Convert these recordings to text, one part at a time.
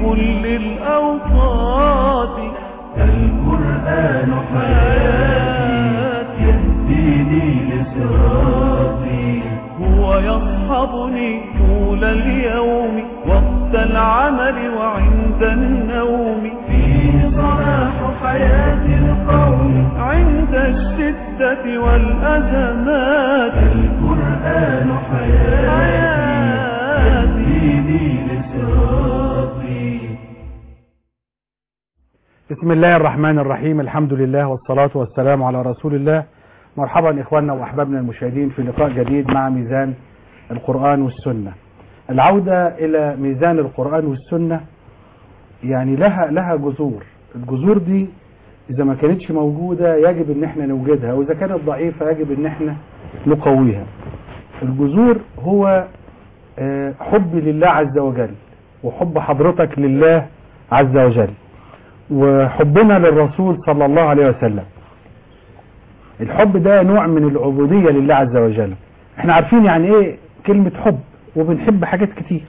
كل الأوقات القرآن حياتي يهديني لصراطي هو يصحبني طول اليوم وقت العمل وعند النوم فيه صلاح حياة القوم عند الشدة والأزمات القرآن حياتي حياتي يهديني لصراطي بسم الله الرحمن الرحيم الحمد لله والصلاة والسلام على رسول الله مرحبا إخواننا وأحبابنا المشاهدين في لقاء جديد مع ميزان القرآن والسنة العودة إلى ميزان القرآن والسنة يعني لها لها جذور الجذور دي إذا ما كانتش موجودة يجب إن احنا نوجدها وإذا كانت ضعيفة يجب إن احنا نقويها الجذور هو آه، حبي لله عز وجل وحب حضرتك لله عز وجل وحبنا للرسول صلى الله عليه وسلم الحب ده نوع من العبودية لله عز وجل احنا عارفين يعني ايه كلمة حب وبنحب حاجات كتير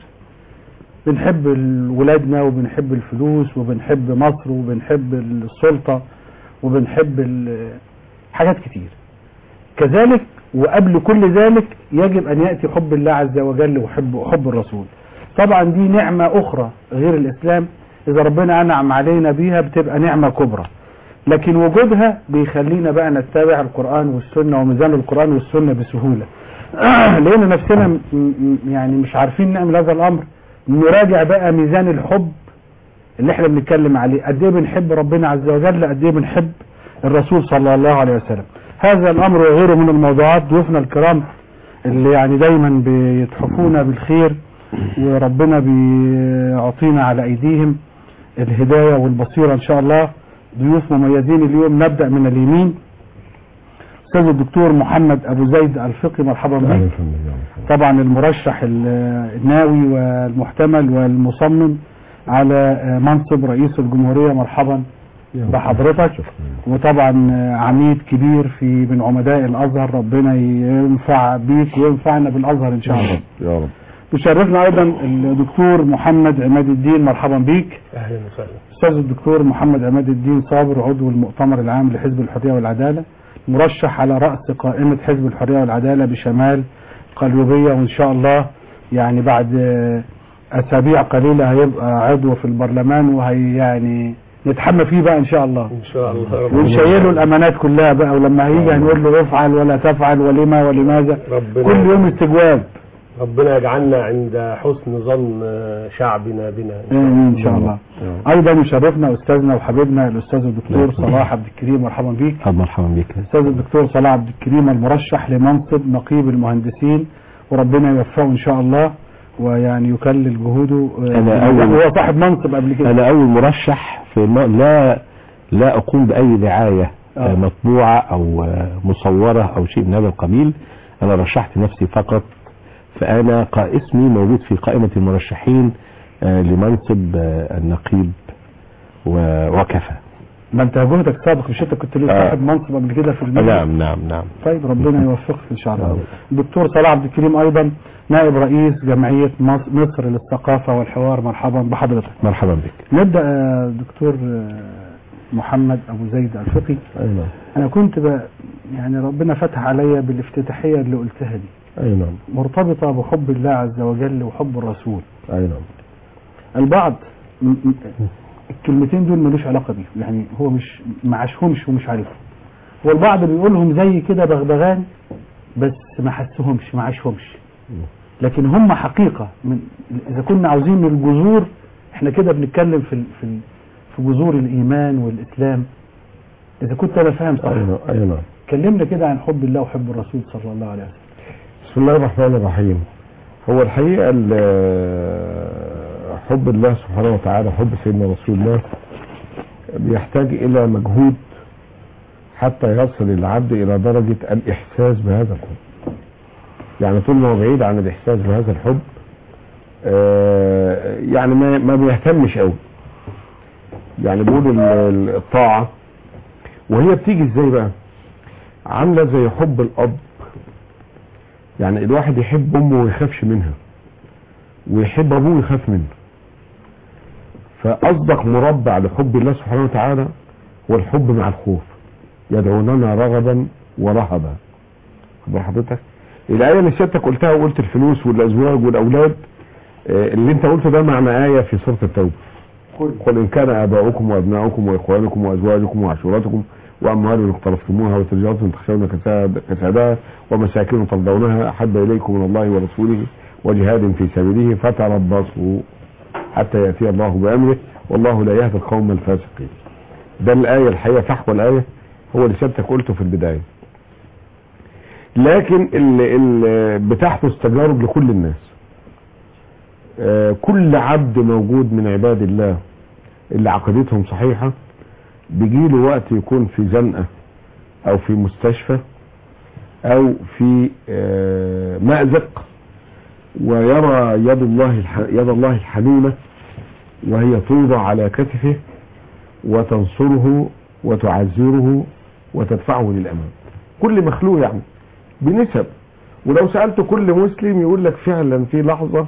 بنحب ال- ولادنا وبنحب الفلوس وبنحب مصر وبنحب السلطة وبنحب ال- حاجات كتير كذلك وقبل كل ذلك يجب أن يأتي حب الله عز وجل وحب وحب الرسول طبعا دي نعمة أخرى غير الإسلام إذا ربنا أنعم علينا بيها بتبقى نعمة كبرى لكن وجودها بيخلينا بقى نتبع القرآن والسنة وميزان القرآن والسنة بسهولة لأن نفسنا م- م- يعني مش عارفين نعمل هذا الأمر نراجع بقى ميزان الحب اللي احنا بنتكلم عليه قد ايه بنحب ربنا عز وجل قد ايه بنحب الرسول صلى الله عليه وسلم هذا الامر وغيره من الموضوعات ضيوفنا الكرام اللي يعني دايما بيتحفونا بالخير وربنا بيعطينا على ايديهم الهداية والبصيرة ان شاء الله ضيوف مميزين اليوم نبدأ من اليمين استاذ الدكتور محمد ابو زيد الفقي مرحبا بك طبعا المرشح ال- الناوي والمحتمل والمصمم على منصب رئيس الجمهورية مرحبا بحضرتك وطبعا عميد كبير في من عمداء الازهر ربنا ينفع بيك وينفعنا بالازهر ان شاء الله يا رب يشرفنا ايضا الدكتور محمد عماد الدين مرحبا بيك اهلا وسهلا استاذ الدكتور محمد عماد الدين صابر عضو المؤتمر العام لحزب الحريه والعداله مرشح على راس قائمه حزب الحريه والعداله بشمال قليوبيه وان شاء الله يعني بعد آه، اسابيع قليله هيبقى عضو في البرلمان وهي يعني نتحمى فيه بقى ان شاء الله ان شاء الله ربنا ونشيله الامانات كلها بقى ولما هيجي هنقول له افعل ولا تفعل ولما ولماذا ربنا كل يوم استجواب ربنا يجعلنا عند حسن ظن شعبنا بنا ان شاء الله ايضا يشرفنا استاذنا وحبيبنا الاستاذ الدكتور صلاح عبد الكريم مرحبا بيك مرحبا بك استاذ الدكتور صلاح عبد الكريم المرشح لمنصب نقيب المهندسين وربنا يوفقه ان شاء الله ويعني يكلل جهوده أنا أول- هو صاحب منصب قبل كده انا اول مرشح في الم... لا لا اقوم باي دعاية آه. آه. مطبوعة او آه، مصورة او شيء من هذا القبيل انا رشحت نفسي فقط فانا قا- اسمي موجود في قائمة المرشحين آه، لمنصب آه، النقيب و- وكفى ما انت جهدك سابق مش انت كنت له آه. صاحب منصب قبل كده في المجلس نعم نعم نعم طيب ربنا يوفقك ان شاء الله آه. الدكتور صلاح عبد الكريم ايضا نائب رئيس جمعية مص- مصر للثقافة والحوار مرحبا بحضرتك مرحبا بك نبدأ آه، دكتور آه، محمد ابو زيد الفقي اي نعم انا كنت ب... يعني ربنا فتح عليا بالافتتاحية اللي قلتها دي اي نعم مرتبطة بحب الله عز وجل وحب الرسول اي نعم البعض م- م- الكلمتين دول ملوش علاقة بيهم يعني هو مش معاشهمش ومش عارفهم والبعض بيقولهم زي كده بغبغان بس ما حسهمش ما عاشهمش لكن هم حقيقة من إذا كنا عاوزين الجذور احنا كده بنتكلم في ال- في ال- في جذور الإيمان والإسلام إذا كنت أنا فاهم صح اي نعم اي نعم كلمنا كده عن حب الله وحب الرسول صلى الله عليه وسلم بسم الله الرحمن الرحيم هو الحقيقة ال- حب الله سبحانه وتعالى حب سيدنا رسول الله بيحتاج إلى مجهود حتى يصل العبد إلى درجة الإحساس بهذا الحب يعني طول ما هو بعيد عن الإحساس بهذا الحب آه، يعني ما ما بيهتمش قوي يعني بيقول ال- ال- الطاعة وهي بتيجي ازاي بقى عاملة زي حب الأب يعني الواحد يحب امه ويخافش منها ويحب ابوه ويخاف منه فأصدق مربع لحب الله سبحانه وتعالى هو الحب مع الخوف يدعوننا رغبا ورهبا خبر حضرتك الآية اللي سيادتك قلتها وقلت الفلوس والأزواج والأولاد آه، اللي انت قلته ده معنى آية في سورة التوبة قل إن كان آباؤكم وأبناؤكم وإخوانكم وأزواجكم وعشيرتكم وأموال اقترفتموها وتجارة تخشون كساد- كسادها ومساكن ترضونها أحب إليكم من الله ورسوله وجهاد في سبيله فتربصوا حتى يأتي الله بأمره والله لا يهدي القوم الفاسقين ده الآية الحقيقة فحوى الآية هو اللي سيادتك قلته في البداية لكن اللي اللي بتحدث تجارب لكل الناس آه، كل عبد موجود من عباد الله اللي عقيدتهم صحيحة بيجيله وقت يكون في زنقة او في مستشفى او في آه، مأزق ويرى يد الله الح- يد الله الحنونة وهي توضع على كتفه وتنصره وتعزره وتدفعه للأمام كل مخلوق يعني بنسب ولو سألت كل مسلم يقول لك فعلا في لحظة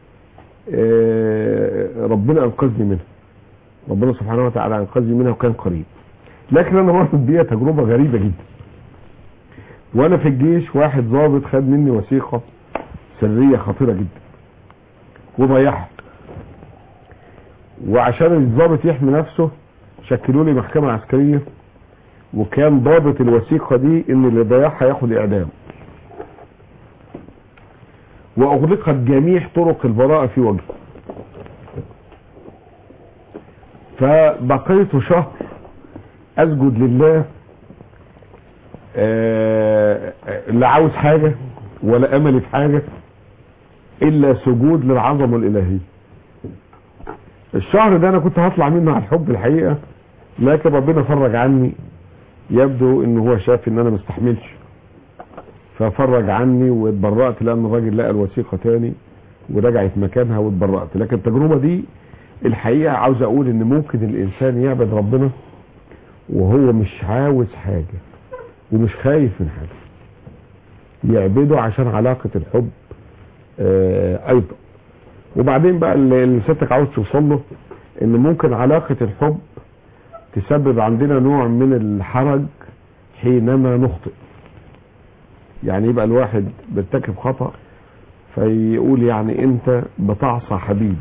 آه، ربنا أنقذني منها ربنا سبحانه وتعالى أنقذني منها وكان قريب لكن أنا مرت بيها تجربة غريبة جدا وأنا في الجيش واحد ضابط خد مني وثيقة سرية خطيرة جدا وضيعها وعشان الضابط يحمي نفسه شكلوا لي محكمة عسكرية وكان ضابط الوثيقة دي ان اللي ضيعها ياخد اعدام واغلقت جميع طرق البراءة في وجهه فبقيت شهر اسجد لله آه، لا عاوز حاجة ولا املي في حاجة الا سجود للعظمة الالهية الشهر ده انا كنت هطلع منه على الحب الحقيقة لكن ربنا فرج عني يبدو ان هو شاف ان انا مستحملش ففرج عني واتبرأت لان الراجل لقى الوثيقة تاني ورجعت مكانها واتبرأت لكن التجربة دي الحقيقة عاوز اقول ان ممكن الانسان يعبد ربنا وهو مش عاوز حاجة ومش خايف من حاجة يعبده عشان علاقة الحب آه ايضا وبعدين بقى اللي اللي سيادتك عاوز توصل له ان ممكن علاقة الحب تسبب عندنا نوع من الحرج حينما نخطئ يعني يبقى الواحد بيرتكب خطأ فيقول يعني انت بتعصى حبيب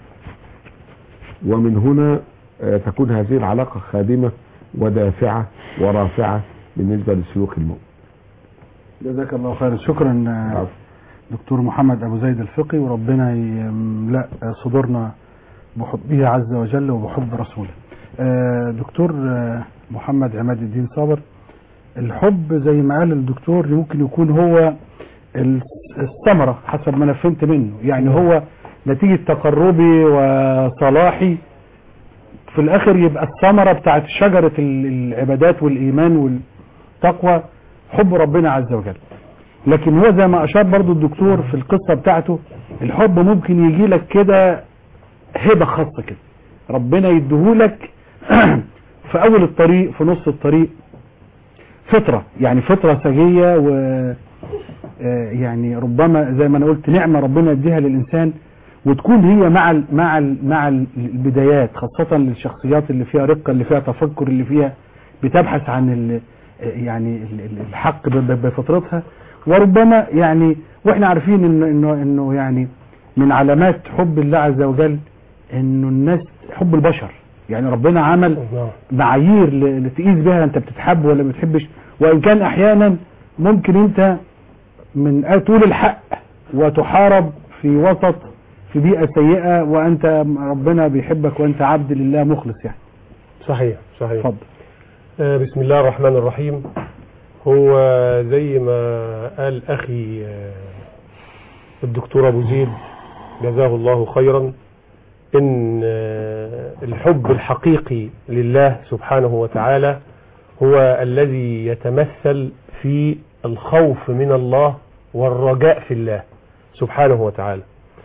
ومن هنا آه، تكون هذه العلاقة خادمة ودافعة ورافعة بالنسبة لسلوك المؤمن جزاك الله خيرا شكرا آه، دكتور محمد ابو زيد الفقي وربنا يملا صدورنا بحبه عز وجل وبحب رسوله آه، دكتور آه، محمد عماد الدين صابر الحب زي ما قال الدكتور ممكن يكون هو ال- الثمرة حسب ما انا فهمت منه يعني هو نتيجة تقربي وصلاحي في الاخر يبقى الثمرة بتاعت شجرة ال- العبادات والايمان والتقوى حب ربنا عز وجل لكن هو زي ما اشار برضو الدكتور في القصة بتاعته الحب ممكن يجي لك كده هبة خاصة كده ربنا يديهولك في اول الطريق في نص الطريق فطرة يعني فطرة سجية و آه، يعني ربما زي ما انا قلت نعمة ربنا يديها للانسان وتكون هي مع ال مع ال مع ال- البدايات خاصة للشخصيات اللي فيها رقة اللي فيها تفكر اللي فيها بتبحث عن ال يعني ال- ال- الحق ب- ب- بفطرتها وربما يعني واحنا عارفين انه انه انه يعني من علامات حب الله عز وجل انه الناس حب البشر يعني ربنا عمل معايير ل- اللي تقيس بها انت بتتحب ولا ما بتحبش وان كان احيانا ممكن انت من تقول الحق وتحارب في وسط في بيئة سيئة وانت ربنا بيحبك وانت عبد لله مخلص يعني صحيح صحيح اتفضل آه، بسم الله الرحمن الرحيم هو زي ما قال أخي آه، الدكتور أبو زيد جزاه الله خيرا إن آه، الحب الحقيقي لله سبحانه وتعالى هو الذي يتمثل في الخوف من الله والرجاء في الله سبحانه وتعالى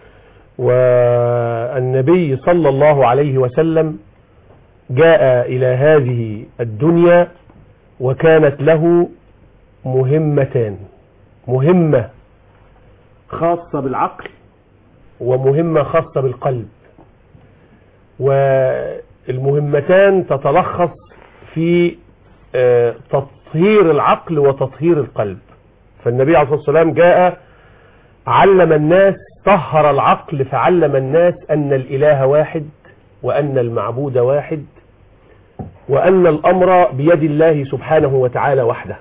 والنبي صلى الله عليه وسلم جاء إلى هذه الدنيا وكانت له مهمتان مهمة خاصة بالعقل ومهمة خاصة بالقلب والمهمتان تتلخص في آه، تطهير العقل وتطهير القلب فالنبي عليه الصلاة والسلام جاء علم الناس طهر العقل فعلم الناس أن الإله واحد وأن المعبود واحد وأن الأمر بيد الله سبحانه وتعالى وحده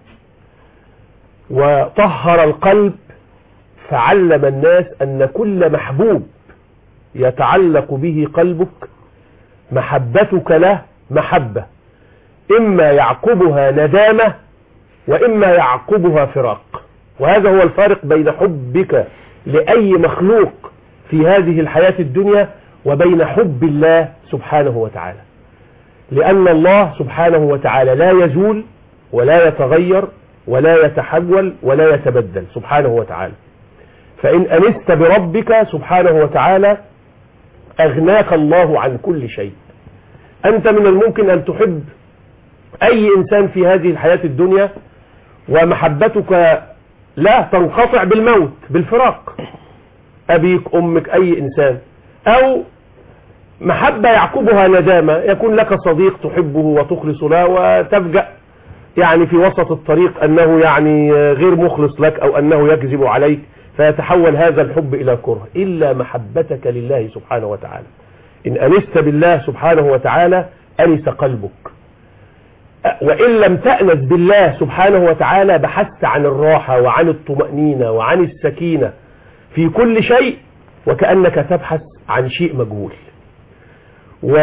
وطهر القلب فعلم الناس أن كل محبوب يتعلق به قلبك محبتك له محبة إما يعقبها ندامة وإما يعقبها فراق وهذا هو الفارق بين حبك لأي مخلوق في هذه الحياة الدنيا وبين حب الله سبحانه وتعالى لأن الله سبحانه وتعالى لا يزول ولا يتغير ولا يتحول ولا يتبدل سبحانه وتعالى فإن أنست بربك سبحانه وتعالى أغناك الله عن كل شيء أنت من الممكن أن تحب أي إنسان في هذه الحياة الدنيا ومحبتك لا تنقطع بالموت بالفراق أبيك أمك أي إنسان أو محبة يعقبها ندامة يكون لك صديق تحبه وتخلص له وتفجأ يعني في وسط الطريق أنه يعني غير مخلص لك أو أنه يكذب عليك فيتحول هذا الحب إلى كره إلا محبتك لله سبحانه وتعالى إن أنست بالله سبحانه وتعالى أنس قلبك وإن لم تأنس بالله سبحانه وتعالى بحثت عن الراحة وعن الطمأنينة وعن السكينة في كل شيء وكأنك تبحث عن شيء مجهول و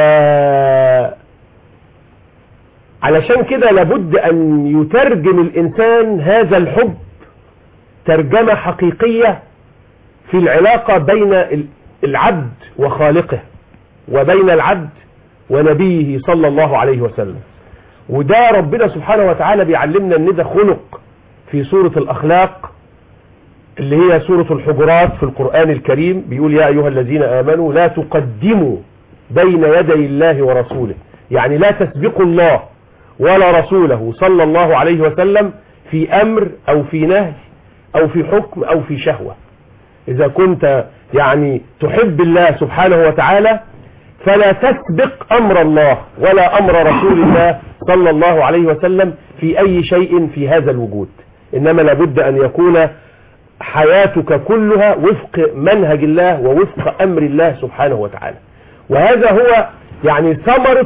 علشان كده لابد أن يترجم الإنسان هذا الحب ترجمة حقيقية في العلاقة بين العبد وخالقه وبين العبد ونبيه صلى الله عليه وسلم وده ربنا سبحانه وتعالى بيعلمنا ان ده خلق في سورة الأخلاق اللي هي سورة الحجرات في القرآن الكريم بيقول يا أيها الذين آمنوا لا تقدموا بين يدي الله ورسوله يعني لا تسبقوا الله ولا رسوله صلى الله عليه وسلم في أمر أو في نهي أو في حكم أو في شهوة إذا كنت يعني تحب الله سبحانه وتعالى فلا تسبق أمر الله ولا أمر رسول الله صلى الله عليه وسلم في أي شيء في هذا الوجود إنما لابد أن يكون حياتك كلها وفق منهج الله ووفق أمر الله سبحانه وتعالى وهذا هو يعني ثمرة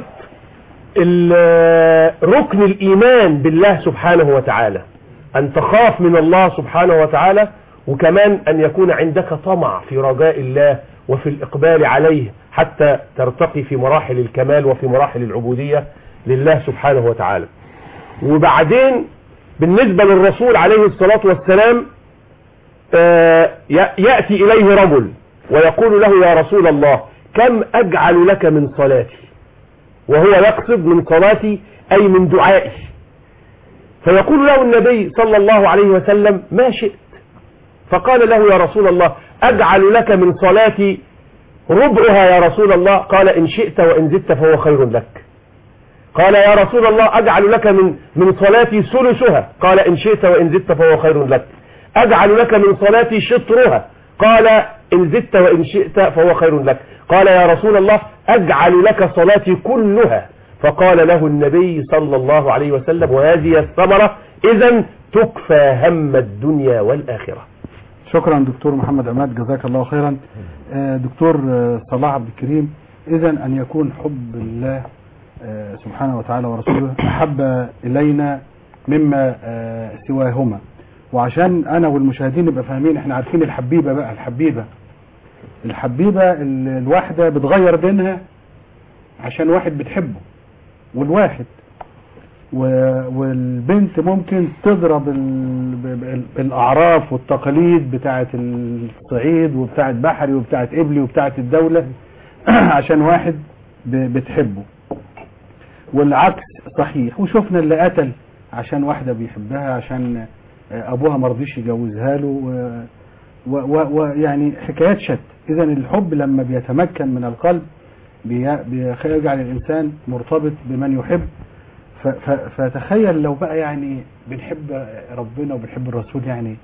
ركن الإيمان بالله سبحانه وتعالى أن تخاف من الله سبحانه وتعالى وكمان أن يكون عندك طمع في رجاء الله وفي الإقبال عليه حتى ترتقي في مراحل الكمال وفي مراحل العبودية لله سبحانه وتعالى وبعدين بالنسبة للرسول عليه الصلاة والسلام يأتي إليه رجل ويقول له يا رسول الله كم أجعل لك من صلاتي وهو يقصد من صلاتي أي من دعائي فيقول له النبي صلى الله عليه وسلم ما شئت فقال له يا رسول الله أجعل لك من صلاتي ربعها يا رسول الله قال إن شئت وإن زدت فهو خير لك قال يا رسول الله أجعل لك من من صلاتي ثلثها قال إن شئت وإن زدت فهو خير لك أجعل لك من صلاتي شطرها قال إن زدت وإن شئت فهو خير لك قال يا رسول الله أجعل لك صلاتي كلها فقال له النبي صلى الله عليه وسلم وهذه الثمرة إذا تكفى هم الدنيا والآخرة شكرا دكتور محمد عماد جزاك الله خيرا آه، دكتور آه، صلاح عبد الكريم إذا أن يكون حب الله آه، سبحانه وتعالى ورسوله أحب إلينا مما سواهما وعشان أنا والمشاهدين نبقى فاهمين احنا عارفين الحبيبة بقى الحبيبة الحبيبة ال- الواحدة بتغير دينها عشان واحد بتحبه والواحد و- والبنت ممكن تضرب ال- ب- ب- بالاعراف والتقاليد بتاعه الصعيد وبتاعه بحري وبتاعه قبلي وبتاعه الدوله عشان واحد ب- بتحبه والعكس صحيح وشفنا اللي قتل عشان واحده بيحبها عشان ابوها ما رضيش يجوزها له و- و- ويعني حكايات شتى اذا الحب لما بيتمكن من القلب بي- بيجعل الانسان مرتبط بمن يحب ف- ف- فتخيل لو بقى يعني بنحب ربنا وبنحب الرسول يعني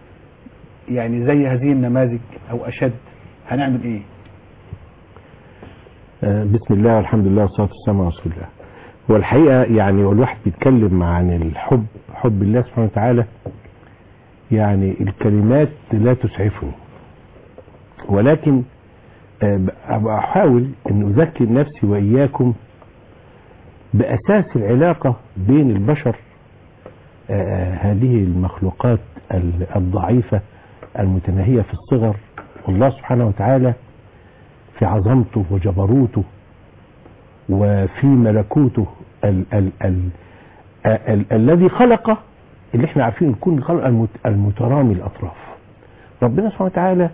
يعني زي هذه النماذج او اشد هنعمل ايه آه، بسم الله والحمد لله والصلاة والسلام على رسول الله هو الحقيقة يعني والواحد بيتكلم عن الحب حب الله سبحانه وتعالى يعني الكلمات لا تسعفني ولكن آه، ب- بحاول ان اذكر نفسي واياكم باساس العلاقة بين البشر آه، هذه المخلوقات ال- الضعيفة المتناهية في الصغر والله سبحانه وتعالى في عظمته وجبروته وفي ملكوته ال ال ال ال ال الذي خلق اللي احنا عارفين الكون خلق المت المترامي الاطراف ربنا سبحانه وتعالى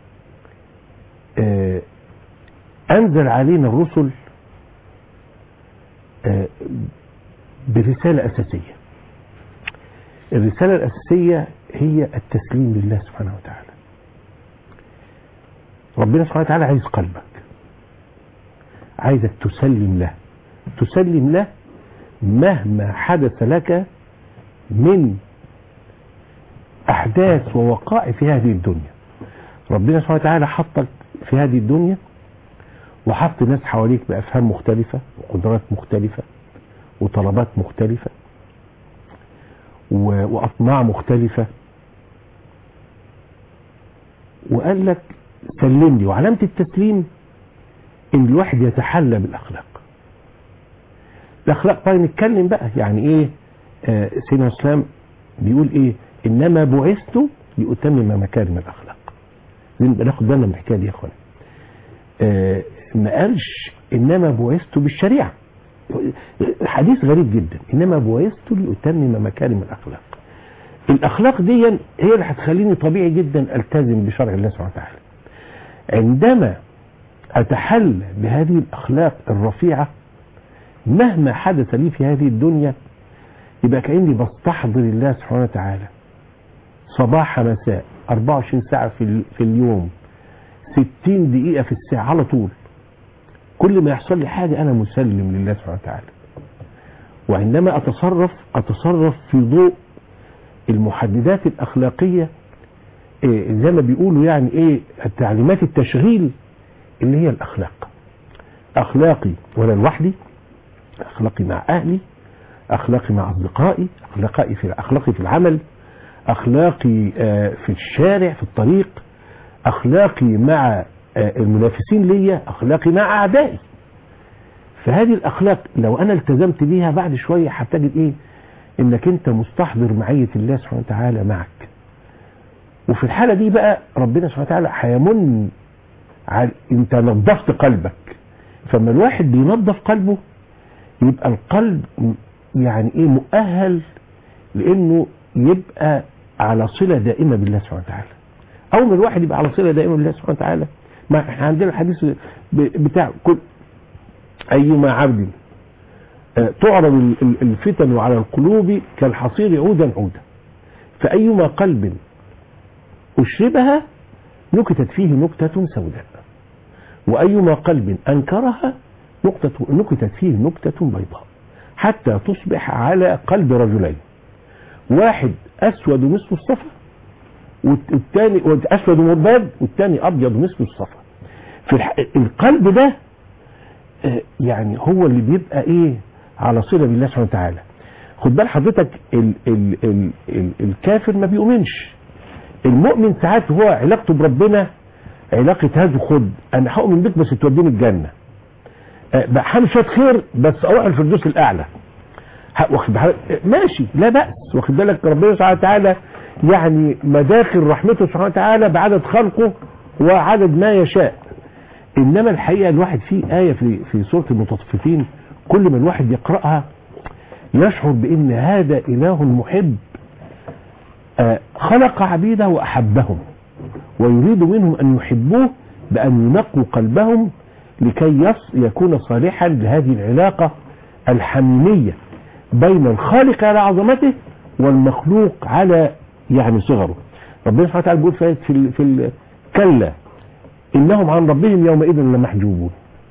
آه، انزل علينا الرسل آه، برسالة اساسية الرسالة الاساسية هي التسليم لله سبحانه وتعالى ربنا سبحانه وتعالى عايز قلبك عايزك تسلم له تسلم له مهما حدث لك من احداث ووقائع في هذه الدنيا ربنا سبحانه وتعالى حطك في هذه الدنيا وحط ناس حواليك بافهام مختلفه وقدرات مختلفه وطلبات مختلفه و- واطماع مختلفه وقال لك سلمني وعلامه التسليم ان الواحد يتحلى بالاخلاق الاخلاق طيب نتكلم بقى يعني ايه آه سيدنا الاسلام بيقول ايه انما بعثت لاتمم مكارم الاخلاق لازم ناخد بالنا من الحكايه دي يا اخوانا آه ما قالش انما بعثت بالشريعه حديث غريب جدا انما بعثت لاتمم مكارم الاخلاق الاخلاق دي هي اللي هتخليني طبيعي جدا التزم بشرع الله سبحانه وتعالى عندما أتحلى بهذه الأخلاق الرفيعة مهما حدث لي في هذه الدنيا يبقى كأني بستحضر الله سبحانه وتعالى صباح مساء 24 ساعة في, ال- في اليوم 60 دقيقة في الساعة على طول كل ما يحصل لي حاجة أنا مسلم لله سبحانه وتعالى وعندما أتصرف أتصرف في ضوء المحددات الأخلاقية إيه زي ما بيقولوا يعني إيه التعليمات التشغيل اللي هي الأخلاق أخلاقي وأنا لوحدي أخلاقي مع أهلي أخلاقي مع أصدقائي أخلاقي في أخلاقي في العمل أخلاقي آه، في الشارع في الطريق أخلاقي مع آه، المنافسين ليا أخلاقي مع أعدائي فهذه الأخلاق لو أنا التزمت بيها بعد شوية هتجد إيه إنك أنت مستحضر معية الله سبحانه وتعالى معك وفي الحالة دي بقى ربنا سبحانه وتعالى هيمن على انت نظفت قلبك فما الواحد بينظف قلبه يبقى القلب م- يعني ايه مؤهل لانه يبقى على صلة دائمة بالله سبحانه وتعالى اول ما الواحد يبقى على صلة دائمة بالله سبحانه وتعالى ما احنا عندنا الحديث ب- بتاع كل ايما عبد آه، تعرض ال- ال- الفتن على القلوب كالحصير عودا عودا فايما قلب اشربها نكتت فيه نكتة سوداء وأيما قلب أنكرها نكتة نكتت فيه نكتة بيضاء حتى تصبح على قلب رجلين واحد أسود مثل الصفا والثاني أسود مرباد والثاني أبيض مثل الصفا في الح... القلب ده آه، يعني هو اللي بيبقى إيه على صلة بالله سبحانه وتعالى خد بال حضرتك ال... ال... ال... ال... الكافر ما بيؤمنش المؤمن ساعات هو علاقته بربنا علاقة هذا خد انا هؤمن بك بس توديني الجنة أه، بقى هعمل شوية خير بس اروح الفردوس الاعلى ه- واخد بالك؟ ماشي لا بأس واخد بالك ربنا سبحانه وتعالى يعني مداخل رحمته سبحانه وتعالى بعدد خلقه وعدد ما يشاء انما الحقيقة الواحد فيه آية في في سورة المطففين كل ما الواحد يقرأها يشعر بان هذا اله محب آه، خلق عبيده وأحبهم ويريد منهم أن يحبوه بأن ينقوا قلبهم لكي يص يكون صالحا لهذه العلاقة الحميمية بين الخالق على عظمته والمخلوق على يعني صغره ربنا سبحانه وتعالى بيقول في في, ال- في ال- كلا إنهم عن ربهم يومئذ لمحجوبون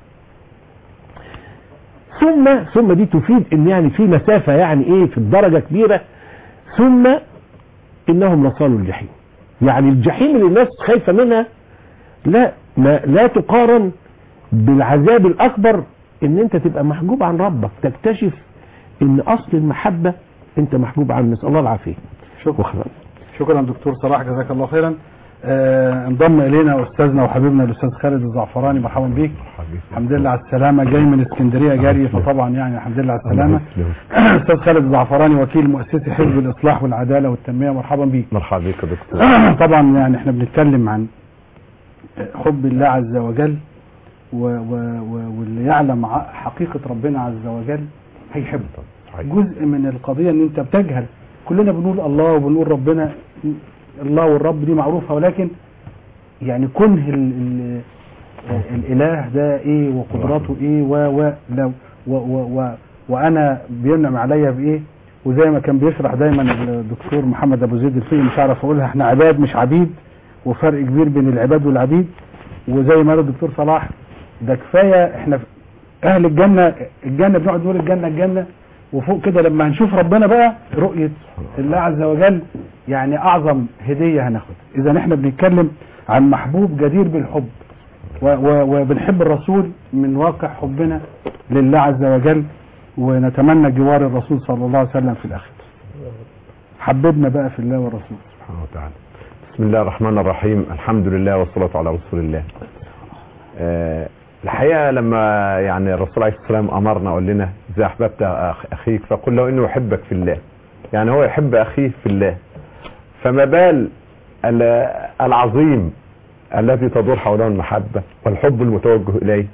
ثم ثم دي تفيد ان يعني في مسافة يعني ايه في الدرجة كبيرة ثم انهم لصالوا الجحيم يعني الجحيم اللي الناس خايفة منها لا ما لا تقارن بالعذاب الاكبر ان انت تبقى محجوب عن ربك تكتشف ان اصل المحبة انت محجوب عنه نسأل الله العافية شكرا واخد شكرا دكتور صلاح جزاك الله خيرا آه انضم الينا استاذنا وحبيبنا الاستاذ خالد الزعفراني مرحبا بيك الحمد لله على السلامه جاي من اسكندريه جاري فطبعا يعني الحمد لله على السلامه استاذ خالد الزعفراني وكيل مؤسسي حزب الاصلاح والعداله والتنميه مرحبا بيك مرحبا بك يا دكتور طبعا يعني احنا بنتكلم عن حب الله عز وجل و و و واللي يعلم ع- حقيقه ربنا عز وجل هيحبه جزء من القضيه ان انت بتجهل كلنا بنقول الله وبنقول ربنا الله والرب دي معروفه ولكن يعني كنه ال ال الاله ده ايه وقدراته ايه و و لا- و و و وانا بينعم عليا بايه وزي ما كان بيشرح دايما الدكتور محمد ابو زيد الفقي مش عارف اقولها احنا عباد مش عبيد وفرق كبير بين العباد والعبيد وزي ما قال الدكتور صلاح ده كفايه احنا في- اهل الجنه الجنه بنقعد نقول الجنه الجنه وفوق كده لما هنشوف ربنا بقى رؤيه الله عز وجل يعني اعظم هديه هناخدها اذا احنا بنتكلم عن محبوب جدير بالحب و- و- وبنحب الرسول من واقع حبنا لله عز وجل ونتمنى جوار الرسول صلى الله عليه وسلم في الاخره حببنا بقى في الله والرسول سبحانه وتعالى بسم الله الرحمن الرحيم الحمد لله والصلاة على رسول الله آه، الحقيقة لما يعني الرسول عليه الصلاة والسلام أمرنا قال لنا إذا أحببت أخ- أخيك فقل له إنه يحبك في الله يعني هو يحب أخيه في الله فما بال ال- العظيم الذي تدور حوله المحبة والحب المتوجه إليه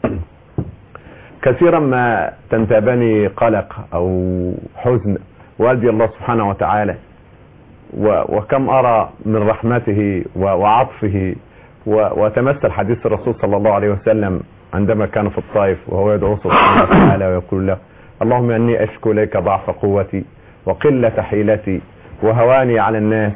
كثيرا ما تنتابني قلق أو حزن والدي الله سبحانه وتعالى و- وكم أرى من رحمته و- وعطفه و- وتمثل حديث الرسول صلى الله عليه وسلم عندما كان في الطائف وهو يدعو سبحانه وتعالى ويقول له اللهم أني أشكو إليك ضعف قوتي وقلة حيلتي وهواني على الناس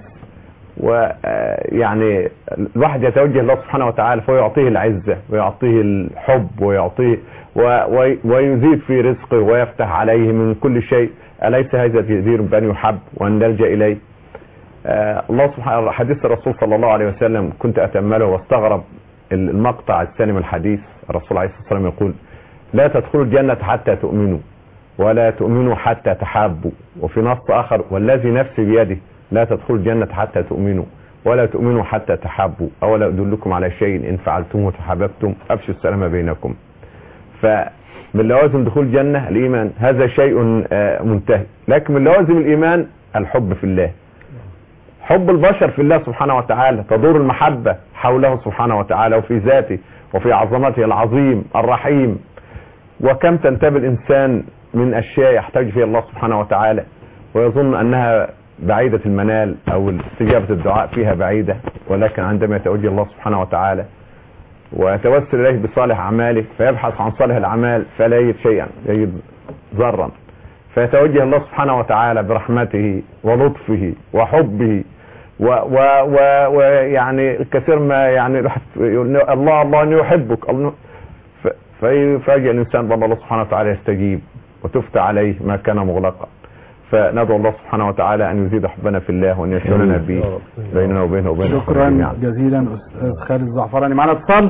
ويعني الواحد يتوجه الله سبحانه وتعالى فيعطيه العزة ويعطيه الحب ويعطيه و- وي- ويزيد في رزقه ويفتح عليه من كل شيء أليس هذا جدير بأن يحب وأن نلجأ إليه آه، الله سبحانه حديث الرسول صلى الله عليه وسلم كنت أتأمله واستغرب المقطع الثاني من الحديث الرسول عليه الصلاة والسلام يقول لا تدخلوا الجنة حتى تؤمنوا ولا تؤمنوا حتى تحابوا وفي نص آخر والذي نفسي بيده لا تدخلوا الجنة حتى تؤمنوا ولا تؤمنوا حتى تحابوا أولا أدلكم على شيء إن فعلتموه تحاببتم أفشوا السلام بينكم فمن لوازم دخول الجنة الإيمان هذا شيء آه، منتهي لكن من لوازم الإيمان الحب في الله حب البشر في الله سبحانه وتعالى تدور المحبة حوله سبحانه وتعالى وفي ذاته وفي عظمته العظيم الرحيم وكم تنتبه الإنسان من أشياء يحتاج فيها الله سبحانه وتعالى ويظن أنها بعيدة المنال أو استجابة الدعاء فيها بعيدة ولكن عندما يتوجه الله سبحانه وتعالى ويتوسل إليه بصالح أعماله فيبحث عن صالح الأعمال فلا يجد شيئا يجد ذرا فيتوجه الله سبحانه وتعالى برحمته ولطفه وحبه ويعني و و ويعني كثير ما يعني الواحد يقول الله الله اني يحبك الله ف- فيفاجئ الانسان بان الله سبحانه وتعالى يستجيب وتفتح عليه ما كان مغلقا فندعو الله سبحانه وتعالى ان يزيد حبنا في الله وان يشغلنا به بيننا وبينه وبين شكرا جميعا جزيلا استاذ خالد الزعفراني معنا اتصال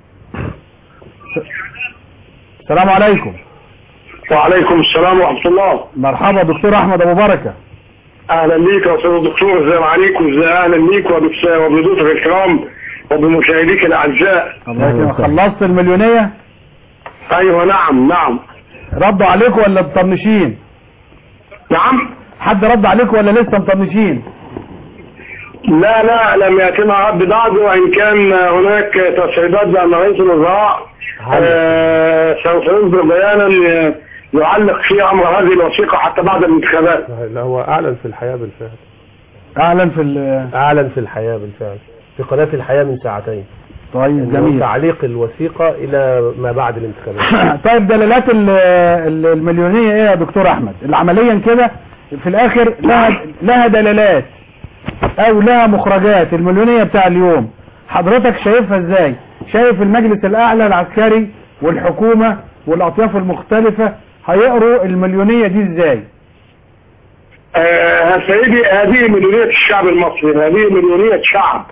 السلام عليكم وعليكم السلام ورحمة الله مرحبا دكتور احمد ابو بركه أهلا بيك يا أستاذ الدكتور السلام عليكم ازي أهلا بيك وبس- وبضيوفك الكرام وبمشاهديك الأعزاء الله يكرمك خلصت المليونيه أيوة نعم نعم ردوا عليكم ولا مطنشين نعم حد رد عليكم ولا لسه مطنشين لا لا لم يتم رد بعد وإن كان هناك تصعيدات بأن رئيس الوزراء آه، سوف يصدر بيانا آه، يعلق فيه أمر هذه الوثيقة حتى بعد الانتخابات لا هو اعلن في الحياة بالفعل اعلن في ال- اعلن في الحياة بالفعل في قناة الحياة من ساعتين طيب إنه جميل تعليق الوثيقة الى ما بعد الانتخابات طيب دلالات ال- ال- المليونية ايه يا دكتور احمد العمليا كده في الاخر لها لها دلالات او لها مخرجات المليونية بتاع اليوم حضرتك شايفها ازاي شايف المجلس الاعلى العسكري والحكومة والاطياف المختلفة هيقروا المليونية دي ازاي آه، سيدي هذه مليونية الشعب المصري هذه مليونية شعب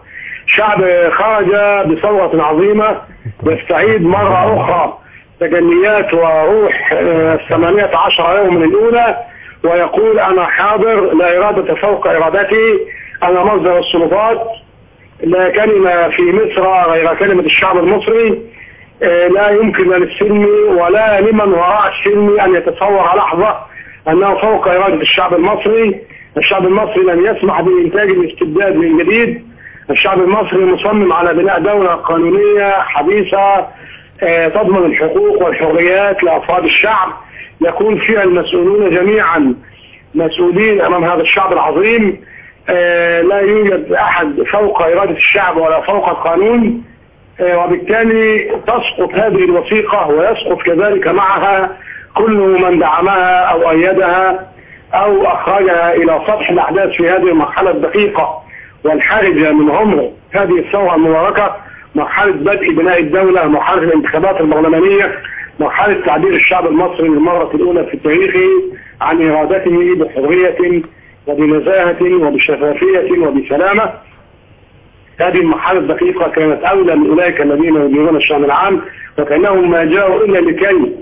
شعب خرج بثورة عظيمة يستعيد مرة أخرى تجليات وروح آه، الثمانية عشر يوما الأولى ويقول أنا حاضر لا إرادة فوق إرادتي أنا مصدر السلطات لا كلمة في مصر غير كلمة الشعب المصري آه، لا يمكن للسلم ولا لمن وراء السلم أن يتصور لحظة أنه فوق إرادة الشعب المصري الشعب المصري لن يسمح بإنتاج الاستبداد من جديد الشعب المصري مصمم على بناء دولة قانونية حديثة آه، تضمن الحقوق والحريات لأفراد الشعب يكون فيها المسؤولون جميعا مسؤولين أمام هذا الشعب العظيم آه، لا يوجد أحد فوق إرادة الشعب ولا فوق القانون آه، وبالتالي تسقط هذه الوثيقة ويسقط كذلك معها كل من دعمها أو أيدها أو أخرجها إلى سطح الأحداث في هذه المرحلة الدقيقة والحرجة من عمر هذه الثورة المباركة مرحلة بدء بناء الدولة مرحلة الانتخابات البرلمانية مرحلة تعبير الشعب المصري للمرة الأولى في تاريخه عن إرادته بحرية وبنزاهة وبشفافية وبسلامة هذه المرحلة الدقيقة كانت أولى من أولئك الذين يديرون الشأن العام وكأنهم ما جاءوا إلا لكي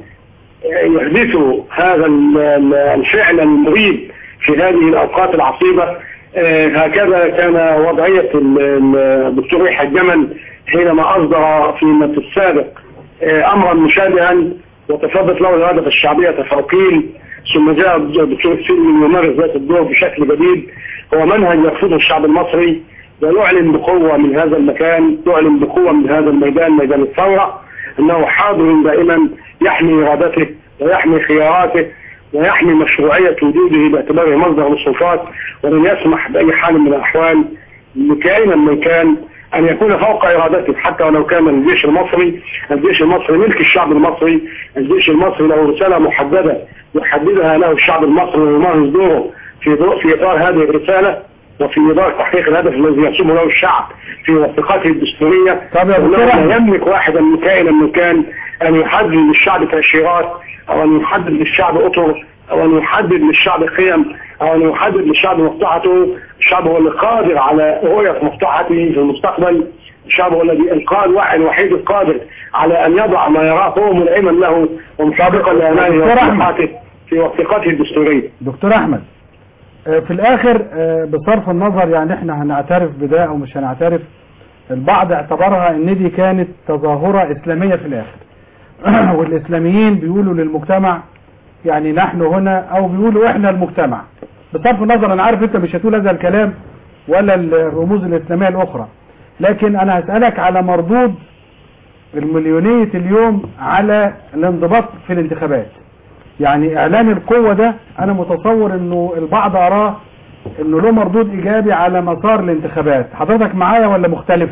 يحدثوا هذا ال- ال- الفعل المريب في هذه الأوقات العصيبة آه، هكذا كان وضعية ال- ال- الدكتور يحيى الجمل حينما أصدر فيما السابق آه، أمرا مشابها وتثبت له الإرادة الشعبية تفوقين ثم جاء الدكتور السلمي يمارس ذات الدور بشكل جديد هو منهج يرفضه الشعب المصري ويعلن بقوة من هذا المكان يعلن بقوة من هذا الميدان ميدان الثورة أنه حاضر دائما يحمي إرادته ويحمي خياراته ويحمي مشروعية وجوده باعتباره مصدر للسلطات ولن يسمح بأي حال من الأحوال لكائنا من كان أن يكون فوق إرادته حتى ولو كان الجيش المصري الجيش المصري ملك الشعب المصري الجيش المصري له رسالة محددة يحددها له الشعب المصري ويمارس دوره في ضوء في إطار هذه الرسالة وفي إطار تحقيق الهدف الذي يرسمه له الشعب في وثيقته الدستورية طب يا دكتور أنه أحمد. لا يملك واحدا من كائنا من كان أن يحدد للشعب تأشيرات أو أن يحدد للشعب أطر أو أن يحدد للشعب قيم أو أن يحدد للشعب مصلحته الشعب هو اللي قادر على رؤية مصلحته في المستقبل الشعب هو الذي القائد الواحد الوحيد القادر على أن يضع ما يراه هو ملائما له ومحققا لأمانه دكتور أحمد. ومصلحته في وثيقته الدستورية دكتور احمد آه، في الاخر آه، بصرف النظر يعني احنا هنعترف بده او مش هنعترف البعض اعتبرها ان دي كانت تظاهرة اسلامية في الاخر والاسلاميين بيقولوا للمجتمع يعني نحن هنا او بيقولوا احنا المجتمع بصرف النظر انا عارف انت مش هتقول هذا الكلام ولا الرموز الاسلامية الاخرى لكن انا هسألك على مردود المليونية اليوم على الانضباط في الانتخابات يعني اعلان القوة ده انا متصور انه البعض اراه انه له مردود ايجابي على مسار الانتخابات حضرتك معايا ولا مختلف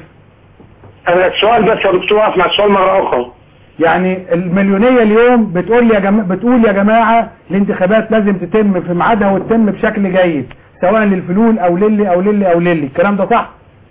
أنا السؤال بس يا دكتور أسمع السؤال مرة أخرى يعني المليونية اليوم بتقول يا جماعة بتقول يا جماعة الانتخابات لازم تتم في ميعادها وتتم بشكل جيد سواء للفلول او للي او للي او للي الكلام ده صح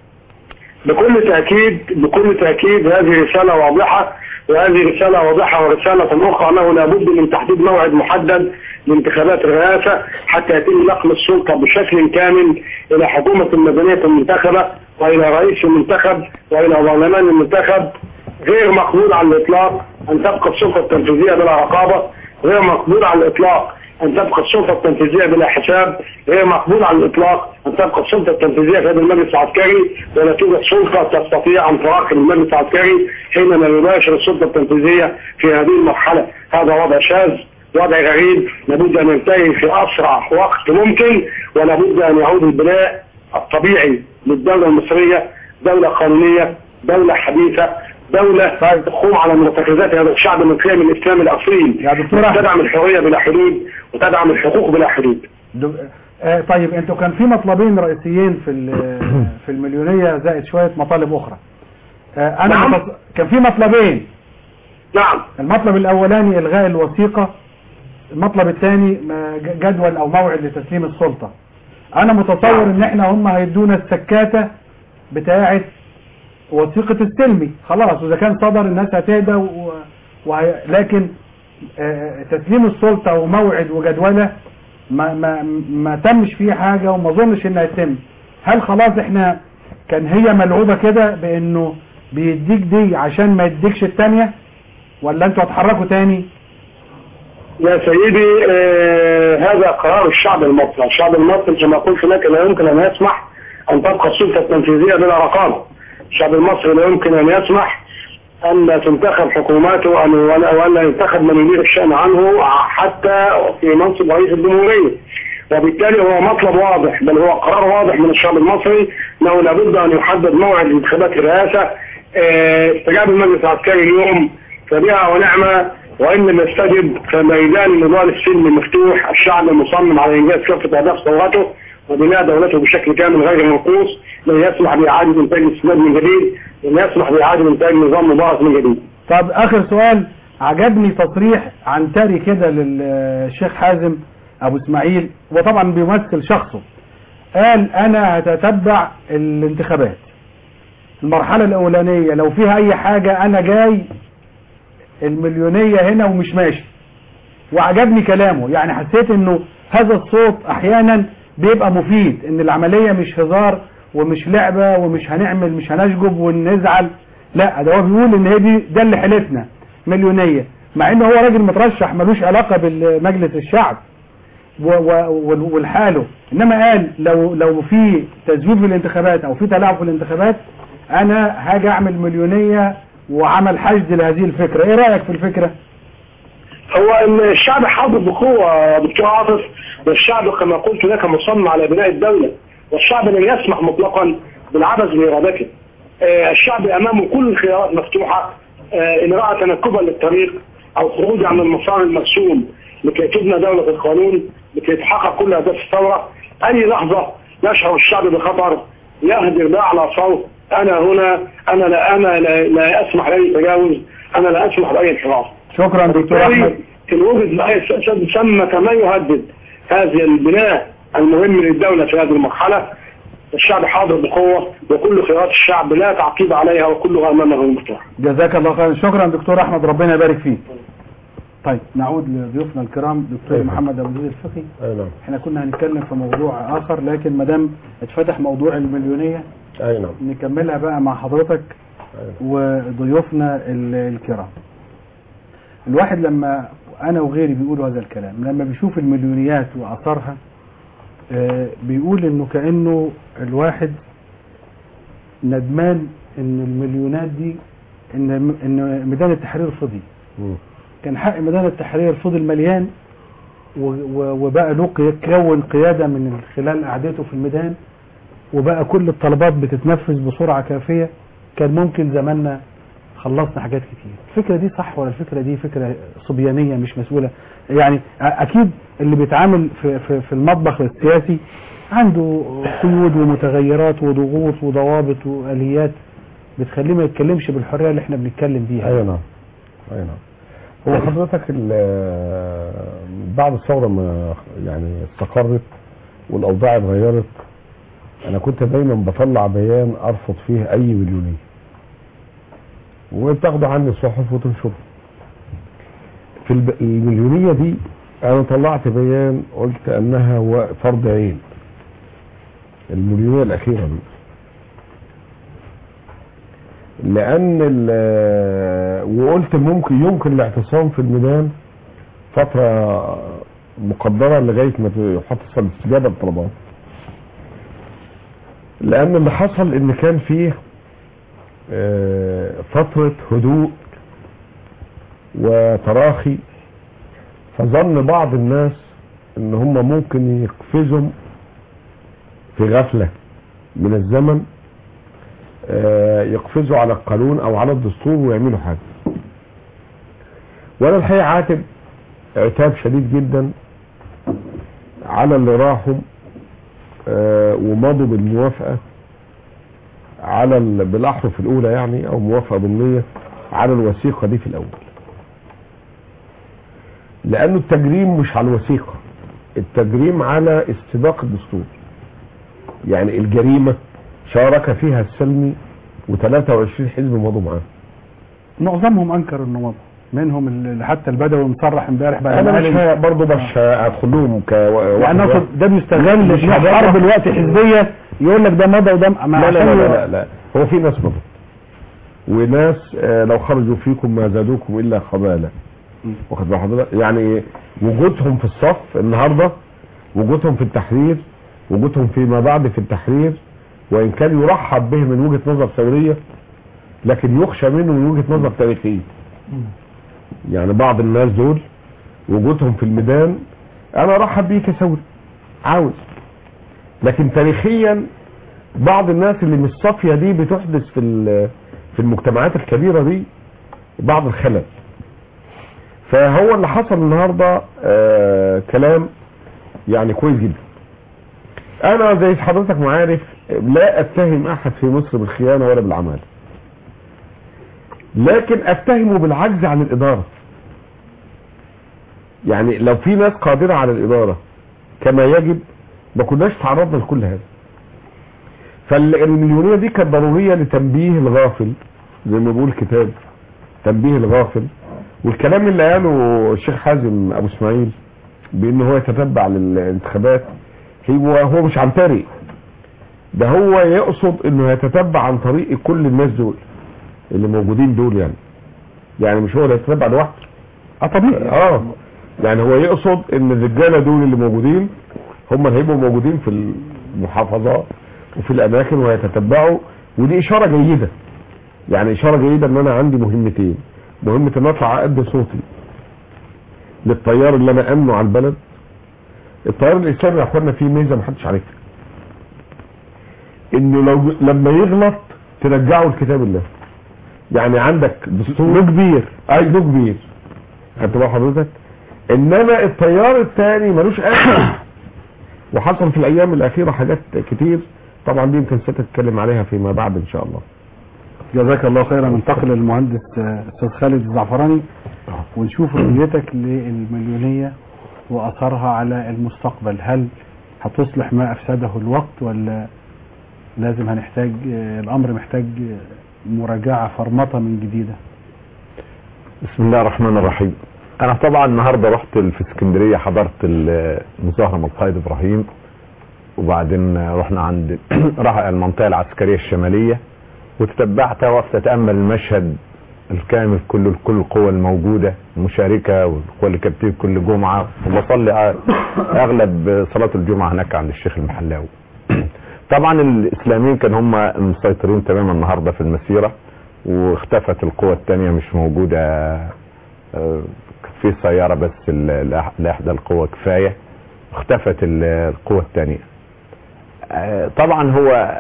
بكل تأكيد بكل تأكيد هذه رسالة واضحة وهذه رسالة واضحة ورسالة أخرى أنه لابد من تحديد موعد محدد لانتخابات الرئاسة حتى يتم نقل السلطة بشكل كامل إلى حكومة مدنية منتخبة وإلى رئيس منتخب وإلى برلمان منتخب غير مقبول على الإطلاق أن تبقى السلطة التنفيذية بلا رقابة غير مقبول على الإطلاق أن تبقى السلطة التنفيذية بلا حساب غير مقبول على الإطلاق أن تبقى السلطة التنفيذية في هذا المجلس العسكري ولا توجد سلطة تستطيع أن تراقب المجلس العسكري حينما يباشر السلطة التنفيذية في هذه المرحلة هذا وضع شاذ وضع غريب لابد أن ينتهي في أسرع وقت ممكن ولابد أن يعود البناء الطبيعي للدولة المصرية دولة قانونية دولة حديثة دولة تقوم على مرتكزات هذا الشعب من قيم الإسلام الأصيل يا دكتور أحمد. تدعم الحرية بلا حدود وتدعم الحقوق بلا حدود دو- آه، طيب انتوا كان في مطلبين رئيسيين في ال- في المليونية زائد شوية مطالب اخرى آه، انا نعم. متص... كان في مطلبين نعم المطلب الاولاني الغاء الوثيقة المطلب الثاني ما- ج- جدول او موعد لتسليم السلطة انا متصور ان احنا هم هيدونا السكاتة بتاعة وثيقة السلمي خلاص واذا كان صدر الناس هتهدى و... وهي... لكن آه، تسليم السلطة وموعد وجدولة ما, ما, ما تمش فيه حاجة وما اظنش انها تتم هل خلاص احنا كان هي ملعوبة كده بانه بيديك دي عشان ما يديكش التانية ولا انتوا هتحركوا تاني يا سيدي آه هذا قرار الشعب المصري الشعب المصري كما قلت لك لا يمكن أن يسمح أن تبقى السلطة التنفيذية بلا رقابة الشعب المصري لا يمكن أن يسمح أن لا تنتخب حكوماته وأن وأن لا ينتخب من يدير الشأن عنه حتى في منصب رئيس الجمهورية وبالتالي هو مطلب واضح بل هو قرار واضح من الشعب المصري انه لابد ان يحدد موعد انتخابات الرئاسه آه، استجاب المجلس العسكري اليوم فبها ونعمه وان لم يستجب فميدان النضال السلمي مفتوح الشعب مصمم على انجاز كافه اهداف ثورته وبناء دولته بشكل كامل غير منقوص لن يسمح باعاده انتاج الاستثمار من جديد لن يسمح باعاده انتاج نظام مبارك من جديد طب اخر سؤال عجبني تصريح عنتري كده للشيخ حازم ابو اسماعيل وطبعا بيمثل شخصه قال انا هتتبع الانتخابات المرحلة الاولانية لو فيها اي حاجة انا جاي المليونية هنا ومش ماشي وعجبني كلامه يعني حسيت انه هذا الصوت احيانا بيبقى مفيد ان العملية مش هزار ومش لعبة ومش هنعمل مش هنشجب ونزعل لا ده هو بيقول ان هي دي ده اللي حيلتنا مليونية مع انه هو راجل مترشح ملوش علاقة بالمجلس الشعب و- و- والحاله انما قال لو لو في تزوير في الانتخابات او في تلاعب في الانتخابات انا هاجي اعمل مليونية وعمل حشد لهذه الفكرة ايه رأيك في الفكرة هو ان الشعب حاضر بقوه يا دكتور عاطف والشعب كما قلت لك مصمم على بناء الدوله والشعب لن يسمح مطلقا بالعبث بارادته آه، الشعب امامه كل الخيارات مفتوحه آه، ان راى تنكبا للطريق او خروج عن المسار المرسوم لكي تبنى دوله القانون لكي تحقق كل اهداف الثوره اي لحظه يشعر الشعب بخطر يهدر باعلى صوت انا هنا انا لا انا لا, لا اسمح لاي تجاوز انا لا اسمح باي انحراف شكرا دكتور احمد بالتالي ان وجد لا ثمة ما يهدد هذا البناء المهم للدولة في هذه المرحلة الشعب حاضر بقوة وكل خيارات الشعب لا تعقيب عليها وكلها أمامه مفتوح جزاك الله خيرا شكرا دكتور احمد ربنا يبارك فيك طيب نعود لضيوفنا الكرام دكتور أيوة. محمد ابو زيد الفقي اي نعم احنا كنا هنتكلم في موضوع اخر لكن ما دام اتفتح موضوع المليونية اي نعم نكملها بقى مع حضرتك أيوة. وضيوفنا ال- الكرام الواحد لما انا وغيري بيقولوا هذا الكلام لما بيشوف المليونيات واثارها آه، بيقول انه كانه الواحد ندمان ان المليونات دي ان ان ميدان التحرير فضي مم. كان حق ميدان التحرير فضل مليان و- و- وبقى له قي- كون قيادة من خلال قعدته في الميدان وبقى كل الطلبات بتتنفذ بسرعة كافية كان ممكن زماننا خلصنا حاجات كتير الفكرة دي صح ولا الفكرة دي فكرة صبيانية مش مسؤولة يعني أ- أكيد اللي بيتعامل في, في, في المطبخ السياسي عنده قيود ومتغيرات وضغوط وضوابط وآليات بتخليه ما يتكلمش بالحرية اللي احنا بنتكلم بيها اي نعم اي نعم هو حضرتك ال- بعد الثورة ما يعني استقرت والاوضاع اتغيرت انا كنت دايما بطلع بيان ارفض فيه اي مليونية وبتاخدوا عني الصحف وتنشره في الب- المليونية دي انا طلعت بيان قلت انها و- فرض عين المليونية الاخيرة دي لان ال- وقلت ممكن يمكن الاعتصام في الميدان فترة مقدرة لغاية ما يحصل الاستجابة للطلبات لان اللي حصل ان كان فيه آه، فترة هدوء وتراخي فظن بعض الناس ان هم ممكن يقفزوا في غفلة من الزمن آه، يقفزوا على القانون او على الدستور ويعملوا حاجة وانا الحقيقة عاتب عتاب شديد جدا على اللي راحوا آه، ومضوا بالموافقة على ال- بالاحرف الاولى يعني او موافقة ضمنية على الوثيقة دي في الاول لانه التجريم مش على الوثيقة التجريم على استباق الدستور يعني الجريمة شارك فيها السلمي و23 حزب مضوا معاه معظمهم انكر انه مضى منهم اللي حتى البدوي مصرح امبارح بعد انا ما مش قال ه- برضه مش هدخل لهم ك يعني اقصد ده بيستغل مش إن هبرر. حرب الوقت حزبيه يقول لك ده مضى وده م- ما لا لا عشان لا, هو- لا, لا هو في ناس مضت وناس آه، لو خرجوا فيكم ما زادوكم الا خبالا واخد بال حضرتك يعني وجودهم في الصف النهارده وجودهم في التحرير وجودهم فيما بعد في التحرير وان كان يرحب به من وجهه نظر ثوريه لكن يخشى منه من وجهه نظر تاريخيه يعني بعض الناس دول وجودهم في الميدان انا ارحب بيه كثوري عاوز لكن تاريخيا بعض الناس اللي مش صافيه دي بتحدث في ال- في المجتمعات الكبيره دي بعض الخلل فهو اللي حصل النهارده آه كلام يعني كويس جدا انا زي حضرتك ما عارف لا اتهم احد في مصر بالخيانه ولا بالعمال لكن اتهمه بالعجز عن الاداره يعني لو في ناس قادره على الاداره كما يجب ما كناش تعرضنا لكل هذا فالمليونية دي كانت ضرورية لتنبيه الغافل زي ما بيقول كتاب تنبيه الغافل والكلام اللي قاله الشيخ حازم ابو اسماعيل بان هو يتتبع للانتخابات هو هو مش عن طريق ده هو يقصد انه يتتبع عن طريق كل الناس دول اللي موجودين دول يعني يعني مش هو اللي يتتبع لوحده اه طبيعي اه يعني هو يقصد ان الرجاله دول اللي موجودين هم اللي هيبقوا موجودين في المحافظات وفي الاماكن ويتتبعوا ودي اشاره جيده يعني اشاره جيده ان انا عندي مهمتين مهمه ان اطلع ادي صوتي للتيار اللي انا امنه على البلد التيار الاسلامي يا اخوانا فيه ميزه محدش عارفها انه لو لما يغلط ترجعه لكتاب الله يعني عندك دستور له كبير اي له كبير خدت بال حضرتك انما التيار الثاني ملوش اخر وحصل في الايام الاخيره حاجات كتير طبعا دي يمكن ستتكلم عليها فيما بعد ان شاء الله جزاك الله خيرا ننتقل للمهندس آه، استاذ خالد الزعفراني ونشوف رؤيتك للمليونية واثرها على المستقبل هل هتصلح ما افسده الوقت ولا لازم هنحتاج آه، الامر محتاج آه، مراجعة فرمطة من جديدة بسم الله الرحمن الرحيم انا طبعا النهارده رحت في اسكندريه حضرت المظاهره من القائد ابراهيم وبعدين رحنا عند راح المنطقه العسكريه الشماليه وتتبعت وقفت اتامل المشهد الكامل كله كل القوى الموجوده المشاركه والقوى اللي كانت بتيجي كل جمعه وبصلي اغلب صلاه الجمعه هناك عند الشيخ المحلاوي طبعا الاسلاميين كانوا هم المسيطرين تماما النهارده في المسيره واختفت القوى الثانيه مش موجوده آه، في سياره بس ال- لأح- لاحدى القوى كفايه اختفت ال- القوى الثانيه طبعا هو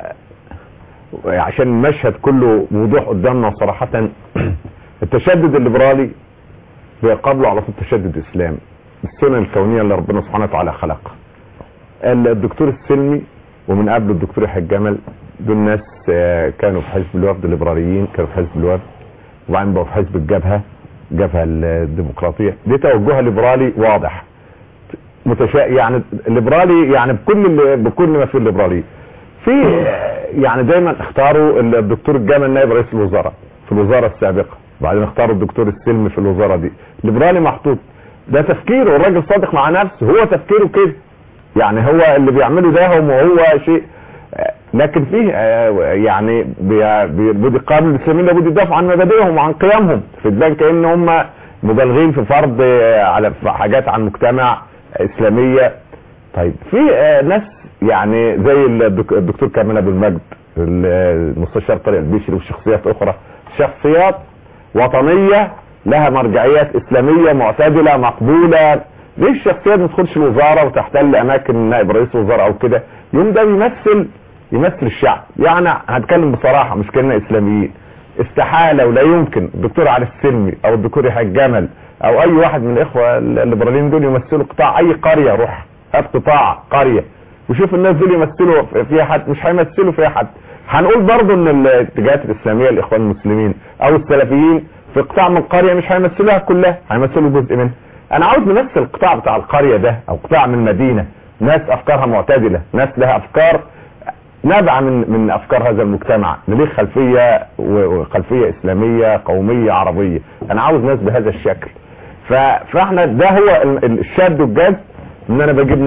عشان المشهد كله وضوح قدامنا صراحه التشدد الليبرالي بيقابله على طول تشدد اسلامي السنن الكونيه اللي ربنا سبحانه وتعالى خلقها الدكتور السلمي ومن قبله الدكتور يحيى الجمل دول ناس آه، كانوا في حزب الوفد الليبراليين كانوا في حزب الوفد وبعدين بقوا في حزب الجبهه الجبهه الديمقراطيه دي توجهها ليبرالي واضح متشا يعني الليبرالي يعني بكل بكل ما فيه الليبرالي في آه، يعني دايما اختاروا الدكتور الجمل نائب رئيس الوزراء في الوزاره السابقه وبعدين اختاروا الدكتور السلمي في الوزاره دي الليبرالي محطوط ده تفكيره والراجل صادق مع نفسه هو تفكيره كده يعني هو اللي بيعمله ده هم هو شيء آه، لكن فيه آه، يعني بي- بي- بده قانون الاسلاميين لابد يدافعوا عن مبادئهم وعن قيمهم في تبان كان هم مبالغين في فرض آه، على حاجات عن مجتمع اسلاميه طيب في آه، ناس يعني زي الدك- الدكتور كامل ابو المجد المستشار طارق البشري وشخصيات اخرى شخصيات وطنيه لها مرجعيات اسلاميه معتدله مقبوله ليه الشخصيات ما تدخلش الوزاره وتحتل اماكن نائب رئيس وزراء او كده يوم ده بيمثل يمثل الشعب يعني هتكلم بصراحه مش كلنا اسلاميين استحاله ولا يمكن الدكتور علي السلمي او الدكتور يحيى الجمل او اي واحد من الاخوه الليبراليين دول يمثلوا قطاع اي قريه روح هات قطاع قريه وشوف الناس دول يمثلوا فيها حد مش هيمثلوا فيها حد هنقول برضو ان الاتجاهات الاسلاميه الاخوان المسلمين او السلفيين في قطاع من القريه مش هيمثلوها كلها هيمثلوا جزء منها انا عاوز نمثل القطاع بتاع القريه ده او قطاع من المدينه ناس افكارها معتدله ناس لها افكار نابعه من من افكار هذا المجتمع ليه خلفيه وخلفيه اسلاميه قوميه عربيه انا عاوز ناس بهذا الشكل ف- فاحنا ده هو ال- ال- الشد والجذب ان انا بجيب ناس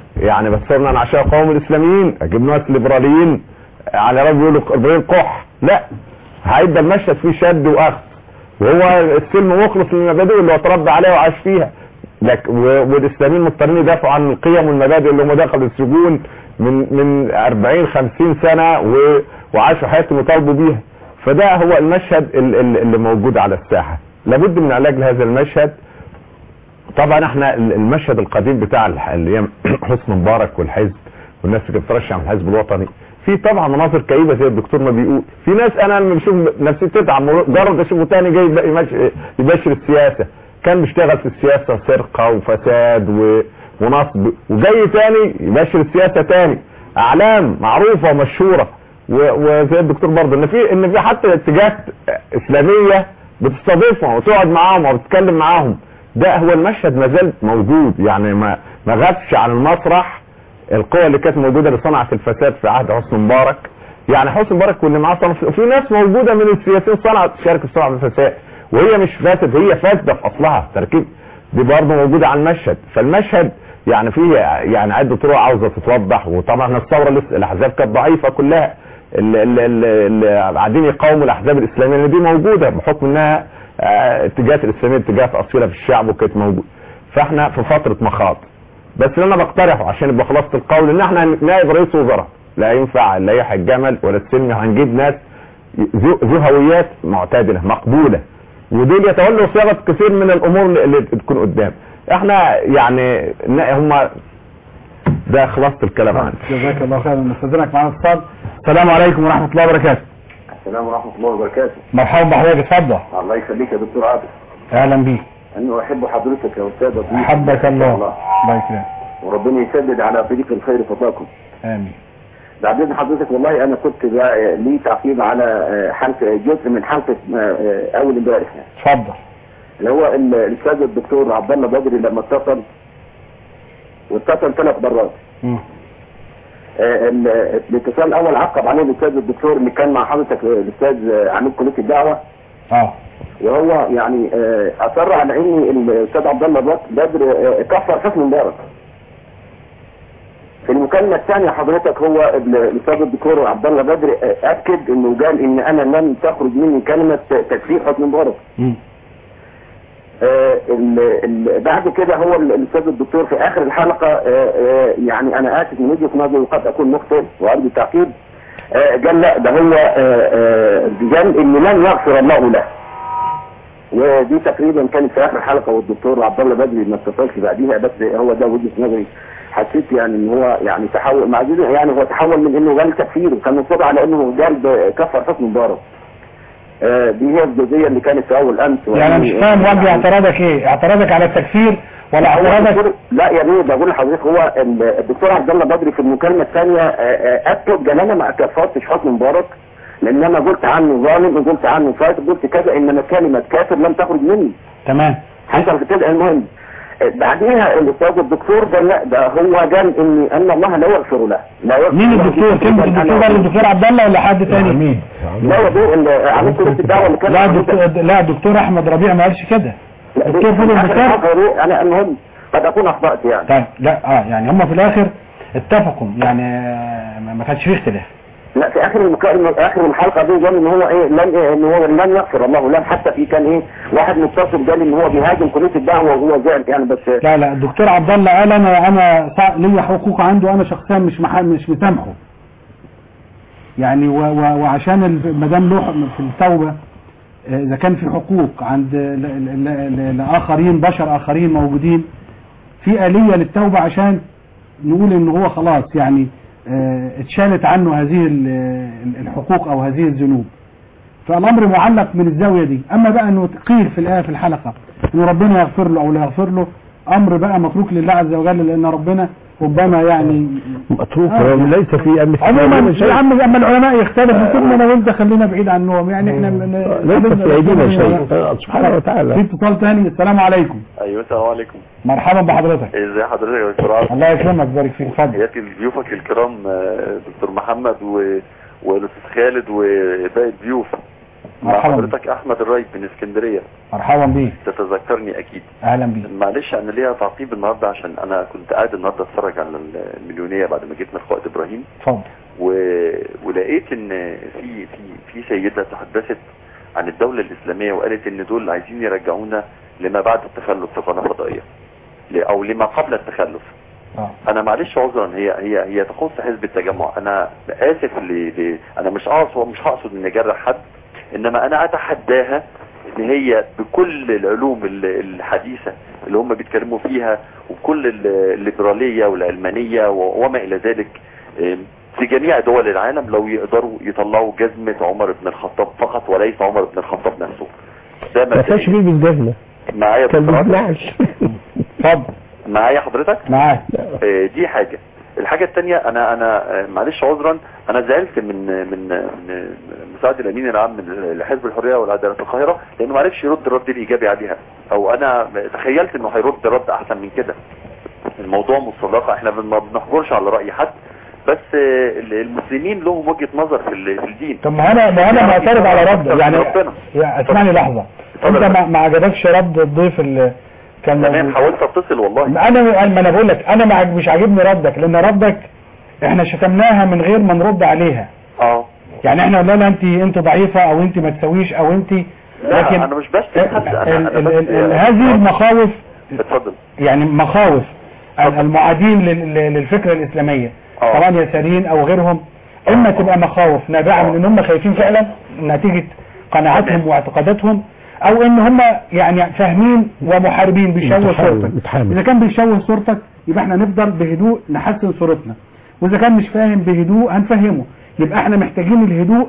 يعني بتصورنا انا عشان قوم الاسلاميين اجيب ناس ليبراليين على رب يقولوا ابراهيم قح لا هيبقى المشهد فيه شد واخذ وهو السلم مخلص للمبادئ اللي هو اتربى عليها وعاش فيها لك و- والاسلاميين مضطرين يدافعوا عن القيم والمبادئ اللي هم دخلوا السجون من من 40 50 سنه و- وعاشوا حياتهم وطالبوا بيها فده هو المشهد ال- ال- اللي موجود على الساحه لابد من علاج لهذا المشهد طبعا احنا ال- المشهد القديم بتاع الح- اللي هي حسن مبارك والحزب والناس اللي بترشح من الحزب الوطني في طبعا مناظر كئيبه زي الدكتور ما بيقول في ناس انا لما بشوف نفسي تتعب مجرد اشوفه تاني جاي يبقى يمش- يبشر السياسه كان بيشتغل في السياسه سرقه وفساد و... ونصب وجاي تاني يبشر السياسه تاني اعلام معروفه ومشهوره و... وزي الدكتور برضه ان في ان في حتى اتجاهات اسلاميه بتستضيفهم وتقعد معاهم وبتتكلم معاهم ده هو المشهد ما زال موجود يعني ما ما غابش عن المسرح القوى اللي كانت موجوده اللي صنعت الفساد في عهد حسني مبارك يعني حسني مبارك واللي معاه صنع وفي ناس موجوده من السياسيين صنعت شارك في صنع الفساد وهي مش فاسد هي فاسده في اصلها تركيب دي برضه موجوده على المشهد فالمشهد يعني فيه يعني عده طرق عاوزه تتوضح وطبعا الثوره لسه الاحزاب كانت ضعيفه كلها اللي, اللي, اللي قاعدين يقاوموا الاحزاب الاسلاميه لان دي موجوده بحكم انها آه، اتجاهات الاسلاميه اتجاهات اصيله في الشعب وكانت موجوده فاحنا في فتره مخاض بس اللي انا بقترحه عشان يبقى خلاصه القول ان احنا نائب رئيس وزراء لا ينفع لا يحيى الجمل ولا السلمي هنجيب ناس ذو ذو هويات معتدله مقبوله ودول يتولوا صياغه كثير من الامور اللي- اللي تكون قدام احنا يعني هم ده خلاصه الكلام عندي جزاك الله خيرا نستاذنك معانا اتصال السلام عليكم ورحمه الله وبركاته السلام ورحمة الله وبركاته مرحبا بحضرتك اتفضل الله يخليك يا دكتور عابد اهلا بيك أنه أحب حضرتك يا أستاذ أبو احبك الله الله الله يكرمك وربنا يسدد على طريق الخير خطاكم امين بعدين حضرتك والله أنا كنت بقى لي تعقيب على آه، حلقة جزء من حلقة آه، آه، أول امبارح يعني. اتفضل اللي هو ال- الأستاذ الدكتور عبد الله بدري لما اتصل واتصل ثلاث مرات مم. آه، ال- الاتصال الأول عقب عليه الأستاذ الدكتور اللي كان مع حضرتك آه، الأستاذ آه، عميد كلية الدعوة اه وهو يعني آه، اصر على ان الاستاذ عبد الله بك- بدر آه، كفر حسني مبارك في المكالمه الثانيه حضرتك هو ال- الاستاذ الدكتور عبد الله بدر آه، اكد انه قال ان انا لم تخرج مني كلمه تكفير حسني مبارك مم. آه، ال- ال- بعد كده هو ال- الاستاذ الدكتور في اخر الحلقه آه، آه، يعني انا اسف من وجهه نظري وقد اكون مخطئ وارجو التعقيب آه، قال لا ده هو آه، آه، قال ان لن يغفر الله له ودي تقريبا كانت في اخر الحلقه والدكتور عبد الله بدري ما اتصلش بعديها بس هو ده وجهه نظري حسيت يعني ان هو يعني تحول مع ذلك يعني هو تحول من انه قال تكفير وكان مصر على انه قال كفر حسن مبارك آه، دي هي الجزئيه اللي كانت في اول امس يعني مش فاهم وجه اعتراضك ايه اعتراضك على التكفير ولا هو اعتراضك الدكتور- لا يا ريت بقول لحضرتك هو ال- الدكتور عبد الله بدري في المكالمه الثانيه اكد ان انا ما كفرتش حسني مبارك لان انا قلت عنه ظالم وقلت عنه فاسد قلت كذا انما كلمه كافر لم تخرج مني تمام حصل في كده المهم آه، بعديها الاستاذ الدكتور قال لا ده هو قال ان ان الله لا يغفر له لا يغفر مين له. الدكتور كلمه قال الدكتور أنا- برضه الدكتور عبد الله ولا حد تاني عميد لا يا دكتور ال- عميد كليه الدعوه اللي كان لا دكتور لا دكتور احمد ربيع ما قالش كده لا، دكتور فضل آخر الدكتور حلقة دي انا المهم قد اكون اخطات يعني طيب لا اه يعني هم في الاخر اتفقوا يعني آه، ما ما كانش فيه اختلاف لا في اخر المكالمه اخر الحلقه دي قال ان هو ايه لن إيه ان هو لن يغفر الله له حتى في كان ايه واحد متصل قال ان هو بيهاجم كليه الدعوه وهو زعل يعني بس لا لا الدكتور عبد الله قال انا انا صع- ليا حقوق عنده انا شخصيا مش مح... مش مسامحه يعني و... و... وعشان ال- ما دام له حق في التوبه آه، اذا كان في حقوق عند ل... ل... ل... لاخرين بشر اخرين موجودين في آلية للتوبة عشان نقول ان هو خلاص يعني آه، اتشالت عنه هذه ال- ال- الحقوق او هذه الذنوب فالامر معلق من الزاوية دي اما بقى انه قيل في الايه في الحلقة ان ربنا يغفر له او لا يغفر له امر بقى متروك لله عز وجل لان ربنا ربما يعني متروك آه. ليس في أمثال عموما شيء. يا عم اما العلماء يختلفوا كلنا انا وانت خلينا بعيد عنهم يعني احنا ليس في أيدينا شيء آه، سبحانه في وتعالى اتصال تاني السلام عليكم ايوه السلام عليكم مرحبا بحضرتك ازي حضرتك يا دكتور عاصم الله يكرمك بارك فيك اتفضل تحياتي لضيوفك الكرام آه، دكتور محمد و... والاستاذ خالد وباقي الضيوف مع مرحبا بك حضرتك احمد الرايد من اسكندريه مرحبا بيك تتذكرني اكيد اهلا بيك معلش انا ليا تعقيب النهارده عشان انا كنت قاعد النهارده اتفرج على المليونيه بعد ما جيت من قائد ابراهيم اتفضل و... ولقيت ان في في في سيده تحدثت عن الدوله الاسلاميه وقالت ان دول عايزين يرجعونا لما بعد التخلف في قناه فضائيه ل- او لما قبل التخلف اه انا معلش عذرا هي هي هي تخص حزب التجمع انا اسف ل... ل... انا مش اقصد مش هقصد ان اجرح حد انما انا اتحداها ان هي بكل العلوم ال- الحديثه اللي هم بيتكلموا فيها وبكل ال- الليبراليه والعلمانيه و- وما الى ذلك إم، في جميع دول العالم لو يقدروا يطلعوا جزمه عمر بن الخطاب فقط وليس عمر بن الخطاب نفسه ده ما كانش مبدئيا بيلبس جزمه معايا كان دكتور عاطف؟ بيتنعش اتفضل معايا حضرتك معاك آه، دي حاجة الحاجة التانية انا انا آه، معلش عذرا انا زعلت من من من مساعد الامين العام من- لحزب الحرية والعدالة في القاهرة لانه ما عرفش يرد الرد الايجابي عليها او انا تخيلت انه هيرد رد احسن من كده الموضوع مش صداقة احنا ما بنحجرش على رأي حد بس آه، المسلمين لهم وجهة نظر في ال- في الدين طب ما انا ما انا معترض على رد يعني ربنا. يا اسمعني لحظه اتفضل انت يا ما, ما عجبكش رد الضيف اللي كان تمام موجود. حاولت اتصل والله انا ما انا بقول لك انا ما عج- مش عاجبني ردك لان ردك احنا شتمناها من غير ما نرد عليها اه يعني احنا قلنا لها انت انت ضعيفه او انت ما تسويش او انت لا انا مش بشتم حد انا ال- انا ال- بس ال- ال- هذه المخاوف اتفضل يعني مخاوف المعادين لل- لل- للفكره الاسلاميه آه. طبعا يساريين او غيرهم اما تبقى مخاوف نابعه من ان هم خايفين فعلا نتيجه قناعاتهم واعتقاداتهم او ان هم يعني فاهمين ومحاربين بيشوه متحامل- صورتك متحامل. اذا كان بيشوه صورتك يبقى احنا نفضل بهدوء نحسن صورتنا واذا كان مش فاهم بهدوء هنفهمه يبقى احنا محتاجين الهدوء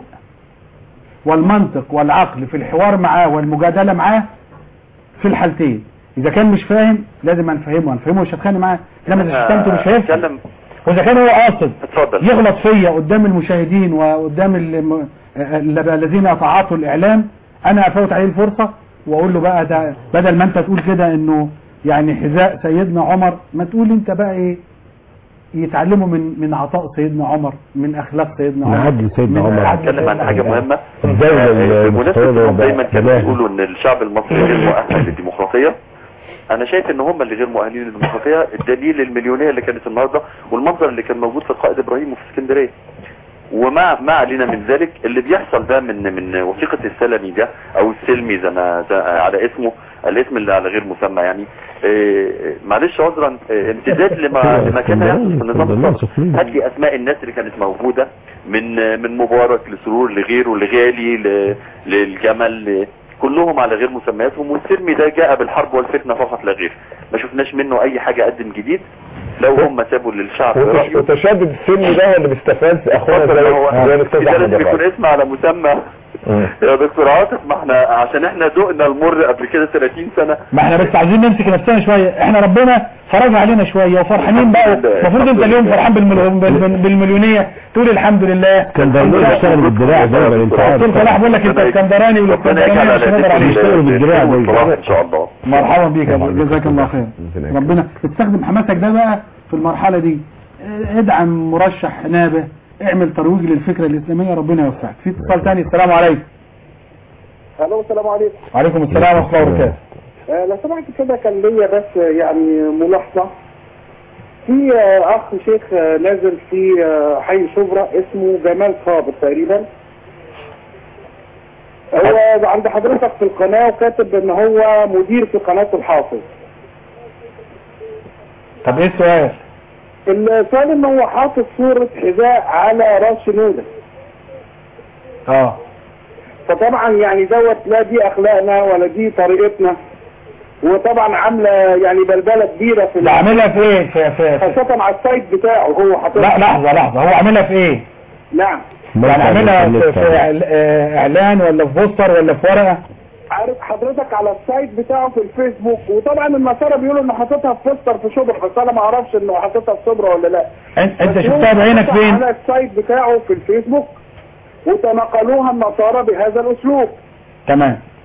والمنطق والعقل في الحوار معاه والمجادله معاه في الحالتين اذا كان مش فاهم لازم هنفهمه هنفهمه مش هتخانق معاه لما اذا شتمته مش هيفهم اتكلم واذا كان هو قاصد اتفضل يغلط فيا قدام المشاهدين وقدام الم- ال- الذين يتعاطوا الاعلام انا افوت عليه الفرصه واقول له بقى ده بدل ما انت تقول كده انه يعني حذاء سيدنا عمر ما تقول انت بقى ايه يتعلموا من من عطاء سيدنا عمر من اخلاق سيدنا من عمر عدل سيدنا من عمر. عدل اتكلم عن حاجة مهمة الدولة آه، بمناسبة المستوردة انهم دايما كانوا بلاها. بيقولوا ان الشعب المصري غير مؤهل للديمقراطية انا شايف ان هم اللي غير مؤهلين للديمقراطية الدليل المليونية اللي كانت النهاردة والمنظر اللي كان موجود في القائد ابراهيم وفي اسكندرية وما ما علينا من ذلك اللي بيحصل ده من من وثيقة السلمي ده او السلمي زي ما زي- على اسمه الاسم اللي على غير مسمى يعني آه، معلش عذرا آه، امتداد لما لما كان يحدث في النظام السابق هات لي اسماء الناس اللي كانت موجودة من من مبارك لسرور لغيره لغالي ل- للجمل ل- كلهم على غير مسمياتهم والسلمي ده جاء بالحرب والفتنة فقط لا غير ما شفناش منه اي حاجة قدم جديد لو هم سابوا للشعب وتش- رأيه وتشدد السن ده هو اللي بيستفز اخونا اتفضل، زي هو زي الاستاذ ده احمد لازم يكون الرئيس. اسم على مسمى مم. يا دكتور عاطف ما احنا عشان احنا دقنا المر قبل كده 30 سنة ما احنا بس عايزين نمسك نفسنا شويه احنا ربنا فرج علينا شويه وفرحانين بقى الحمد لله. المفروض انت اليوم فرحان بالمليون- بال- بالمليونيه تقول الحمد لله كان دايما بيشتغل بالدراع دايما انت عارف دكتور صلاح بيقول لك انت اسكندراني ربنا والاسكندرانيه يجعل مش على هنقدر عليه بيشتغلوا بالدراع يديكم دايما. الصلاح ان شاء الله مرحبا بيك يا أبو، طبعا. جزاك الله خير ربنا يكرمك. ربنا استخدم حماسك ده بقى في المرحله دي اه، ادعم مرشح نابه اعمل ترويج للفكره الاسلاميه ربنا يوفقك في اتصال ثاني السلام عليكم الو السلام عليكم وعليكم السلام ورحمه الله وبركاته آه، لو سمحت كده كان ليا بس آه، يعني ملاحظه في آه، اخ شيخ آه، نازل في آه، حي شبرا اسمه جمال صابر تقريبا هو عند حضرتك في القناه وكاتب ان هو مدير في قناه الحافظ طب ايه السؤال السؤال ان هو حاطط صوره حذاء على راس شنوده اه فطبعا يعني دوت لا دي اخلاقنا ولا دي طريقتنا وطبعا عامله يعني بلبله كبيره في ده عاملها في ايه في في, في خاصة على السايت بتاعه هو حاططها لا لحظه لحظه هو عاملها في ايه نعم يعني عاملها في, في إعل- آه، اعلان ولا في بوستر ولا في ورقه عارف حضرتك على السايت بتاعه في الفيسبوك وطبعا النصارى بيقولوا انه حاططها في بوستر في شبرا بس انا ما اعرفش انه حاططها في شبرا ولا لا انت انت بس هو شفتها بعينك حاططها فين على السايت بتاعه في الفيسبوك وتناقلوها النصارى بهذا الاسلوب تمام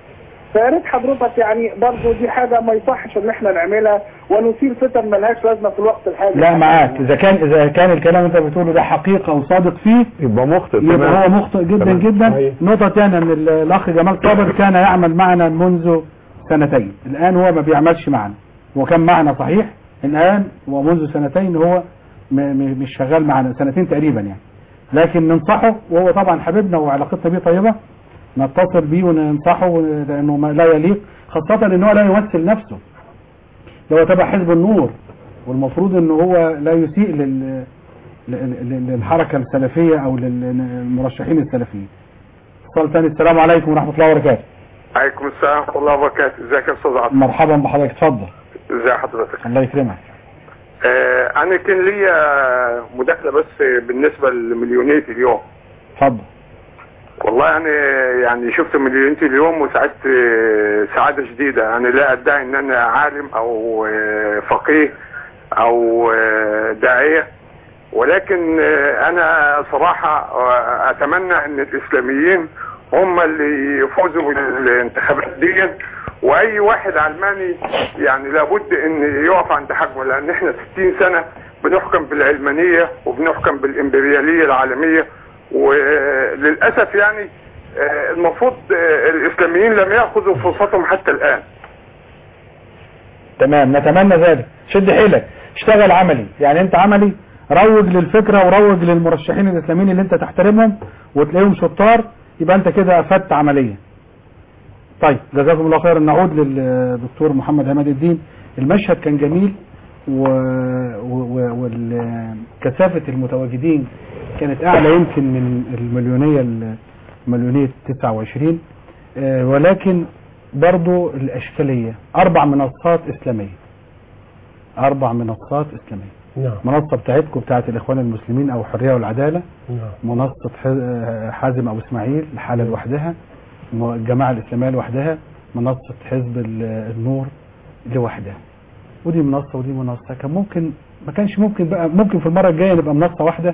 فيا ريت حضرتك يعني برضه دي حاجه ما يصحش ان احنا نعملها ونثير فتن ملهاش لازمه في الوقت الحالي لا معاك اذا كان اذا كان الكلام اللي انت بتقوله ده حقيقه وصادق فيه يبقى مخطئ يبقى تمام. هو مخطئ جدا تمام. جدا صحيح. نقطة ثانية ان ال- الاخ جمال صابر كان يعمل معنا منذ سنتين الان هو ما بيعملش معنا هو كان معنا صحيح الان ومنذ سنتين هو م- م- مش شغال معنا سنتين تقريبا يعني لكن ننصحه وهو طبعا حبيبنا وعلاقتنا بيه طيبة نتصل بيه وننصحه لانه ما لا يليق خاصة ان هو لا يمثل نفسه ده هو تبع حزب النور والمفروض ان هو لا يسيء لل ل- ل- للحركة السلفية او للمرشحين السلفيين اتصال تاني السلام عليكم ورحمة الله وبركاته عليكم السلام ورحمة الله وبركاته ازيك يا استاذ عبد مرحبا بحضرتك اتفضل ازي حضرتك الله يكرمك آه انا كان ليا مداخلة بس بالنسبة لمليونية اليوم اتفضل والله انا يعني شفت مليونية اليوم وسعدت آه، سعادة شديدة انا لا ادعي ان انا عالم او آه، فقيه او آه، داعية ولكن آه، انا صراحة آه، اتمنى ان الاسلاميين هم اللي يفوزوا بالانتخابات دي واي واحد علماني يعني لابد ان يقف عند حجمه لان احنا 60 سنة بنحكم بالعلمانية وبنحكم بالامبريالية العالمية وللأسف يعني آه، المفروض آه، الاسلاميين لم يأخذوا فرصتهم حتى الان تمام نتمنى ذلك شد حيلك اشتغل عملي يعني انت عملي روج للفكرة وروج للمرشحين الاسلاميين اللي انت تحترمهم وتلاقيهم شطار يبقى انت كده افدت عمليا طيب جزاكم الله خيرا نعود للدكتور محمد عماد الدين المشهد كان جميل و... و... وكثافة المتواجدين كانت اعلى يمكن من المليونية المليونية 29 آه، ولكن برضو الاشكالية اربع منصات اسلامية اربع منصات اسلامية نعم منصة بتاعتكم بتاعت الاخوان المسلمين او الحرية والعدالة نعم منصة ح- حازم ابو اسماعيل الحالة لوحدها م- الجماعة الاسلامية لوحدها منصة حزب ال- النور لوحدها ودي منصة ودي منصة كان ممكن ما كانش ممكن بقى ممكن في المرة الجاية نبقى منصة واحدة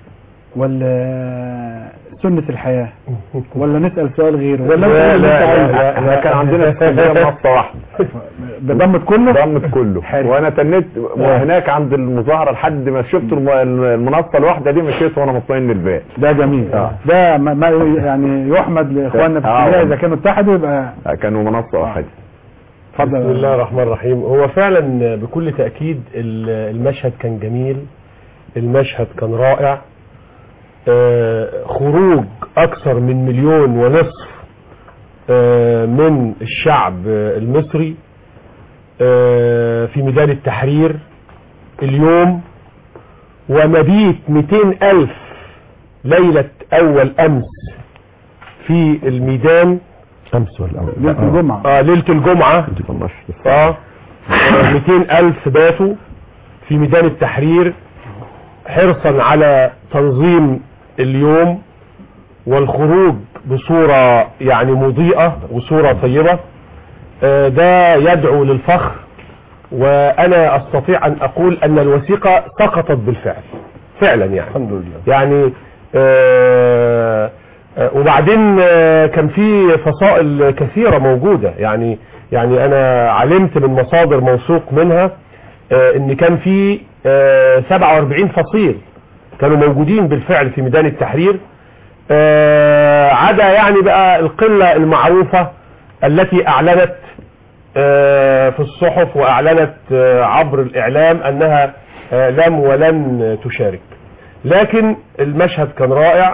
ولا سنة الحياة ولا نسأل سؤال غيره ولا لا نسأل لا اللي انت لا, عايزه. لا احنا كان عندنا في اسكندريه منصه واحده بضمت كله ضمت كله وانا تنيت هناك عند المظاهره لحد ما شفت الم- المنصه الواحده دي مشيت وانا مطمئن البال ده جميل آه. ده ما ما يعني يحمد لاخواننا في آه. السعودية اذا كانوا اتحدوا يبقى كانوا منصه واحده اتفضل بسم الله الرحمن الرحيم هو فعلا بكل تأكيد ال- المشهد كان جميل المشهد كان رائع آه، خروج أكثر من مليون ونصف آه، من الشعب آه، المصري آه، في ميدان التحرير اليوم ومبيت 200 ألف ليلة أول أمس في الميدان امس ولا اول ليلة الجمعة آه ليلة الجمعة اه 200 ألف باتوا في ميدان التحرير حرصا على تنظيم اليوم والخروج بصورة يعني مضيئة وصورة طيبة آه ده يدعو للفخر وأنا أستطيع أن أقول أن الوثيقة سقطت بالفعل فعلا يعني الحمد لله يعني آه آه، وبعدين آه، كان في فصائل كثيرة موجودة يعني يعني انا علمت من مصادر موثوق منها آه، ان كان في آه، 47 فصيل كانوا موجودين بالفعل في ميدان التحرير آه، عدا يعني بقى القلة المعروفة التي اعلنت آه، في الصحف واعلنت آه، عبر الاعلام انها آه، لم ولن تشارك لكن المشهد كان رائع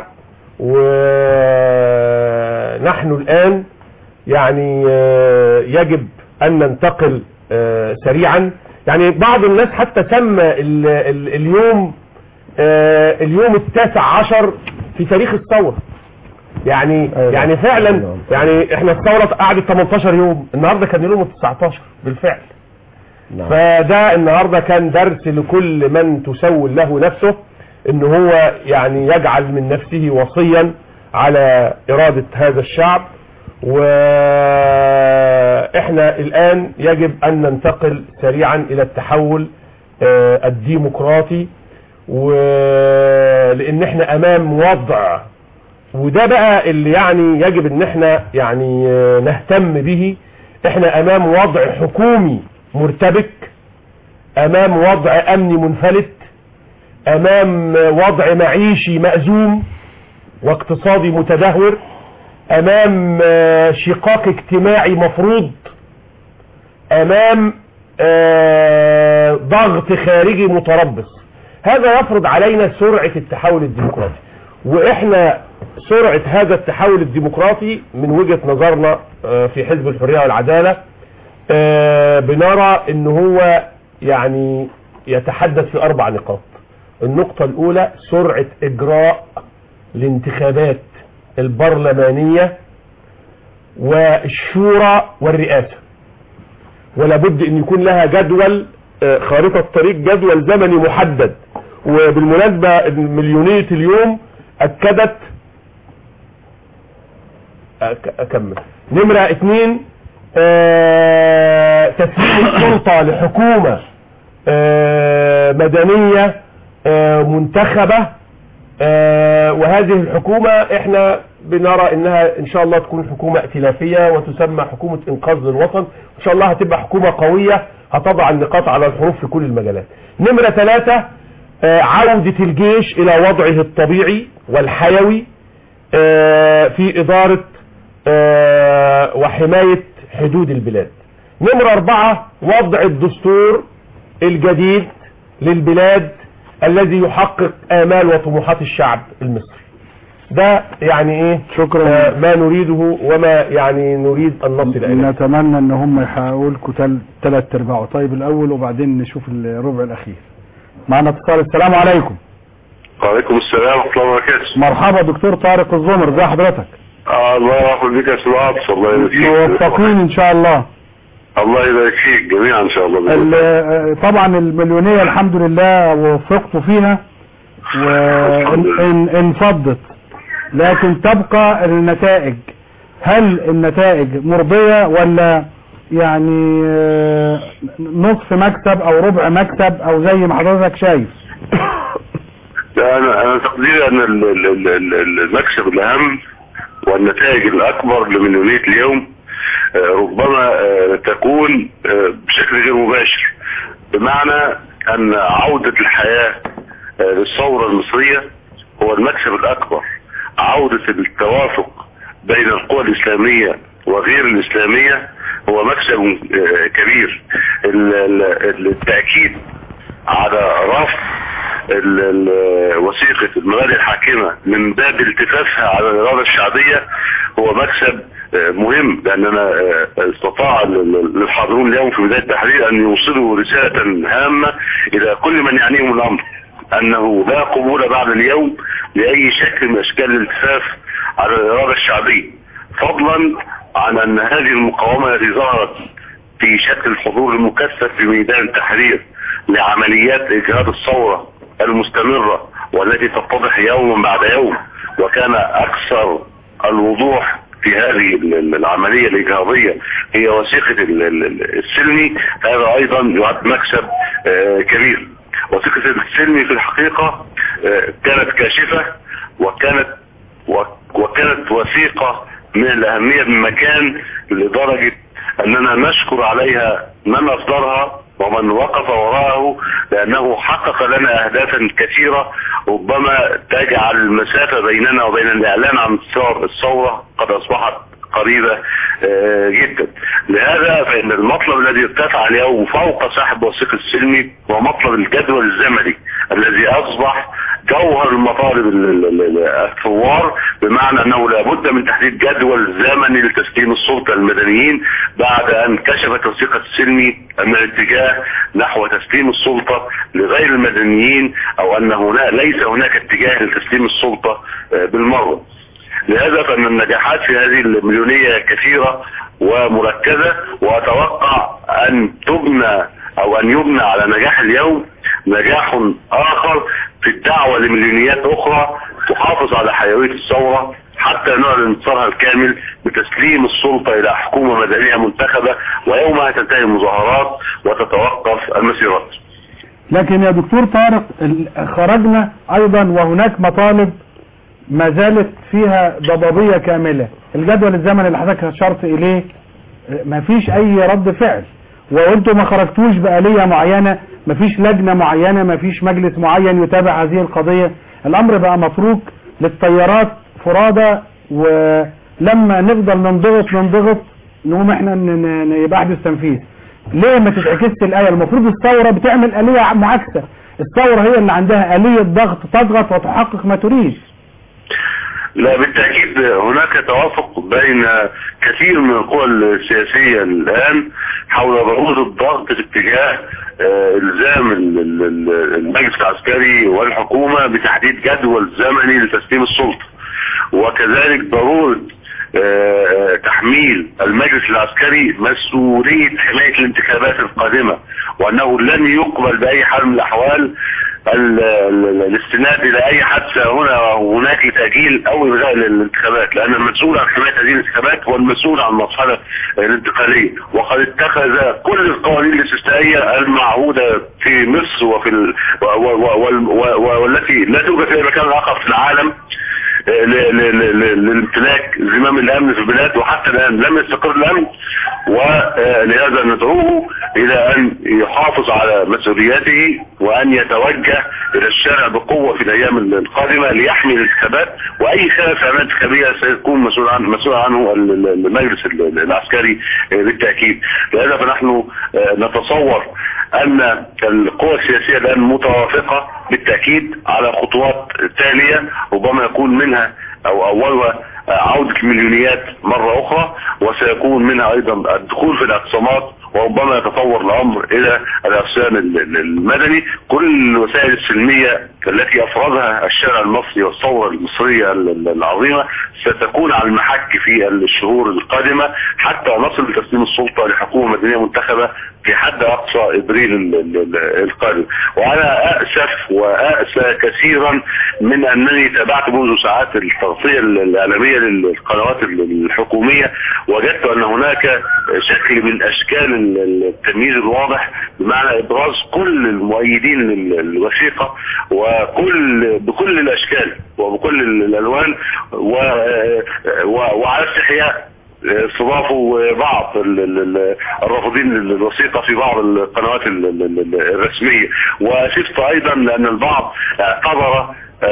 ونحن الآن يعني آه، يجب أن ننتقل آه، سريعا يعني بعض الناس حتى سمى ال- ال- اليوم آه، اليوم التاسع عشر في تاريخ الثورة يعني يعني فعلا يعني احنا الثورة قعدت 18 يوم النهاردة كان اليوم 19 بالفعل نعم. فده النهاردة كان درس لكل من تسول له نفسه ان هو يعني يجعل من نفسه وصيا على ارادة هذا الشعب واحنا الان يجب ان ننتقل سريعا الى التحول آه، الديمقراطي ولان احنا امام وضع وده بقى اللي يعني يجب ان احنا يعني آه، نهتم به احنا امام وضع حكومي مرتبك امام وضع امني منفلت امام وضع معيشي مأزوم واقتصادي متدهور امام آه، شقاق اجتماعي مفروض امام آه، ضغط خارجي متربص هذا يفرض علينا سرعة التحول الديمقراطي واحنا سرعة هذا التحول الديمقراطي من وجهة نظرنا آه، في حزب الحرية والعدالة آه، بنرى ان هو يعني يتحدث في اربع نقاط النقطة الاولى سرعة اجراء الانتخابات البرلمانية والشورى والرئاسة ولا بد ان يكون لها جدول آه، خارطة طريق جدول زمني محدد وبالمناسبة إن مليونية اليوم اكدت أك- اكمل نمرة اتنين آه، تسليم السلطة لحكومة آه، مدنية آه، منتخبة آه، وهذه الحكومة احنا بنرى انها ان شاء الله تكون حكومة ائتلافية وتسمى حكومة انقاذ للوطن ان شاء الله هتبقى حكومة قوية هتضع النقاط على الحروف في كل المجالات نمرة ثلاثة آه، عودة الجيش الى وضعه الطبيعي والحيوي آه، في ادارة آه، وحماية حدود البلاد نمرة اربعة وضع الدستور الجديد للبلاد الذي يحقق آمال وطموحات الشعب المصري ده يعني ايه شكرا آه ما نريده وما يعني نريد ان نصل اليه نتمنى ان هم يحققوا لكم تل- تلات ارباعه طيب الاول وبعدين نشوف الربع الاخير معنا اتصال السلام عليكم وعليكم السلام ورحمة الله وبركاته مرحبا دكتور طارق الزمر ازي حضرتك آه الله يرحم بك يا سيدي عاطف الله يبارك فيك موفقين ان شاء الله الله يبارك فيك جميعا ان شاء الله بإذن ال- الله. آه، طبعا المليونية الحمد لله وفقت فيها وانفضت لكن تبقى النتائج هل النتائج مرضية ولا يعني آه، نصف مكسب او ربع مكسب او زي ما حضرتك شايف لا، انا انا تقديري ان ال- ال- ال- ال- المكسب الاهم والنتائج الاكبر لمليونية اليوم آه، ربما آه، تكون آه، بشكل غير مباشر بمعنى ان عودة الحياة آه، للثورة المصرية هو المكسب الاكبر عودة التوافق بين القوى الاسلامية وغير الاسلامية هو مكسب آه، كبير ال- ال- التأكيد على رفض ال- ال- وثيقة المبادئ الحاكمة من باب التفافها على الإرادة الشعبية هو مكسب آه، مهم لأننا آه، استطاع ال- ال- الحاضرون اليوم في بداية التحرير أن يوصلوا رسالة هامة إلى كل من يعنيهم الأمر أنه لا قبول بعد اليوم لأي شكل من أشكال الالتفاف على الإرادة الشعبية فضلا عن أن هذه المقاومة التي ظهرت في شكل الحضور المكثف في ميدان التحرير لعمليات إجهاد الثورة المستمرة والتي تتضح يوما بعد يوم وكان أكثر الوضوح في هذه ال- ال- العملية الإجهاضية هي وثيقة ال- ال- السلمي هذا أيضا يعد مكسب آه، كبير وثيقة السلمي في الحقيقة آه، كانت كاشفة وكانت و- وكانت وثيقة من الأهمية بمكان لدرجة أننا نشكر عليها من أصدرها ومن وقف وراءه لأنه حقق لنا أهدافا كثيرة ربما تجعل المسافة بيننا وبين الإعلان عن انتصار الثورة قد أصبحت قريبة آه، جدا لهذا فإن المطلب الذي ارتفع اليوم فوق سحب وثيقة السلمي هو مطلب الجدول الزمني الذي أصبح جوهر المطالب ال- ال- ال- الثوار بمعنى أنه لابد من تحديد جدول زمني لتسليم السلطة للمدنيين بعد أن كشفت وثيقة السلمي أن الاتجاه نحو تسليم السلطة لغير المدنيين أو أن هنا ليس هناك اتجاه لتسليم السلطة آه، بالمرة لهذا فان النجاحات في هذه المليونية كثيرة ومركزة واتوقع ان تبنى او ان يبنى على نجاح اليوم نجاح اخر في الدعوة لمليونيات اخرى تحافظ على حيوية الثورة حتى نعلن انتصارها الكامل بتسليم السلطة الى حكومة مدنية منتخبة ويومها تنتهي المظاهرات وتتوقف المسيرات لكن يا دكتور طارق ال- خرجنا ايضا وهناك مطالب ما زالت فيها ضبابية كاملة الجدول الزمني اللي حضرتك اشرت اليه ما فيش اي رد فعل وانتوا ما خرجتوش بآلية معينة ما فيش لجنة معينة ما فيش مجلس معين يتابع هذه القضية الامر بقى متروك للطيارات فرادى ولما نفضل ننضغط ننضغط نقوم احنا ن- ن- ن- يبقى احدث تنفيذ ليه ما تتعكسش الآية المفروض الثورة بتعمل آلية معاكسة الثورة هي اللي عندها آلية ضغط تضغط وتحقق ما تريد لا بالتأكيد هناك توافق بين كثير من القوى السياسية الآن حول ضرورة الضغط في اتجاه آه، إلزام ال- ال- ال- المجلس العسكري والحكومة بتحديد جدول زمني لتسليم السلطة وكذلك ضرورة آه، تحميل المجلس العسكري مسؤولية حماية الانتخابات القادمة وأنه لن يقبل بأي حال من الأحوال ال- ال- الاستناد الى اي حادثه هنا هناك لتاجيل او الغاء الانتخابات لان المسؤول عن حمايه هذه الانتخابات هو المسؤول عن المرحله الانتقاليه وقد اتخذ كل القوانين الاستثنائيه المعهوده في مصر وفي ال... و... و... وال- و... و... والتي لا توجد في اي مكان اخر في العالم آه، ل- ل- ل- ل- لامتلاك زمام الامن في البلاد وحتى الان لم يستقر الامن ولهذا ندعوه الى ان يحافظ على مسؤولياته وان يتوجه الى الشارع بقوه في الايام القادمه ليحمي الانتخابات واي خلاف في انتخابيه سيكون مسؤول عن مسؤول عنه ال- ال- المجلس ال- العسكري آه، بالتاكيد لهذا فنحن آه، نتصور ان القوى السياسيه الان متوافقه بالتاكيد على خطوات تاليه ربما يكون منها او اولها عودة المليونيات مرة اخرى وسيكون منها ايضا الدخول في الاعتصامات وربما يتطور الامر الى العصيان ال- ال- المدني كل الوسائل السلمية التي افرضها الشارع المصري والثورة المصرية ال- ال- العظيمة ستكون على المحك في الشهور القادمة حتى نصل لتسليم السلطة لحكومة مدنية منتخبة في حد اقصى ابريل ال- ال- ال- القادم وانا اسف واسى كثيرا من انني تابعت منذ ساعات التغطية ال- الاعلامية للقنوات ال- الحكومية وجدت ان هناك شكل من اشكال ال- ال- التمييز الواضح بمعنى ابراز كل المؤيدين لل- الوثيقة وكل بكل الاشكال وبكل ال- الالوان و- و- وعلى استحياء استضافوا بعض ال- ال- ال- الرافضين للوثيقة في بعض القنوات ال- ال- ال- الرسمية وشفت ايضا لان البعض اعتبر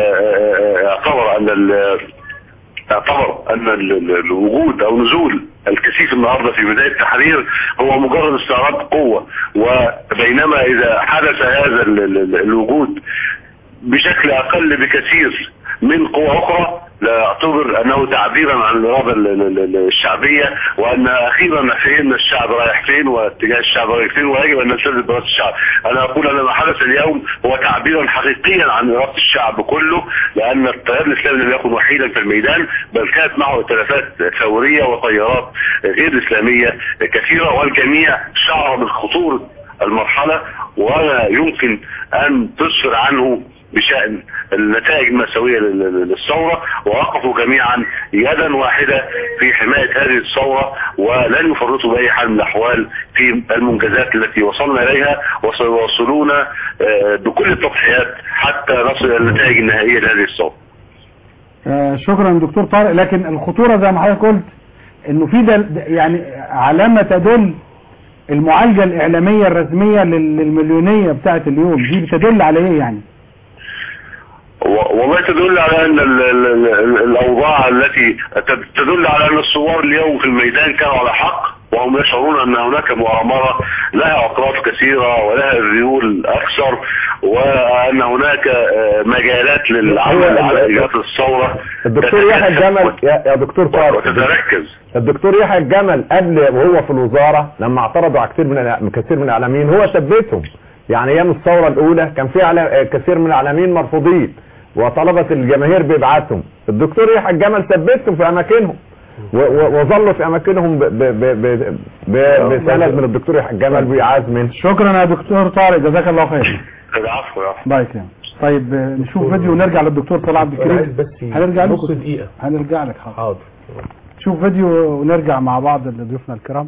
اعتبر ان ال- اعتبر ان ال- ال- الوجود او نزول الكثيف النهارده في بدايه التحرير هو مجرد استعراض قوه وبينما اذا حدث هذا ال- ال- الوجود بشكل اقل بكثير من قوى اخرى لا اعتبر انه تعبيرا عن الاراده ال- ال- ال- الشعبيه وان اخيرا فهمنا الشعب رايح فين واتجاه الشعب رايح فين ويجب ان نلتزم باراده الشعب. انا اقول ان ما حدث اليوم هو تعبيرا حقيقيا عن اراده الشعب كله لان التيار الاسلامي لم يكن وحيدا في الميدان بل كانت معه ائتلافات ثوريه وتيارات غير اسلاميه كثيره والجميع شعر بخطوره المرحله ولا يمكن ان تسفر عنه بشأن النتائج المأساوية لل- لل- للثورة ووقفوا جميعا يدا واحدة في حماية هذه الثورة ولن يفرطوا بأي حال من الأحوال في المنجزات التي وصلنا إليها وسيواصلون آه، بكل التضحيات حتى نصل إلى النتائج النهائية لهذه الثورة آه، شكرا دكتور طارق لكن الخطورة زي ما حضرتك قلت انه في دل يعني علامة تدل المعالجة الاعلامية الرسمية لل- للمليونية بتاعت اليوم دي بتدل على ايه يعني و- والله تدل على ان ال- ال- ال- الاوضاع التي تد- تدل على ان الثوار اليوم في الميدان كانوا على حق وهم يشعرون ان هناك مؤامره لها اطراف كثيره ولها ذيول اكثر وان هناك آه، مجالات للعمل على ايجاد الثوره الدكتور يحيى الجمل يا يا دكتور طارق وتتركز الدكتور يحيى الجمل قبل وهو في الوزارة لما اعترضوا على كثير من الإع- كثير من الاعلاميين هو ثبتهم يعني ايام الثورة الاولى كان في إعلا- كثير من الاعلاميين مرفوضين وطلبت الجماهير بيبعتهم الدكتور يحيى الجمل ثبتهم في اماكنهم و- و- وظلوا في اماكنهم ب- ب- ب- ب- بسند من الدكتور يحيى الجمل بإعاز منه شكرا يا دكتور طارق جزاك الله خير العفو يا الله يكرمك طيب آه، نشوف فيديو ونرجع للدكتور طلال عبد عايز الكريم بس هنرجع نص له دقيقة هنرجع لك حاضر حاضر شوف فيديو ونرجع مع بعض لضيوفنا الكرام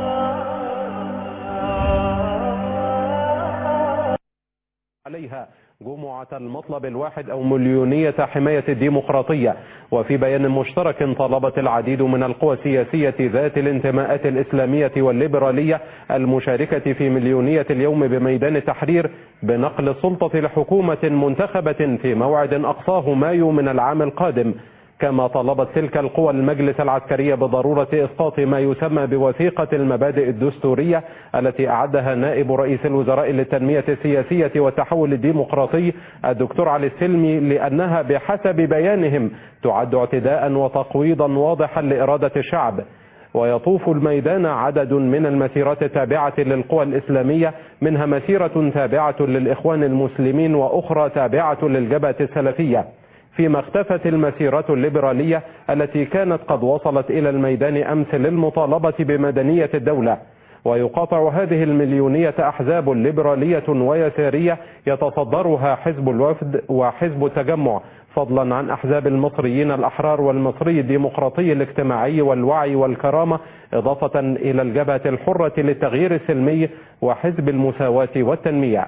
عليها جمعة المطلب الواحد أو مليونية حماية الديمقراطية وفي بيان مشترك طلبت العديد من القوى السياسية ذات الانتماءات الإسلامية والليبرالية المشاركة في مليونية اليوم بميدان التحرير بنقل السلطة لحكومة منتخبة في موعد أقصاه مايو من العام القادم كما طلبت تلك القوى المجلس العسكري بضرورة إسقاط ما يسمى بوثيقة المبادئ الدستورية التي أعدها نائب رئيس الوزراء للتنمية السياسية والتحول الديمقراطي الدكتور علي السلمي لأنها بحسب بيانهم تعد اعتداء وتقويضا واضحا لإرادة الشعب ويطوف الميدان عدد من المسيرات التابعة للقوى الإسلامية منها مسيرة تابعة للإخوان المسلمين وأخرى تابعة للجبهة السلفية فيما اختفت المسيرات الليبرالية التي كانت قد وصلت إلى الميدان أمس للمطالبة بمدنية الدولة ويقاطع هذه المليونية أحزاب ليبرالية ويسارية يتصدرها حزب الوفد وحزب التجمع فضلا عن أحزاب المصريين الأحرار والمصري الديمقراطي الاجتماعي والوعي والكرامة إضافة إلى الجبهة الحرة للتغيير السلمي وحزب المساواة والتنمية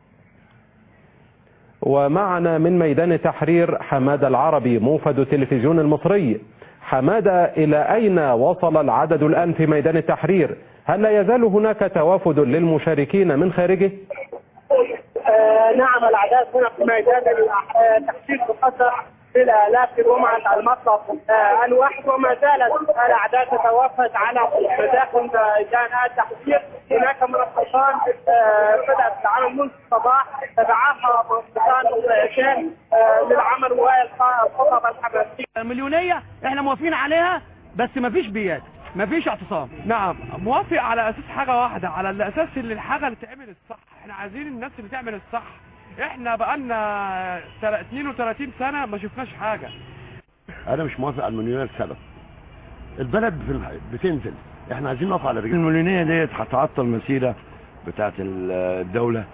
ومعنا من ميدان التحرير حمادة العربي موفد التلفزيون المصري حمادة إلى أين وصل العدد الآن في ميدان التحرير هل لا يزال هناك توافد للمشاركين من خارجه؟ آه نعم الأعداد هنا في ميدان التحرير تقدر بالآلاف جمعة المطلب آه الواحد وما زالت الأعداد تتوافد على مداخل ميدان التحرير هناك منصتان آه بدأت العمل منذ الصباح تبعها منصتان شان للعمل والخطب الحماسية مليونية احنا موافقين عليها بس مفيش بيات مفيش اعتصام نعم موافق على اساس حاجة واحدة على الاساس اللي الحاجة اللي تعمل الصح احنا عايزين الناس اللي تعمل الصح احنا بقالنا 32 سنة ما شفناش حاجة انا مش موافق على المليونية لسبب البلد بتنزل احنا عايزين نقف على رجلنا المليونية ديت هتعطل مسيرة بتاعت الدولة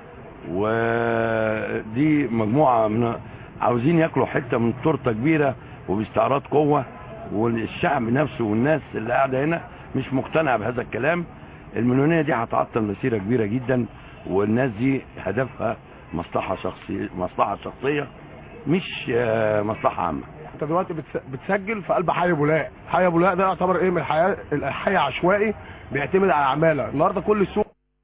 ودي مجموعة من عاوزين ياكلوا حتة من تورته كبيرة وباستعراض قوة والشعب نفسه والناس اللي قاعدة هنا مش مقتنعة بهذا الكلام المليونية دي هتعطل مسيرة كبيرة جدا والناس دي هدفها مصلحة شخصية مصلحة شخصية مش مصلحة عامة انت دلوقتي بتسجل في قلب حي بولاق حي بولاق ده يعتبر ايه من الحياة الحي عشوائي بيعتمد على عمالة النهارده كل السوق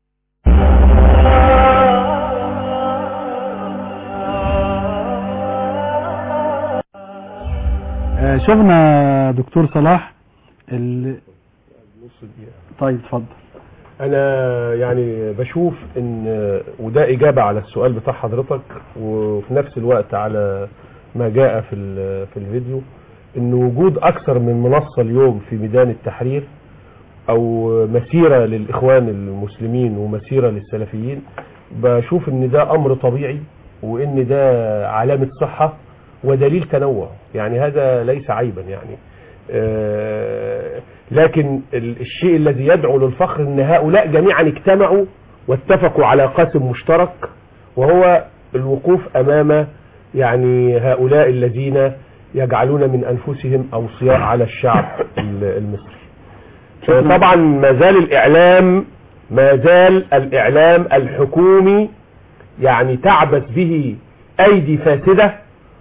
شفنا دكتور صلاح ال... طيب اتفضل انا يعني بشوف ان وده اجابة على السؤال بتاع حضرتك وفي نفس الوقت على ما جاء في في الفيديو ان وجود اكثر من منصة اليوم في ميدان التحرير او مسيرة للاخوان المسلمين ومسيرة للسلفيين بشوف ان ده امر طبيعي وان ده علامة صحة ودليل تنوع يعني هذا ليس عيبا يعني آه لكن الشيء الذي يدعو للفخر ان هؤلاء جميعا اجتمعوا واتفقوا على قاسم مشترك وهو الوقوف امام يعني هؤلاء الذين يجعلون من انفسهم اوصياء على الشعب المصري طبعا ما زال الاعلام ما زال الاعلام الحكومي يعني تعبث به ايدي فاسده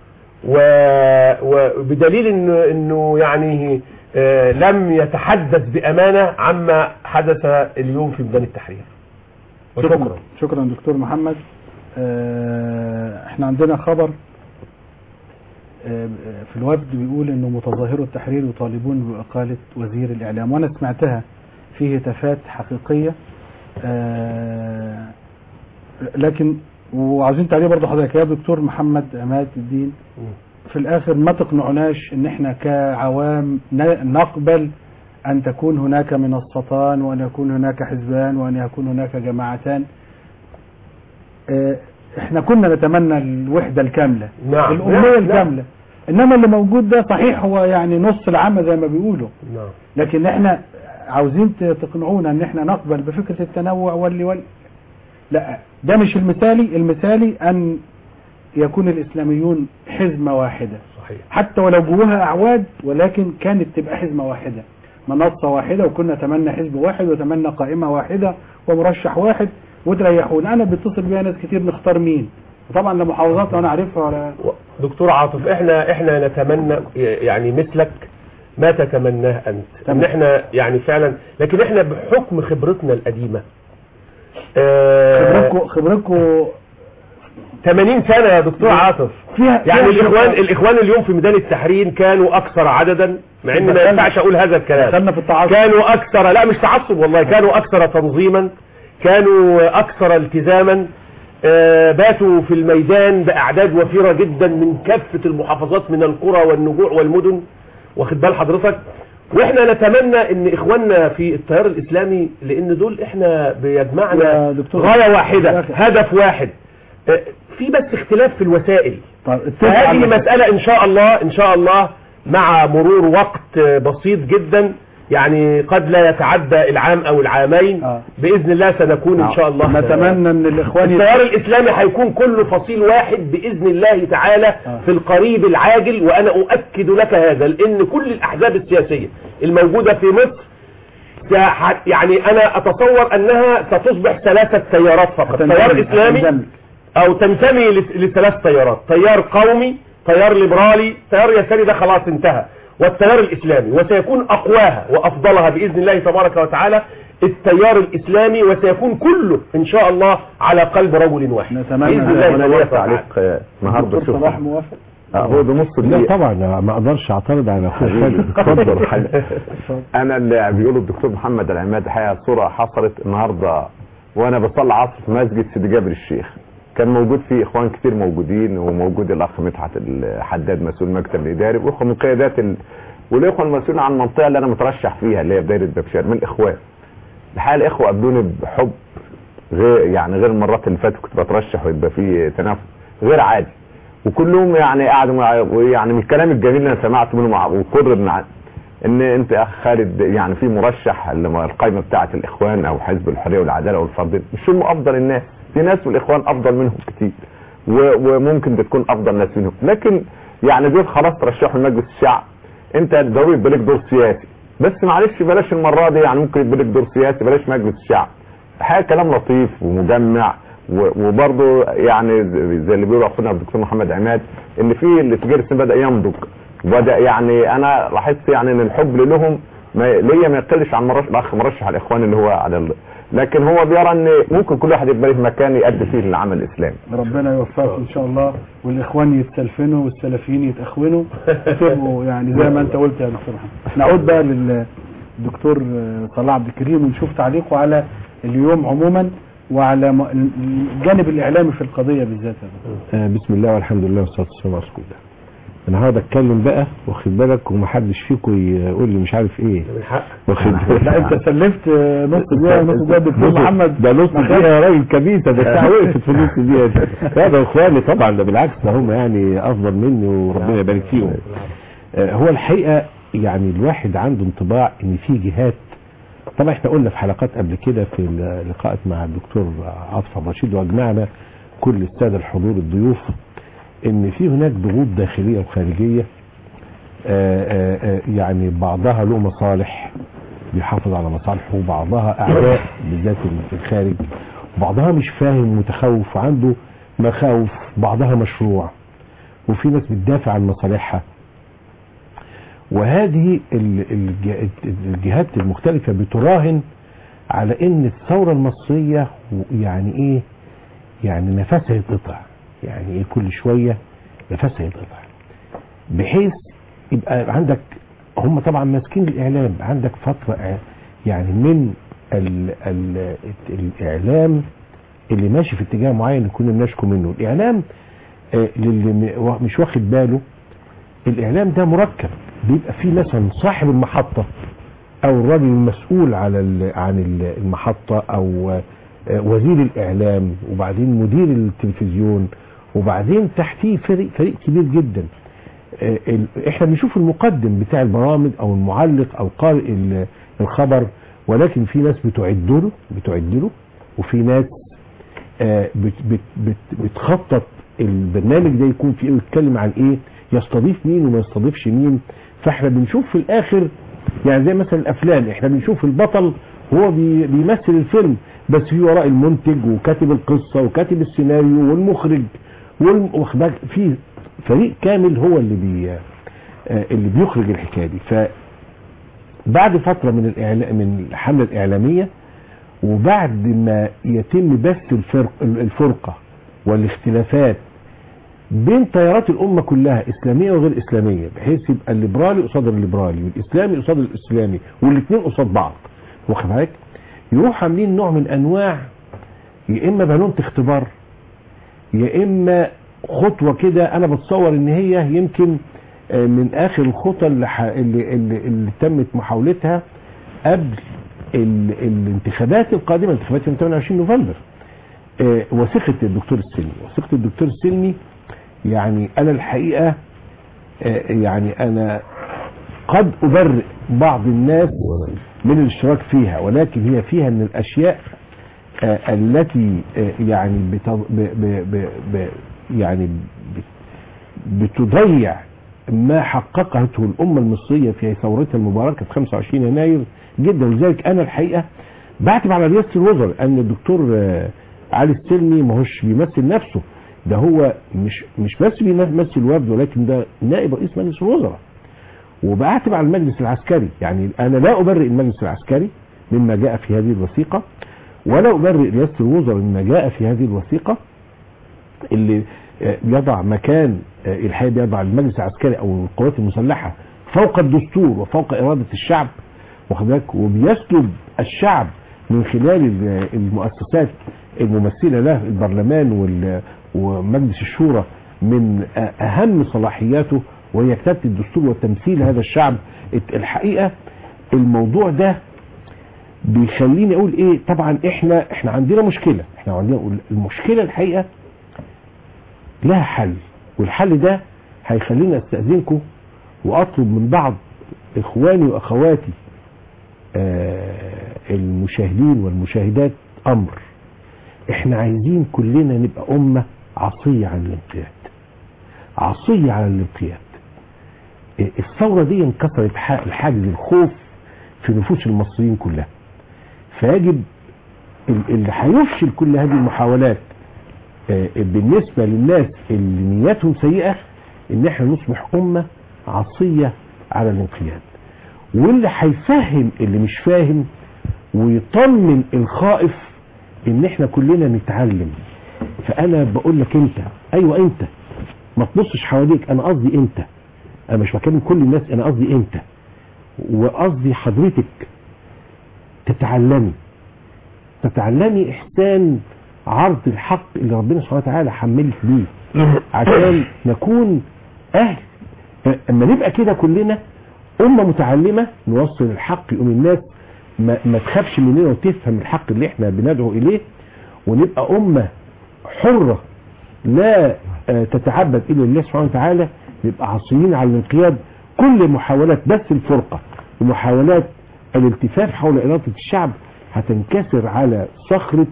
وبدليل انه انه يعني آه لم يتحدث بامانه عما حدث اليوم في ميدان التحرير شكرا شكرا دكتور محمد آه احنا عندنا خبر آه في الوفد بيقول انه متظاهرو التحرير يطالبون باقاله وزير الاعلام وانا سمعتها في هتافات حقيقيه لكن وعايزين تعليق برضه حضرتك يا دكتور محمد عماد الدين في الاخر ما تقنعناش ان احنا كعوام نقبل ان تكون هناك منصتان وان يكون هناك حزبان وان يكون هناك جماعتان احنا كنا نتمنى الوحدة الكاملة نعم الأمية نعم الكاملة انما اللي موجود ده صحيح هو يعني نص العامة زي ما بيقولوا نعم لكن احنا عاوزين تقنعونا ان احنا نقبل بفكرة التنوع واللي واللي لا ده مش المثالي المثالي ان يكون الاسلاميون حزمة واحدة صحيح حتى ولو جواها اعواد ولكن كانت تبقى حزمة واحدة منصة واحدة وكنا نتمنى حزب واحد وتمنى قائمة واحدة ومرشح واحد وتريحونا انا بيتصل بيا ناس كتير نختار مين طبعا لمحافظات انا عارفها ولا دكتور عاطف احنا احنا نتمنى يعني مثلك ما تتمناه انت ان احنا يعني فعلا لكن احنا بحكم خبرتنا القديمه آه، خبرتكم خبرتكم 80 سنه يا دكتور عاطف فيها يعني فيها الاخوان شغل. الاخوان اليوم في ميدان التحرير كانوا اكثر عددا مع ان ما دخلنا- ينفعش اقول هذا الكلام دخلنا في التعصب كانوا اكثر لا مش تعصب والله كانوا اكثر تنظيما كانوا اكثر التزاما آه، باتوا في الميدان باعداد وفيره جدا من كافه المحافظات من القرى والنجوع والمدن واخد بال حضرتك واحنا نتمنى ان اخواننا في التيار الاسلامي لان دول احنا يا بيجمعنا دكتور غايه واحده يا أخي. هدف واحد آه، في بس اختلاف في الوسائل طيب فهذه اتفق على- مسألة إن شاء الله إن شاء الله مع مرور وقت بسيط جدا يعني قد لا يتعدى العام أو العامين آه. بإذن الله سنكون إن شاء الله نتمنى ان الاخوان التيار الإسلامي هيكون كله فصيل واحد بإذن الله تعالى آه. في القريب العاجل وأنا أؤكد لك هذا لأن كل الأحزاب السياسية الموجودة في مصر سح- يعني أنا أتصور أنها ستصبح ثلاثة تيارات فقط هتندمج- تيار إسلامي هتندمج. او تنتمي لس- لثلاث تيارات تيار قومي تيار ليبرالي تيار يساري ده خلاص انتهى والتيار الاسلامي وسيكون اقواها وافضلها باذن الله تبارك وتعالى التيار الاسلامي وسيكون كله ان شاء الله على قلب رجل واحد نتمنى باذن الله ذلك. تبارك ليا وتعالى. تعليق آه، النهارده دكتور شوف صلاح موافق آه، هو بنص لا دقيقة طبعا أنا ما اقدرش اعترض على اخوي خالد اتفضل حاجة. انا اللي بيقوله الدكتور محمد العماد حقيقة صورة حصلت النهاردة وانا بصلي عصر في مسجد سيدي جابر الشيخ كان موجود فيه اخوان كتير موجودين وموجود الاخ مدحت الحداد مسؤول المكتب الاداري واخوه من قيادات ال... والاخوه المسؤولين عن المنطقه اللي انا مترشح فيها اللي هي بدايه بابشار من الاخوان الحقيقه الاخوه قابلوني بحب غير يعني غير المرات اللي فاتت كنت بترشح ويبقى في تنافس غير عادي وكلهم يعني قعدوا مع ويعني من الكلام الجميل اللي انا سمعته منهم مع- وقر من ع- ان انت يا اخ خالد يعني في مرشح اللي هو القائمه بتاعه الاخوان او حزب الحريه والعداله والفرديه مش هم افضل الناس في ناس من الاخوان افضل منهم كتير و- وممكن تكون افضل ناس منهم لكن يعني دول خلاص ترشحوا لمجلس الشعب انت ضروري يبقى لك دور سياسي بس معلش بلاش المره دي يعني ممكن يبقى لك دور سياسي بلاش مجلس الشعب حاجه كلام لطيف ومجمع و- وبرضه يعني زي اللي بيقول اخونا الدكتور محمد عماد ان في الاتجاه الاسلامي بدا ينضج وبدا يعني انا لاحظت يعني ان الحب لهم ما ليا ما يقلش عن مرشح الاخ مرشح الاخوان اللي هو على ال... لكن هو بيرى ان ممكن كل واحد يبقى له مكان يؤدي فيه العمل الاسلامي ربنا يوفقك ان شاء الله والاخوان يتسلفنوا والسلفيين يتاخونوا تبقوا يعني زي ما انت قلت يا دكتور محمد نعود بقى للدكتور صلاح عبد الكريم ونشوف تعليقه على اليوم عموما وعلى م- الجانب الاعلامي في القضيه بالذات يا دكتور. آه، بسم الله والحمد لله والصلاه والسلام على رسول الله انا هقعد اتكلم بقى واخد بالك ومحدش فيكم يقول لي مش عارف ايه من حق واخد بالك لا انت سلفت نص دقيقه نص دقيقه الدكتور نص- محمد ده نص دقيقه يا راجل كبيسه ده الساعه وقفت في نص دقيقه دي. لا ده اخواني طبعا ده بالعكس ده هم يعني افضل مني وربنا يبارك فيهم آه، هو الحقيقه يعني الواحد عنده انطباع ان في جهات طبعا احنا قلنا في حلقات قبل كده في اللقاءات مع الدكتور عاطف عبد الرشيد واجمعنا كل الساده الحضور الضيوف ان في هناك ضغوط داخليه وخارجيه آه، آه، آه، يعني بعضها له مصالح بيحافظ على مصالحه وبعضها اعداء بالذات في الخارج بعضها مش فاهم متخوف وعنده مخاوف بعضها مشروع وفي ناس بتدافع عن مصالحها وهذه ال- الج- الجهات المختلفة بتراهن على ان الثورة المصرية يعني ايه يعني نفسها يتقطع يعني ايه كل شوية نفسها يتقطع بحيث يبقى عندك هم طبعا ماسكين الاعلام عندك فترة إع- يعني من ال ال الاعلام اللي ماشي في اتجاه معين كنا بنشكو منه الاعلام آه، للي م- مش واخد باله الاعلام ده مركب بيبقى فيه مثلا صاحب المحطة او الراجل المسؤول على ال- عن ال- المحطة او آه، وزير الاعلام وبعدين مدير التلفزيون وبعدين تحتيه فريق فريق كبير جدا آه، ال- احنا بنشوف المقدم بتاع البرامج او المعلق او قارئ ال- الخبر ولكن في ناس بتعد له بتعد له وفي ناس آه، بت بت بت بتخطط البرنامج ده يكون فيه ويتكلم عن ايه يستضيف مين وما يستضيفش مين فاحنا بنشوف في الاخر يعني زي مثلا الافلام احنا بنشوف البطل هو بي بيمثل الفيلم بس في وراء المنتج وكاتب القصة وكاتب السيناريو والمخرج والم- واخد بالك في فريق كامل هو اللي بي آه، اللي بيخرج الحكايه دي ف بعد فتره من الإعلا... من الحمله الاعلاميه وبعد ما يتم بث الفرق الفرقه والاختلافات بين تيارات الامه كلها اسلاميه وغير اسلاميه بحيث يبقى الليبرالي قصاد الليبرالي والاسلامي قصاد الاسلامي والاثنين قصاد بعض واخد بالك يروح عاملين نوع من انواع يا اما بالونه اختبار يا اما خطوه كده انا بتصور ان هي يمكن آه، من اخر الخطى اللي, ح... اللي, اللي, اللي تمت محاولتها قبل ال... الانتخابات القادمه انتخابات يوم 28 نوفمبر آه، وثيقه الدكتور السلمي وثيقه الدكتور السلمي يعني انا الحقيقه آه، يعني انا قد ابرئ بعض الناس من الاشتراك فيها ولكن هي فيها من الاشياء آه، التي آه، يعني بت... ب... ب... ب... ب... يعني ب- بتضيع ما حققته الأمة المصرية في ثورتها المباركة في 25 يناير جدا ولذلك أنا الحقيقة بعتب على رئاسة الوزراء أن الدكتور آه، علي السلمي ما هوش بيمثل نفسه ده هو مش مش بس بيمثل الوفد ولكن ده نائب رئيس مجلس الوزراء وبعتب على المجلس العسكري يعني أنا لا أبرئ المجلس العسكري مما جاء في هذه الوثيقة ولا أبرئ رئاسة الوزراء مما جاء في هذه الوثيقة اللي آه، يضع مكان آه، الحقيقة بيضع المجلس العسكري أو القوات المسلحة فوق الدستور وفوق إرادة الشعب واخد بالك وبيسلب الشعب من خلال ال- المؤسسات الممثلة له البرلمان وال- ومجلس الشورى من آه، أهم صلاحياته وهي كتابة الدستور وتمثيل هذا الشعب الت- الحقيقة الموضوع ده بيخليني اقول ايه طبعا احنا احنا عندنا مشكله احنا عندنا المشكله الحقيقه لها حل والحل ده هيخليني استاذنكم واطلب من بعض اخواني واخواتي آه المشاهدين والمشاهدات امر احنا عايزين كلنا نبقى امه عصيه عن الانقياد عصيه على الانقياد إيه، الثوره دي انكسرت ح- حاجز الخوف في نفوس المصريين كلها فيجب ال- اللي هيفشل كل هذه المحاولات آه، بالنسبة للناس اللي نياتهم سيئة ان احنا نصبح امة عصية على الانقياد واللي هيفهم اللي مش فاهم ويطمن الخائف ان احنا كلنا نتعلم فانا بقول لك انت ايوه انت ما تبصش حواليك انا قصدي انت انا مش بكلم كل الناس انا قصدي انت وقصدي حضرتك تتعلمي تتعلمي احسان عرض الحق اللي ربنا سبحانه وتعالى حملك بيه عشان نكون اهل اما نبقى كده كلنا امه متعلمه نوصل الحق يقوم الناس ما, ما تخافش مننا وتفهم الحق اللي احنا بندعو اليه ونبقى امه حره لا آه، تتعبد الا لله سبحانه وتعالى نبقى عصيين على الانقياد كل محاولات بس الفرقه ومحاولات الالتفاف حول اراده الشعب هتنكسر على صخره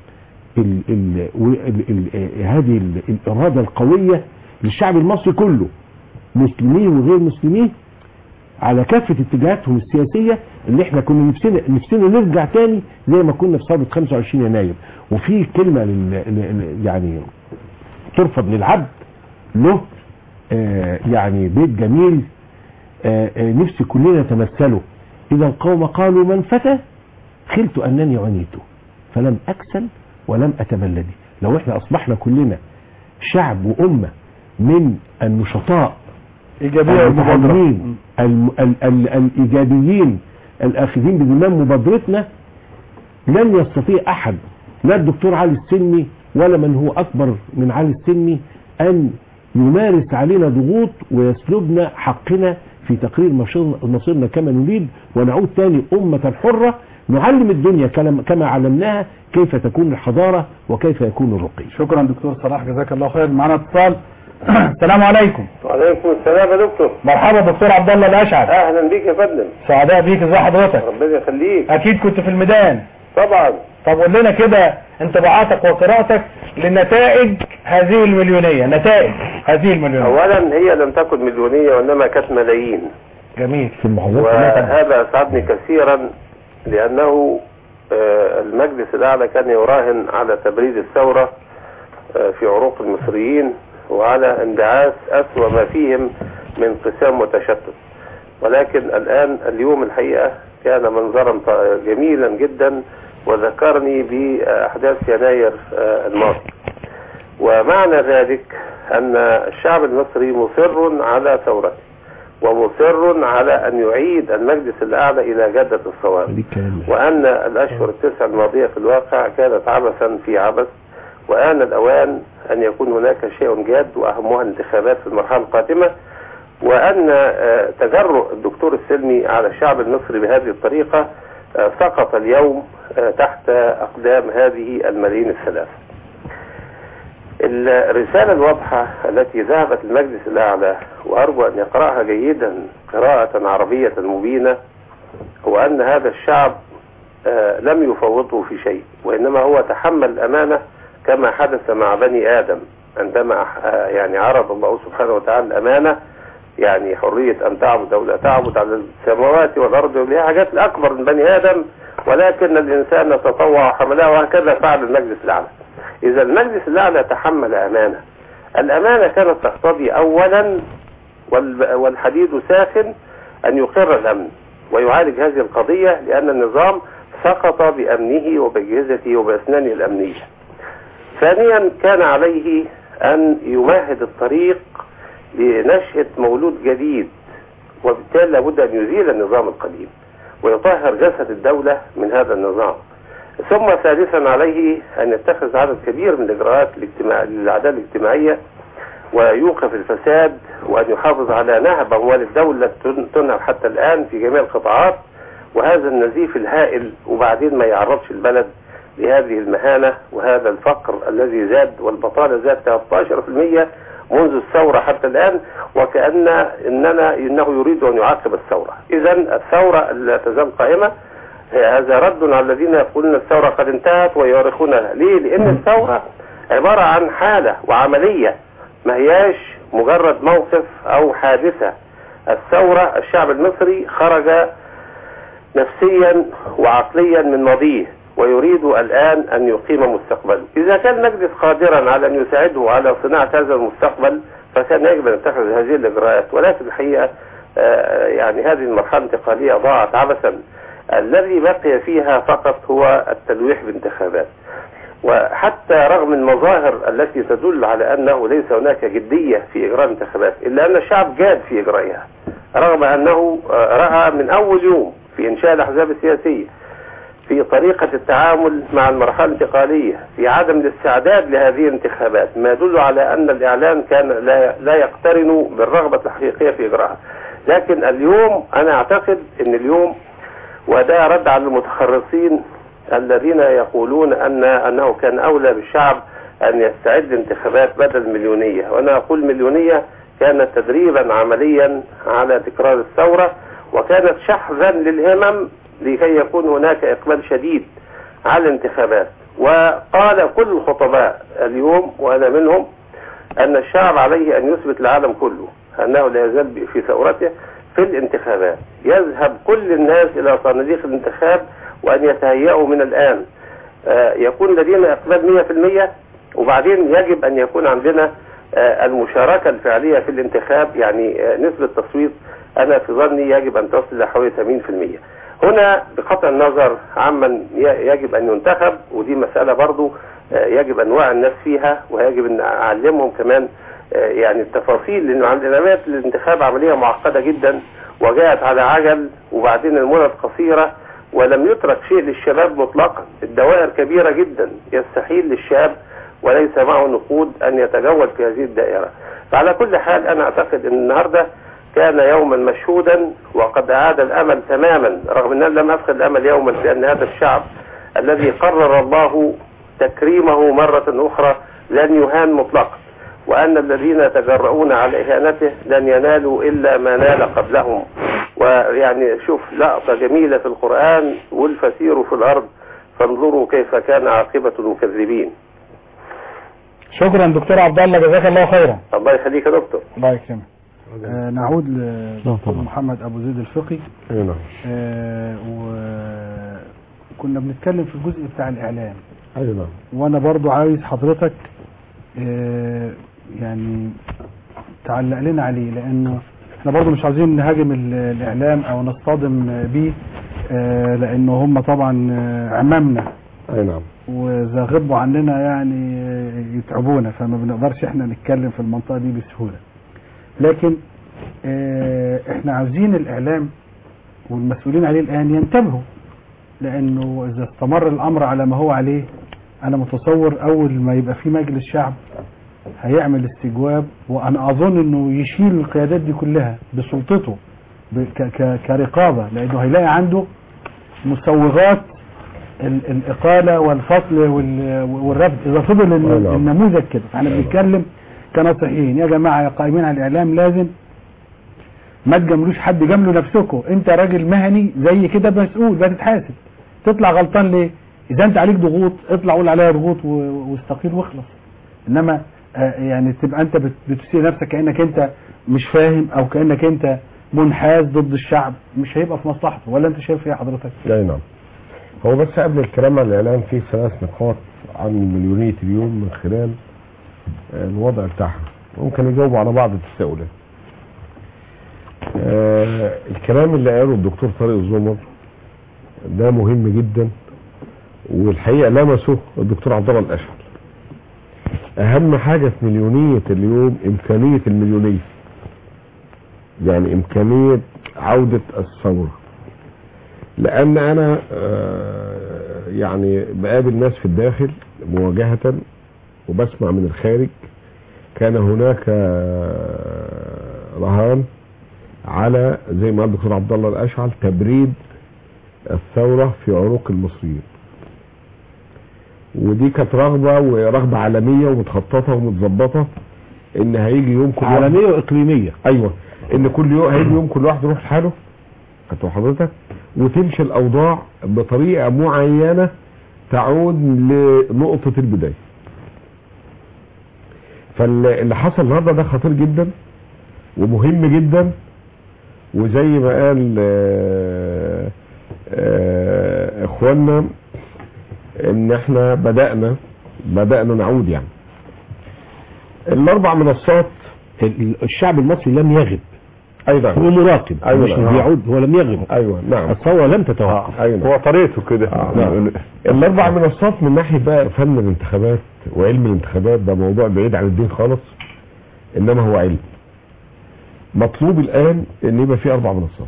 ال ال ال ال هذه ال الاراده القويه للشعب المصري كله مسلمين وغير مسلمين على كافه اتجاهاتهم السياسيه اللي احنا كنا نفسنا نفسنا نرجع تاني زي ما كنا في ثوره 25 يناير وفي كلمه لل لل- يعني ترفض للعبد له آه يعني بيت جميل آه آه نفسي كلنا نتمثله اذا القوم قالوا من فتى خلت انني عنيت فلم اكسل ولم اتبلدي لو احنا اصبحنا كلنا شعب وامه من النشطاء إيجابية المتعلمين الم- ال- ال- الايجابيين الاخذين بزمام مبادرتنا لن يستطيع احد لا الدكتور علي السلمي ولا من هو اكبر من علي السلمي ان يمارس علينا ضغوط ويسلبنا حقنا في تقرير مصير- مصيرنا كما نريد ونعود تاني أمة حرة نعلم الدنيا كلم- كما علمناها كيف تكون الحضارة وكيف يكون الرقي شكرا دكتور صلاح جزاك الله خير معنا اتصال السلام عليكم وعليكم السلام يا دكتور مرحبا دكتور عبد الله الاشعر اهلا بيك يا فندم سعداء بيك ازي حضرتك ربنا يخليك اكيد كنت في الميدان طبعا طب قول لنا كده انطباعاتك وقراءتك لنتائج هذه المليونية نتائج هذه المليونية اولا هي لم تكن مليونية وانما كانت ملايين جميل في المحافظات كلها وهذا اسعدني كثيرا لانه آه، المجلس الاعلى كان يراهن على تبريد الثورة آه، في عروق المصريين وعلى انبعاث أسوأ ما فيهم من انقسام وتشتت ولكن الآن اليوم الحقيقة كان منظرا ط- جميلا جدا وذكرني بأحداث يناير آه، الماضي ومعنى ذلك أن الشعب المصري مصر على ثورته ومصر على أن يعيد المجلس الأعلى إلى جدة الصواب وأن الأشهر التسع الماضية في الواقع كانت عبثا في عبث وآن الأوان أن يكون هناك شيء جاد وأهمها الانتخابات في المرحلة القادمة وأن آه، تجرؤ الدكتور السلمي على الشعب المصري بهذه الطريقة آه، سقط اليوم آه، تحت أقدام هذه الملايين الثلاثة الرسالة الواضحة التي ذهبت المجلس الأعلى وأرجو أن يقرأها جيدا قراءة عربية مبينة هو أن هذا الشعب آه، لم يفوضه في شيء وإنما هو تحمل الأمانة كما حدث مع بني آدم عندما آه، يعني عرض الله سبحانه وتعالى الأمانة يعني حرية أن تعبد أو لا تعبد على السماوات والأرض وليها حاجات أكبر من بني آدم ولكن الإنسان تطوع وحملها وهكذا فعل المجلس الأعلى إذا المجلس الأعلى تحمل أمانة الأمانة كانت تقتضي أولا وال- والحديد ساخن أن يقر الأمن ويعالج هذه القضية لأن النظام سقط بأمنه وبأجهزته وبأسنانه الأمنية ثانيا كان عليه أن يمهد الطريق لنشأة مولود جديد وبالتالي لابد أن يزيل النظام القديم ويطهر جسد الدولة من هذا النظام ثم ثالثا عليه أن يتخذ عدد كبير من الإجراءات الاجتماع... للعدالة الاجتماعية ويوقف الفساد وأن يحافظ على نهب أموال الدولة تن- تنهب حتى الآن في جميع القطاعات وهذا النزيف الهائل وبعدين ما يعرضش البلد لهذه المهانة وهذا الفقر الذي زاد والبطالة زاد 13% منذ الثورة حتى الآن وكأن إننا إنه يريد أن يعاقب الثورة إذا الثورة لا تزال قائمة هذا رد على الذين يقولون الثورة قد انتهت ويؤرخونها ليه؟ لأن الثورة عبارة عن حالة وعملية ما هياش مجرد موقف أو حادثة الثورة الشعب المصري خرج نفسيا وعقليا من ماضيه ويريد الآن أن يقيم مستقبله إذا كان المجلس قادرا على أن يساعده على صناعة هذا المستقبل فكان يجب أن يتخذ هذه الإجراءات ولكن الحقيقة آه، يعني هذه المرحلة الانتقالية ضاعت عبثا الذي بقي فيها فقط هو التلويح بانتخابات وحتى رغم المظاهر التي تدل على أنه ليس هناك جدية في إجراء الانتخابات إلا أن الشعب جاد في إجرائها رغم أنه آه، رأى من أول يوم في إنشاء الأحزاب السياسية في طريقة التعامل مع المرحلة الانتقالية في عدم الاستعداد لهذه الانتخابات ما يدل على أن الإعلام كان لا, لا يقترن بالرغبة الحقيقية في إجراءها لكن اليوم أنا أعتقد أن اليوم وده رد على المتخرصين الذين يقولون أن أنه كان أولى بالشعب أن يستعد انتخابات بدل مليونية وأنا أقول مليونية كانت تدريبا عمليا على تكرار الثورة وكانت شحذا للهمم لكي يكون هناك إقبال شديد على الانتخابات وقال كل الخطباء اليوم وأنا منهم أن الشعب عليه أن يثبت العالم كله أنه لا يزال في ثورته في الانتخابات يذهب كل الناس إلى صناديق الانتخاب وأن يتهيأوا من الآن آه، يكون لدينا إقبال 100% وبعدين يجب أن يكون عندنا آه، المشاركة الفعلية في الانتخاب يعني آه، نسبة تصويت أنا في ظني يجب أن تصل إلى حوالي 80% هنا بقطع النظر عمن ي- يجب أن ينتخب ودي مسألة برضو آه، يجب أن نوعي الناس فيها ويجب أن أعلمهم كمان آه، يعني التفاصيل لأن عمليات الانتخاب عملية معقدة جدا وجاءت على عجل وبعدين المدة قصيرة ولم يترك شيء للشباب مطلقا الدوائر كبيرة جدا يستحيل للشاب وليس معه نقود أن يتجول في هذه الدائرة فعلى كل حال أنا أعتقد أن النهاردة كان يوما مشهودا وقد أعاد الأمل تماما رغم أن أنا لم أفقد الأمل يوما في أن هذا الشعب الذي قرر الله تكريمه مرة أخرى لن يهان مطلقا وأن الذين يتجرؤون على إهانته لن ينالوا إلا ما نال قبلهم ويعني شوف لقطة جميلة في القرآن والفسير في الأرض فانظروا كيف كان عاقبة المكذبين شكرا دكتور عبد الله جزاك الله خيرا الله يخليك يا دكتور الله يكرمك آه نعود لدكتور محمد ابو زيد الفقي اي نعم آه وكنا بنتكلم في الجزء بتاع الاعلام اي نعم وانا برضو عايز حضرتك آه، يعني تعلق لنا عليه لانه احنا برضو مش عايزين نهاجم ال- الاعلام او نصطدم بيه آه، لانه هم طبعا آه، عمامنا اي نعم واذا غبوا عننا يعني آه، يتعبونا فما بنقدرش احنا نتكلم في المنطقه دي بسهوله لكن آه، احنا عاوزين الاعلام والمسؤولين عليه الان ينتبهوا لانه اذا استمر الامر على ما هو عليه انا متصور اول ما يبقى في مجلس شعب هيعمل استجواب وانا اظن انه يشيل القيادات دي كلها بسلطته ب- ك- ك- كرقابه لانه هيلاقي عنده مسوغات ال- الاقاله والفصل وال- والرفض اذا فضل الن- نعم. النموذج كده فاحنا بنتكلم كناصحين يا جماعه يا قائمين على الاعلام لازم ما تجاملوش حد جاملوا نفسكم انت راجل مهني زي كده مسؤول بقى تتحاسب تطلع غلطان ليه اذا انت عليك ضغوط اطلع قول عليها ضغوط و- واستقيل واخلص انما آه، يعني تبقى انت بت- بتسير نفسك كانك انت مش فاهم او كانك انت منحاز ضد الشعب مش هيبقى في مصلحته ولا انت شايف ايه حضرتك اي نعم هو بس قبل الكلام عن الاعلام في ثلاث نقاط عن مليونية اليوم من خلال آه، الوضع بتاعها ممكن يجاوبوا على بعض التساؤلات آه، الكلام اللي قاله الدكتور طارق الزمر ده مهم جدا والحقيقة لمسه الدكتور عبد الله الاشعل اهم حاجة في مليونية اليوم امكانية المليونية يعني امكانية عودة الثورة لان انا آه، يعني بقابل ناس في الداخل مواجهة وبسمع من الخارج كان هناك آه، رهان على زي ما قال الدكتور عبد الله الاشعل تبريد الثورة في عروق المصريين ودي كانت رغبة ورغبة عالمية ومتخططة ومتظبطة ان هيجي يوم كل واحد- عالمية واقليمية ايوه ان كل يوم هيجي يوم كل واحد يروح لحاله كنت حضرتك وتمشي الاوضاع بطريقه معينه تعود لنقطه البدايه فاللي حصل النهارده ده خطير جدا ومهم جدا وزي ما قال آه، آه، اخواننا ان احنا بدأنا بدأنا نعود يعني الاربع منصات الشعب المصري لم يغب ايضا هو مراقب أيوة مش نعم. بيعود هو لم يغب ايوه نعم الثورة لم تتوقف ايوه هو طريقته كده نعم. الاربع منصات من ناحيه بقى فن الانتخابات وعلم الانتخابات ده موضوع بعيد عن الدين خالص انما هو علم مطلوب الان ان يبقى في اربع منصات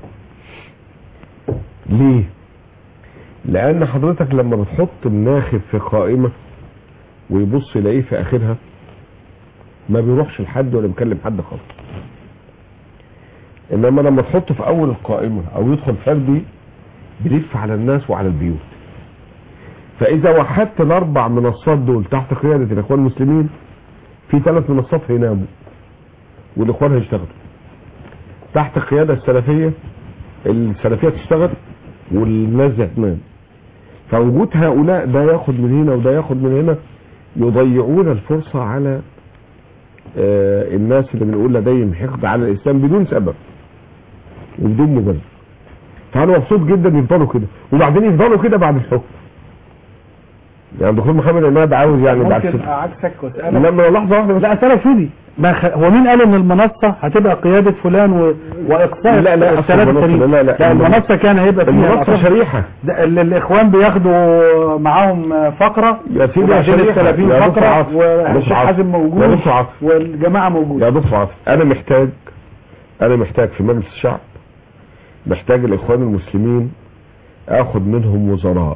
ليه لان حضرتك لما بتحط الناخب في قائمه ويبص يلاقيه في اخرها ما بيروحش لحد ولا بيكلم حد خالص انما لما تحطه في اول القائمه او يدخل فردي بيلف على الناس وعلى البيوت فاذا وحدت الاربع منصات دول تحت قياده الاخوان المسلمين في ثلاث منصات هيناموا والاخوان هيشتغلوا تحت القياده السلفيه السلفيه تشتغل والناس دي هتنام فوجود هؤلاء ده ياخد من هنا وده ياخد من هنا يضيعون الفرصه على آه الناس اللي بنقول لديهم حقد على الاسلام بدون سبب وبدون مبرر فانا مبسوط جدا يفضلوا كده وبعدين يفضلوا كده بعد الحكم يعني الدكتور محمد عماد عاوز يعني بعد ممكن ست- اعكسك واسالك لما لحظه واحده بس لا اسالك سيدي ما خ... هو مين قال ان المنصه هتبقى قياده فلان و... واقصاء لا، لا، أصل الثلاثه المنصة- التانيين؟ لا، لا، لا المنصه كان هيبقى فيها المنصة الأطراف- شريحة. ده ال- الاخوان بياخدوا معاهم فقره يا سيدي يا وبعدين شريحة. السلفيين يا دكتور فقره عاطف. يا والشيخ دكتور عاطف. حازم يا موجود دكتور عاطف. والجماعه موجود يا دكتور عاطف انا محتاج انا محتاج في مجلس الشعب محتاج الاخوان المسلمين اخد منهم وزراء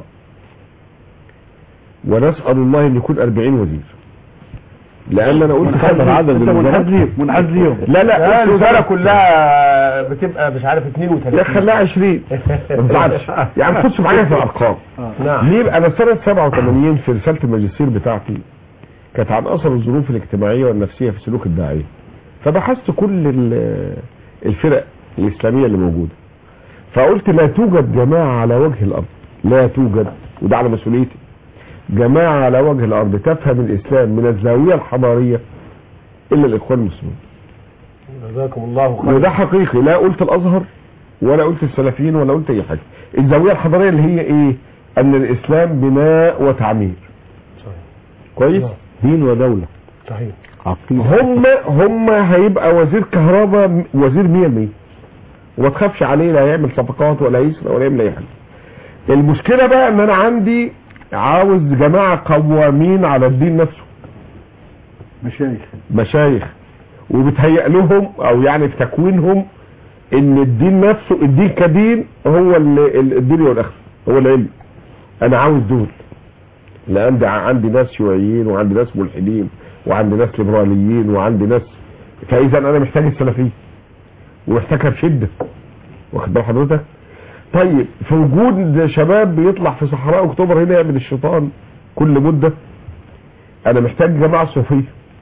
ونسال الله ان يكون 40 وزير لان انا قلت منحاز كذا عدد أنت الوزراء منحاز ليهم منحاز ليهم لا لا الوزاره كلها بتبقى مش عارف 32 يا خليها 20 ما تزعلش يعني خدش معايا في الارقام نعم. ليه انا سنه 87 في رساله الماجستير بتاعتي كانت عن اثر الظروف الاجتماعيه والنفسيه في سلوك الداعيه فبحثت كل ال- الفرق الاسلاميه اللي موجوده فقلت لا توجد جماعه على وجه الارض لا توجد وده على مسؤوليتي جماعه على وجه الارض تفهم الاسلام من الزاويه الحضاريه الا الاخوان المسلمين جزاكم الله خير وده حقيقي لا قلت الازهر ولا قلت السلفيين ولا قلت اي حاجه الزاويه الحضاريه اللي هي ايه ان الاسلام بناء وتعمير كويس دين ودولة صحيح هم هم هيبقى وزير كهرباء وزير 100 وما تخافش عليه لا هيعمل صفقات ولا يسرق ولا يعمل اي حاجه المشكله بقى ان انا عندي عاوز جماعه قوامين على الدين نفسه مشايخ مشايخ وبتهيأ لهم او يعني في تكوينهم ان الدين نفسه الدين كدين هو ال- ال- الدنيا والاخره هو العلم انا عاوز دول لا عندي عندي ناس شيوعيين وعندي ناس ملحدين وعندي ناس ليبراليين وعندي ناس فاذا انا محتاج السلفيه ومحتاجها بشده واخد بال حضرتك طيب في وجود شباب بيطلع في صحراء اكتوبر هنا يعمل الشيطان كل مده انا محتاج جماعه صوفيه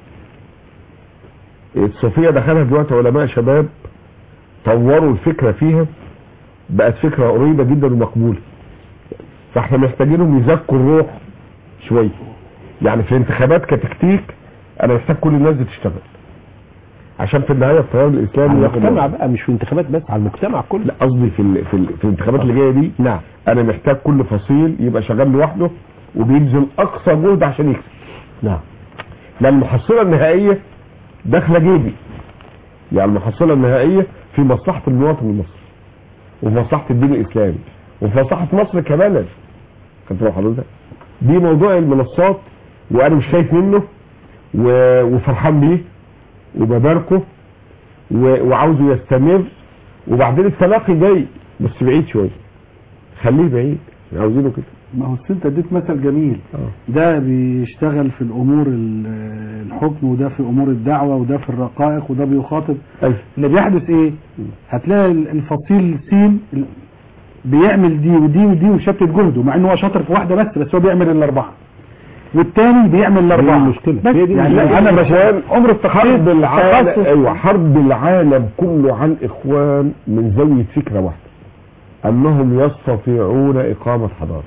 الصوفيه دخلها دلوقتي علماء شباب طوروا الفكره فيها بقت فكره قريبه جدا ومقبوله فاحنا محتاجينهم يزكوا الروح شويه يعني في الانتخابات كتكتيك انا محتاج كل الناس دي تشتغل عشان في النهايه التيار الاسلامي على ياخد المجتمع وضعه. بقى مش في انتخابات بس على المجتمع كله لا قصدي في ال في, ال في الانتخابات اللي جايه دي نعم انا محتاج كل فصيل يبقى شغال لوحده وبيبذل اقصى جهد عشان يكسب نعم لان المحصله النهائيه داخله جيبي يعني المحصله النهائيه في مصلحه المواطن المصري وفي مصلحه الدين الاسلامي وفي مصلحه مصر كبلد خدت بال حضرتك دي موضوع المنصات وانا مش خايف منه و- وفرحان بيه وبباركه و- وعاوزه يستمر وبعدين التلاقي جاي بس بعيد شويه خليه بعيد عاوزينه كده ما هو أصل انت اديت مثل جميل ده بيشتغل في الامور ال- الحكم وده في امور الدعوه وده في الرقائق وده بيخاطب اللي بيحدث ايه هتلاقي ال- الفصيل سين ال- بيعمل دي ودي ودي وشتت جهده مع انه هو شاطر في واحده بس بس هو بيعمل الاربعه والتاني بيعمل الاربعه المشكلة. بس هي دي يعني المشكلة. انا الإخوان بشوف عمر التخصص حرب العالم تخصص. ايوه حرب العالم كله على الاخوان من زاويه فكره واحده انهم يستطيعون اقامه حضاره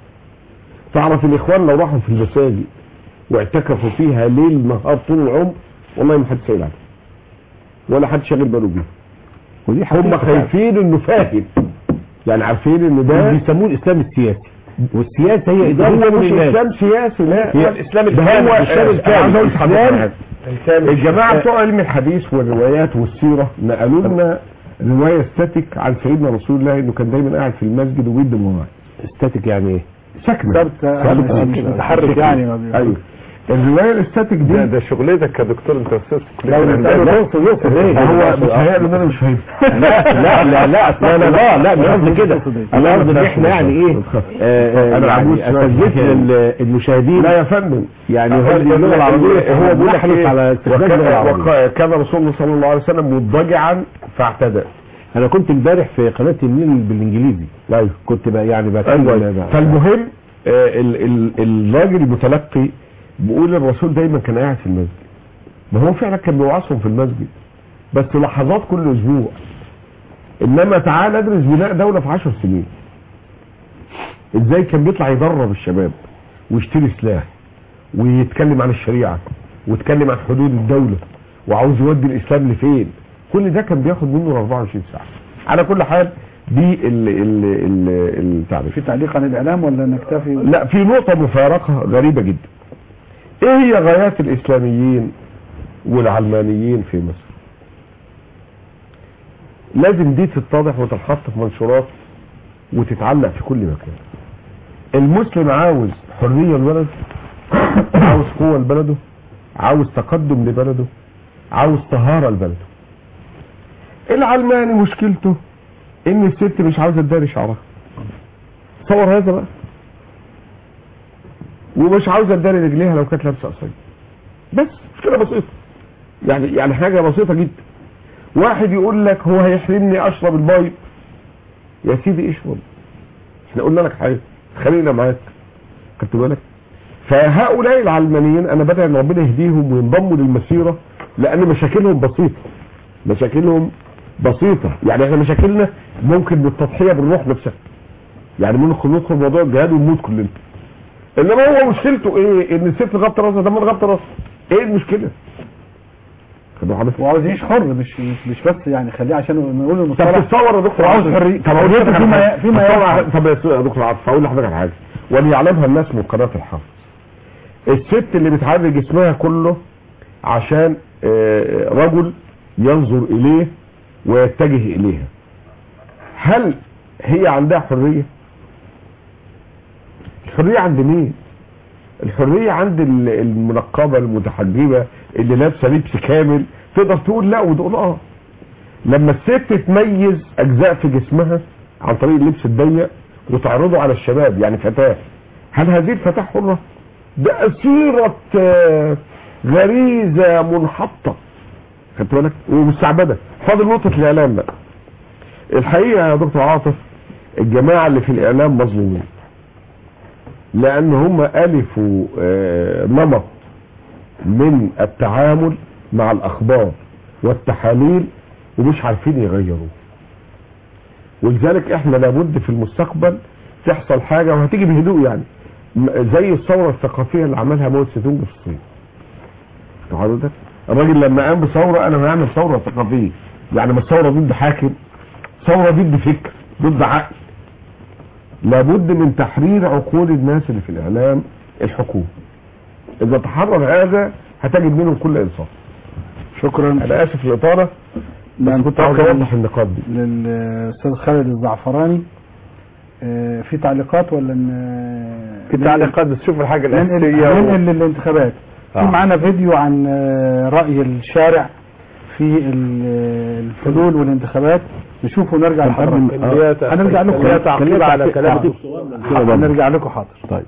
تعرف الاخوان لو راحوا في المساجد واعتكفوا فيها ليل نهار طول العمر والله ما حد سائل عنها ولا حد شاغل باله بيها ودي هم حقيقة خايفين انه فاهم يعني عارفين ان ده بيسموه الاسلام السياسي والسياسه هي اداره هو كل مش الناس. اسلام سياسي لا هي هو الإسلام ده الكامل، هو الإسلام آه، الكامل. عاوز أقول لحضرتك الإسلام حاجة. الجماعه آه. بتوع علم الحديث والروايات والسيره نقلوا لنا روايه ستاتيك عن سيدنا رسول الله انه كان دايما قاعد في المسجد وبيدي مواعظ ستاتيك يعني ايه؟ سكنه ثابت، آه، مش متحرك يعني ما بي- ايوه الروايه الاستاتيك دي ده, ده شغلتك يا دكتور انت استاذ لا لا لا يقصد يقصد ايه هو متهيألي ان انا مش فاهم لا لا لا لا لا لا لا مش قصدي كده انا قصدي ان احنا يعني ايه آه، آه، أنا يعني عجوز شوية. التثبيت للمشاهدين لا يا فندم يعني هو اللغه العربيه هو بيقول لك نحرص إيه؟ على استخدام وكان- اللغه العربيه وك- كان رسول الله صلى الله عليه وسلم مضطجعا فاعتدى انا كنت امبارح في قناه النيل بالانجليزي ايوه كنت بقى يعني بتكلم أيوة. فالمهم آه، ال- ال- الراجل المتلقي بيقول الرسول دايما كان قاعد في المسجد ما هو فعلا كان بيوعظهم في المسجد بس لحظات كل اسبوع انما تعال ادرس بناء دوله في عشر سنين ازاي كان بيطلع يدرب الشباب ويشتري سلاح ويتكلم عن الشريعه ويتكلم عن حدود الدوله وعاوز يودي الاسلام لفين كل ده كان بياخد منه 24 ساعه على كل حال دي ال ال ال التعريف في تعليق عن الاعلام ولا نكتفي لا في نقطة مفارقة غريبة جدا ايه هي غايات الاسلاميين والعلمانيين في مصر لازم دي تتضح وتتحط في منشورات وتتعلق في كل مكان المسلم عاوز حرية لبلده عاوز قوة لبلده عاوز تقدم لبلده عاوز طهارة لبلده العلماني مشكلته ان الست مش عاوزة تداري شعرها تصور هذا بقى ومش عاوزه تداري رجليها لو كانت لابسه قصير بس مشكله بسيطه يعني يعني حاجه بسيطه جدا واحد يقول لك هو هيحرمني اشرب البيض يا سيدي اشرب احنا قلنا لك حاجه خلينا معاك خدت بالك فهؤلاء العلمانيين انا بدأ ان ربنا يهديهم وينضموا للمسيره لان مشاكلهم بسيطه مشاكلهم بسيطه يعني احنا مشاكلنا ممكن بالتضحيه بالروح نفسها يعني ممكن ندخل موضوع الجهاد ونموت كلنا انما هو مشكلته ايه ان الست غطى راسها ده من غطى راسها ايه المشكله وعاوز يعيش حر مش مش بس يعني خليه عشان نقول طب المصطلح تتصور يا دكتور وعاوز عاطف- حريه طب اقول حريته لك فيما على حاجة. فيما تتصور- يفعل طب يا دكتور عاطف هقول لحضرتك على حاجه وليعلمها الناس من قناه الحافظ الست اللي بتعري جسمها كله عشان آه، رجل ينظر اليه ويتجه اليها هل هي عندها حرية الحرية عند مين الحرية عند ال- المنقبة المتحجبة اللي لابسة لبس كامل تقدر تقول لا وتقول اه لما الست تميز اجزاء في جسمها عن طريق اللبس الضيق وتعرضه على الشباب يعني فتاة هل هذه الفتاة حرة ده أسيرة آه، غريزة منحطة خدت بالك ومستعبدة فاضل نقطة الإعلام بقى الحقيقة يا دكتور عاطف الجماعة اللي في الإعلام مظلومين لأن هم ألفوا آه، نمط من التعامل مع الأخبار والتحاليل ومش عارفين يغيروه ولذلك احنا لابد في المستقبل تحصل حاجة وهتيجي بهدوء يعني م- زي الثورة الثقافية اللي عملها مو سيتونج في الصين أنت حضرتك الراجل لما قام بثورة انا بعمل ثورة ثقافية يعني مش ثورة ضد حاكم ثورة ضد فكر ضد عقل لابد من تحرير عقول الناس اللي في الاعلام الحكومة اذا تحرر هذا هتجد منهم كل انصاف شكرا انا اسف الاطالة بس كنت عاوز اوضح النقاط دي للاستاذ خالد الزعفراني آه، في تعليقات ولا ان في تعليقات بس شوف الحاجة ننقل الأساسية و- ننقل للانتخابات في آه. معانا فيديو عن آه، رأي الشارع في ال- الحلول والانتخابات نشوفه ونرجع لحضرتك اللي هي آه، هنرجع لكم اللي هي تعقيب على كلام آه. الدكتور. آه، هنرجع لكم حاضر طيب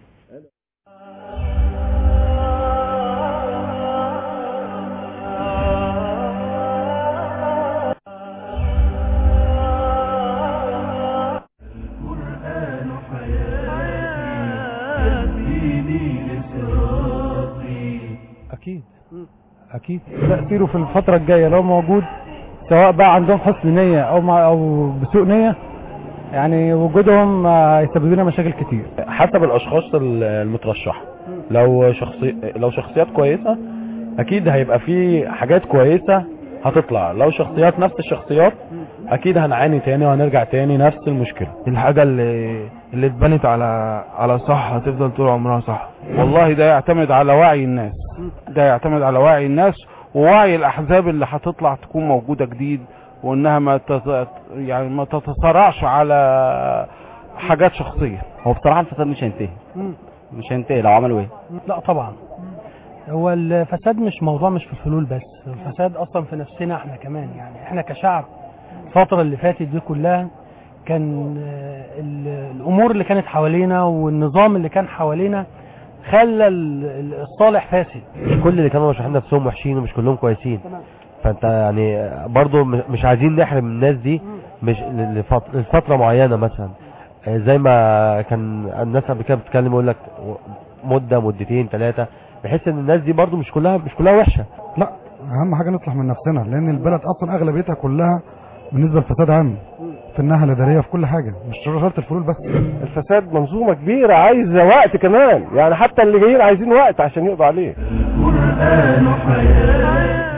اكيد اكيد تاثيره في الفتره الجايه لو موجود سواء بقى عندهم حسن نيه او مع او بسوء نيه يعني وجودهم آه، هيسبب لنا مشاكل كتير حسب الاشخاص ال- المترشحه لو شخصي لو شخصيات كويسه اكيد هيبقى في حاجات كويسه هتطلع لو شخصيات نفس الشخصيات اكيد هنعاني تاني وهنرجع تاني نفس المشكله الحاجة اللي اللي اتبنت على على صح هتفضل طول عمرها صح والله ده يعتمد على وعي الناس ده يعتمد على وعي الناس ووعي الاحزاب اللي هتطلع تكون موجودة جديد وانها ما تت... يعني ما تتصارعش على حاجات شخصية هو بصراحة الفساد مش هينتهي مش هينتهي لو عملوا ايه لا طبعا هو الفساد مش موضوع مش في الحلول بس الفساد اصلا في نفسنا احنا كمان يعني احنا كشعب الفترة اللي فاتت دي كلها كان آه، ال- الامور اللي كانت حوالينا والنظام اللي كان حوالينا خلى ال- ال- الصالح فاسد مش كل اللي كانوا مرشحين نفسهم وحشين ومش كلهم كويسين فانت يعني برضو م- مش عايزين نحرم الناس دي مش ل- لفت- لفتره معينه مثلا آه، زي ما كان الناس قبل كده بتتكلم يقول لك مده مدتين ثلاثه بحيث ان الناس دي برضو مش كلها مش كلها وحشه لا اهم حاجه نصلح من نفسنا لان البلد اصلا اغلبيتها كلها بالنسبه للفساد عام في الناحيه الاداريه في كل حاجه مش شرط الفلول بس الفساد منظومة كبيرة عايزة وقت كمان يعني حتى اللي جايين عايزين وقت عشان يقضوا عليه القرآن حياتي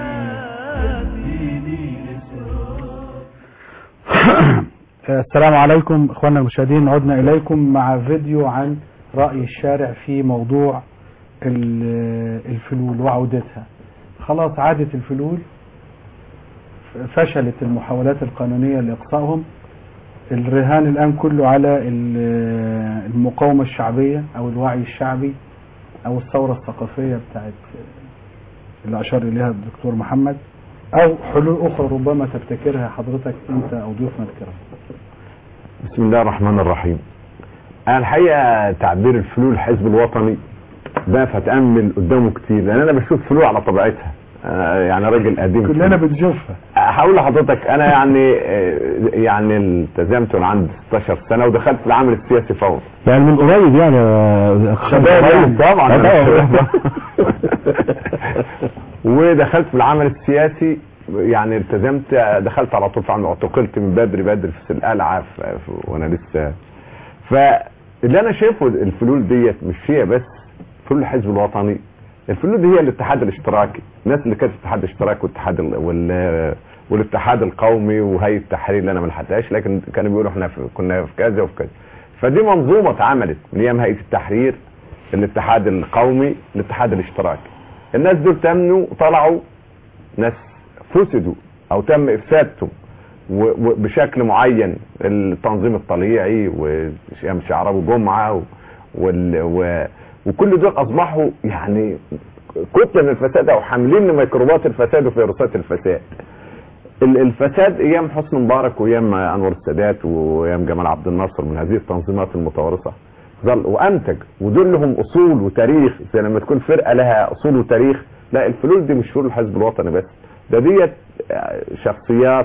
السلام عليكم اخواننا المشاهدين عدنا اليكم مع فيديو عن رأي الشارع في موضوع ال- الفلول وعودتها خلاص عادت الفلول فشلت المحاولات القانونية لإقصائهم الرهان الآن كله على ال- المقاومة الشعبية أو الوعي الشعبي أو الثورة الثقافية بتاعت اللي أشار إليها الدكتور محمد أو حلول أخرى ربما تبتكرها حضرتك أنت أو ضيوفنا الكرام بسم الله الرحمن الرحيم انا الحقيقه تعبير الفلول الحزب الوطني ده فتامل قدامه كتير لان انا بشوف فلول على طبيعتها أنا يعني راجل قديم كلنا بنشوفها هقول لحضرتك انا يعني آه، يعني التزمت وانا عندي 16 سنه ودخلت العمل السياسي فورا يعني من قريب يعني يا شباب يعني. طبعا آه، أنا طبعا. شباب. ودخلت في العمل السياسي يعني التزمت دخلت على طول في عمل اعتقلت من بدري بدري في القلعه في- في- وانا لسه فاللي انا شايفه الفلول ديت مش فيها بس فلول الحزب الوطني الفلول دي هي الاتحاد الاشتراكي الناس اللي كانت في الاتحاد الاشتراكي والاتحاد ال- وال والاتحاد القومي وهيئه التحرير اللي انا ما لحقتهاش لكن كانوا بيقولوا احنا في كنا في كذا وفي كذا فدي منظومه اتعملت من ايام هيئه التحرير الاتحاد القومي الاتحاد الاشتراكي الناس دول تمنوا طلعوا ناس فسدوا او تم افسادهم و- و- بشكل معين التنظيم الطليعي وشام شعراوي جمعه و- وال و وكل دول اصبحوا يعني كتله من الفساد او حاملين ميكروبات الفساد وفيروسات الفساد ال- الفساد ايام حسني مبارك وايام انور السادات وايام جمال عبد الناصر من هذه التنظيمات المتوارثه ظل وانتج ودول لهم اصول وتاريخ زي لما تكون فرقه لها اصول وتاريخ لا الفلول دي مش فلول الحزب الوطني بس ده ديت آه، شخصيات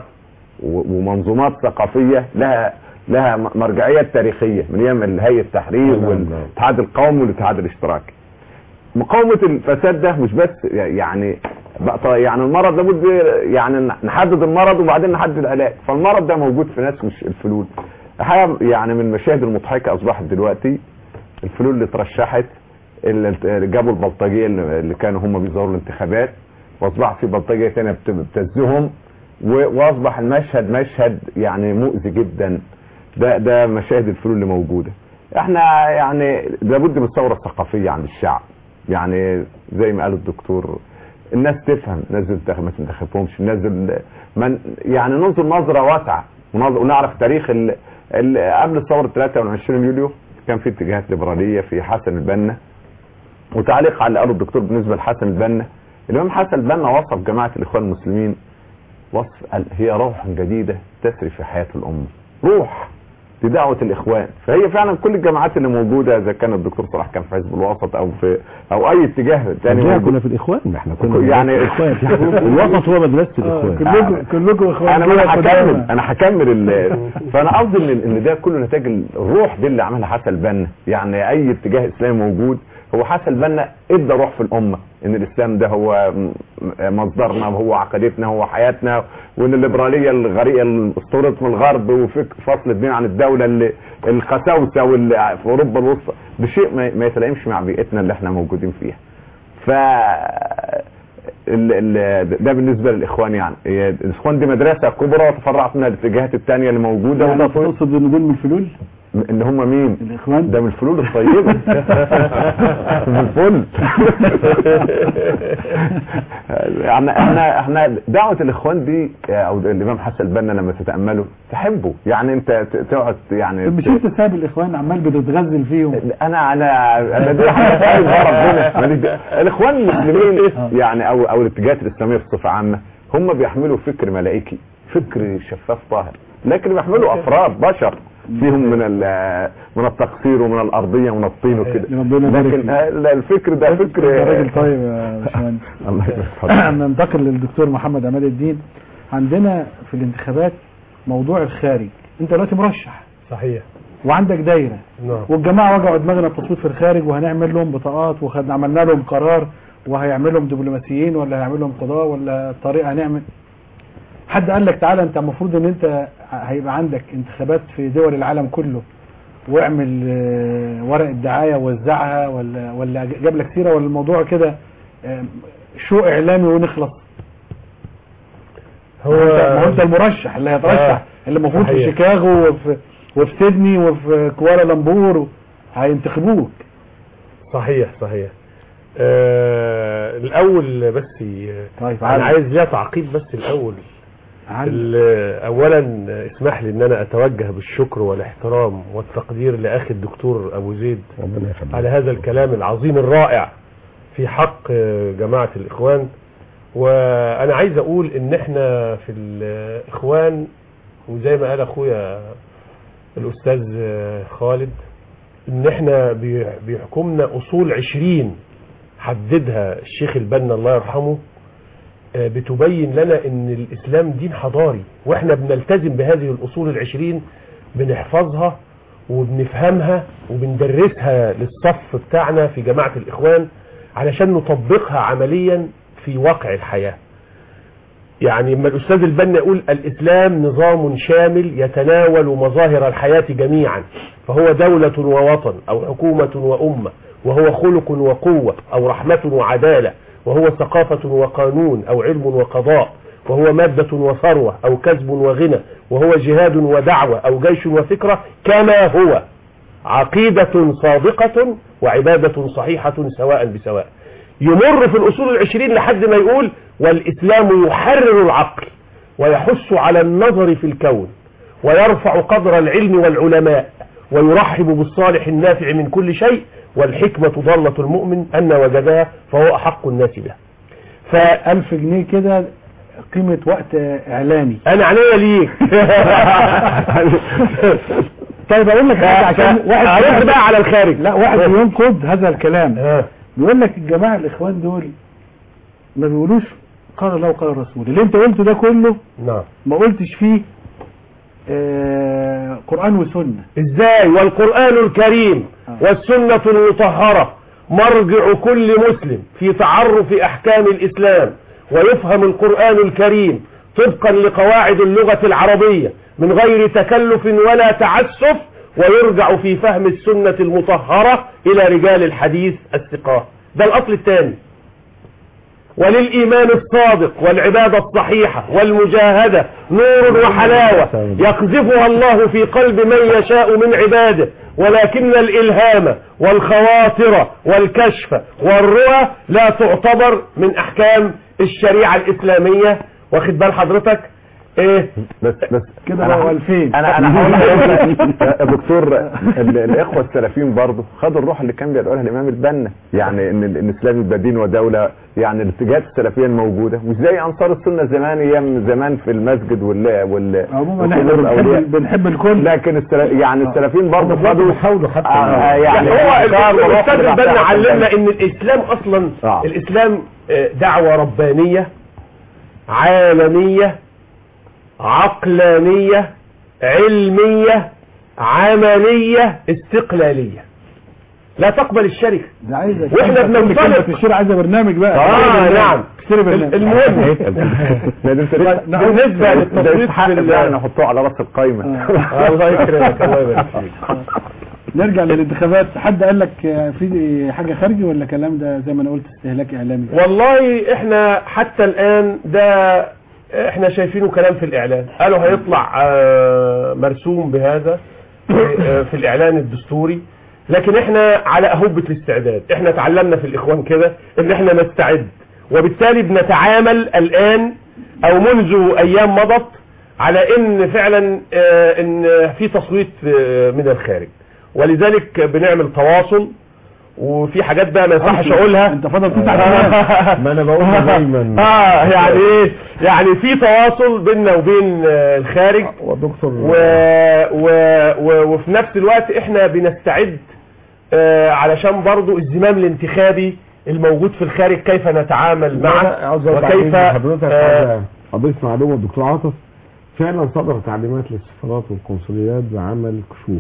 و- ومنظومات ثقافيه لها لها م- مرجعيات تاريخيه من ايام الهيئه التحرير نعم، والاتحاد القومي والاتحاد الاشتراكي مقاومه الفساد ده مش بس يعني بقى يعني المرض لابد يعني نحدد المرض وبعدين نحدد العلاج فالمرض ده موجود في ناس مش الفلول حاجه يعني من المشاهد المضحكه اصبحت دلوقتي الفلول اللي اترشحت اللي جابوا البلطجيه اللي اللي كانوا هم بيظهروا الانتخابات واصبح في بلطجيه ثانيه بت- بتبتزهم و- واصبح المشهد مشهد يعني مؤذي جدا ده ده مشاهد الفلول اللي موجوده احنا يعني لابد من ثوره ثقافيه عند الشعب يعني زي ما قال الدكتور الناس تفهم الناس دول تنتخب ما تنتخبهمش الناس دول من يعني ننظر نظره واسعه ونظ- ونعرف تاريخ ال... ال... قبل ثوره 23 يوليو كان في اتجاهات ليبراليه في حسن البنا وتعليق على اللي قاله الدكتور بالنسبه لحسن البنا الامام حسن البنا وصف جماعه الاخوان المسلمين وصف قال هي روح جديده تسري في حياه الامه روح لدعوه الاخوان فهي فعلا كل الجماعات اللي موجوده اذا كان الدكتور صلاح كان في حزب الوسط او في او اي اتجاه تاني لا موجود. كنا في الاخوان ما احنا كنا يعني الاخوان الوسط هو مدرسه الاخوان كلكم كلكم اخوان انا انا هكمل انا هكمل ال- فانا قصدي ان ان ده كله نتاج الروح دي اللي عملها حسن البنا يعني اي اتجاه اسلامي موجود هو حسن البنا ادى روح في الامه ان الاسلام ده هو م- مصدرنا وهو عقيدتنا هو حياتنا وان الليبراليه الغريقه اللي استوردت من الغرب وفك فصل الدين عن الدوله اللي القساوسه واللي في اوروبا الوسطى بشيء ما ما يتلائمش مع بيئتنا اللي احنا موجودين فيها ف ال ال ده بالنسبه للاخوان يعني هي الاخوان دي مدرسه كبرى وتفرعت منها الاتجاهات الثانيه اللي موجوده يعني وده انت تقصد ان دول من الفلول ان هم مين الاخوان ده من الفلول الطيبه من الفل يعني احنا احنا دعوه الاخوان دي او الامام حسن البنا لما تتامله تحبه يعني انت ت- تقعد يعني طب مش انت سايب الاخوان عمال بتتغزل فيهم انا على انا دي حاجه سايب ربنا ماليش دعوة. الاخوان المسلمين يعني او او الاتجاهات الاسلاميه بصفه عامه هم بيحملوا فكر ملائكي فكر شفاف طاهر لكن بيحملوا افراد بشر فيهم من ال- من التقصير ومن الارضيه ومن الطين وكده ربنا يبارك لكن فيك. آه، لا، الفكر ده فكر انت راجل طيب يا باشمهندس الله يبارك فيك. ننتقل للدكتور محمد عماد الدين عندنا في الانتخابات موضوع الخارج انت دلوقتي مرشح صحيح وعندك دايره نعم والجماعه وجعوا دماغنا التصويت في الخارج وهنعمل لهم بطاقات وخدنا عملنا لهم قرار وهيعمل لهم دبلوماسيين ولا هيعمل لهم قضاء ولا طريقه هنعمل حد قال لك تعالى انت المفروض ان انت هيبقى عندك انتخابات في دول العالم كله واعمل آه، ورق الدعايه ووزعها ولا ولا جاب لك سيره ولا الموضوع كده آه، شو اعلامي ونخلص هو ما هو انت المرشح اللي هيترشح آه. اللي المفروض في صحيح. شيكاغو وفي وفي سيدني وفي كوالالمبور هينتخبوك صحيح صحيح آه الاول بس ي- طيب انا عادي. عايز ليها تعقيب بس الاول ال- اولا اسمح لي ان انا اتوجه بالشكر والاحترام والتقدير لاخي الدكتور ابو زيد ربنا يخليك على هذا الكلام العظيم الرائع في حق آه، جماعة الاخوان وانا عايز اقول ان احنا في الاخوان وزي ما قال اخويا الاستاذ آه، خالد ان احنا بي- بيحكمنا اصول عشرين حددها الشيخ البنا الله يرحمه آه، بتبين لنا ان الاسلام دين حضاري واحنا بنلتزم بهذه الاصول العشرين بنحفظها وبنفهمها وبندرسها للصف بتاعنا في جماعة الاخوان علشان نطبقها عمليا في واقع الحياة يعني لما الاستاذ البنا يقول الاسلام نظام شامل يتناول مظاهر الحياة جميعا فهو دولة ووطن او حكومة وامة وهو خلق وقوة او رحمة وعدالة وهو ثقافة وقانون او علم وقضاء وهو مادة وثروة او كسب وغنى وهو جهاد ودعوة او جيش وفكرة كما هو عقيدة صادقة وعبادة صحيحة سواء بسواء يمر في الأصول العشرين لحد ما يقول والإسلام يحرر العقل ويحث على النظر في الكون ويرفع قدر العلم والعلماء ويرحب بالصالح النافع من كل شيء والحكمة ضالة المؤمن أن وجدها فهو أحق الناس بها فألف جنيه كده قيمة وقت إعلاني أنا عليا ليك طيب أقول لك حاجة عشان واحد هرد بقى على الخارج لا واحد بينقد هذا الكلام بيقول لك الجماعة الإخوان دول ما بيقولوش قال الله وقال الرسول اللي انت قلته ده كله نعم ما قلتش فيه آه قرآن وسنة ازاي والقرآن الكريم والسنة المطهرة مرجع كل مسلم في تعرف احكام الاسلام ويفهم القرآن الكريم طبقا لقواعد اللغة العربية من غير تكلف ولا تعسف ويرجع في فهم السنة المطهرة الى رجال الحديث الثقات ده الاصل الثاني وللإيمان الصادق والعبادة الصحيحة والمجاهدة نور وحلاوة يقذفها الله في قلب من يشاء من عباده ولكن الإلهام والخواطر والكشف والرؤى لا تعتبر من أحكام الشريعة الإسلامية واخد بال حضرتك ايه بس بس كده أنا بقوا ه- 2000 انا انا هقول لحضرتك يا دكتور ال- الاخوه السلفيين برضه خدوا الروح اللي كان بيقولها الامام البنا يعني ان ال- ان الاسلام يبقى دين ودوله يعني الاتجاهات السلفيه الموجوده مش زي انصار السنه زمان ايام زمان في المسجد وال وال عموما وقبور احنا الأولياء. بنحب, بنحب الكل لكن السل... يعني السلفيين برضه خدوا بيحاولوا حتى آه، يعني هو أفكار وروح الاستاذ بالعقل البنا والعقل. علمنا ان الاسلام اصلا آه. الاسلام آه، دعوة ربانية عالمية عقلانية علمية عملية استقلالية لا تقبل الشركة ده عايزة واحنا كلمة بننطلق. في الشارع عايزة برنامج بقى اه نعم اشتري برنامج المهم لا، ده انت لسه- بالنسبة ده للتصويت يستحق في ال- فعلا نحطوه على راس القايمه الله يكرمك الله يبارك فيك نرجع للانتخابات حد قال لك في حاجة خارجي ولا كلام ده زي ما انا قلت استهلاك اعلامي والله احنا حتى الان ده احنا شايفينه كلام في الاعلان قالوا هيطلع آه، مرسوم بهذا آه، في الاعلان الدستوري لكن احنا على اهبة الاستعداد احنا تعلمنا في الاخوان كده ان احنا نستعد وبالتالي بنتعامل الان او منذ ايام مضت على ان فعلا آه، ان في تصويت آه، من الخارج ولذلك بنعمل تواصل وفي حاجات بقى ما ينفعش اقولها انت فاضل تسع سنوات ما انا بقولها دايما اه يعني ايه يعني في تواصل بيننا وبين آه، الخارج ودكتور و... و... و... وفي نفس الوقت احنا بنستعد آه علشان برضو الزمام الانتخابي الموجود في الخارج كيف نتعامل معه عاوز أرد وكيف عليك حضرتك آه عاوز اضيف معلومه الدكتور عاطف فعلا صدر تعليمات للسفارات والقنصليات بعمل كشوف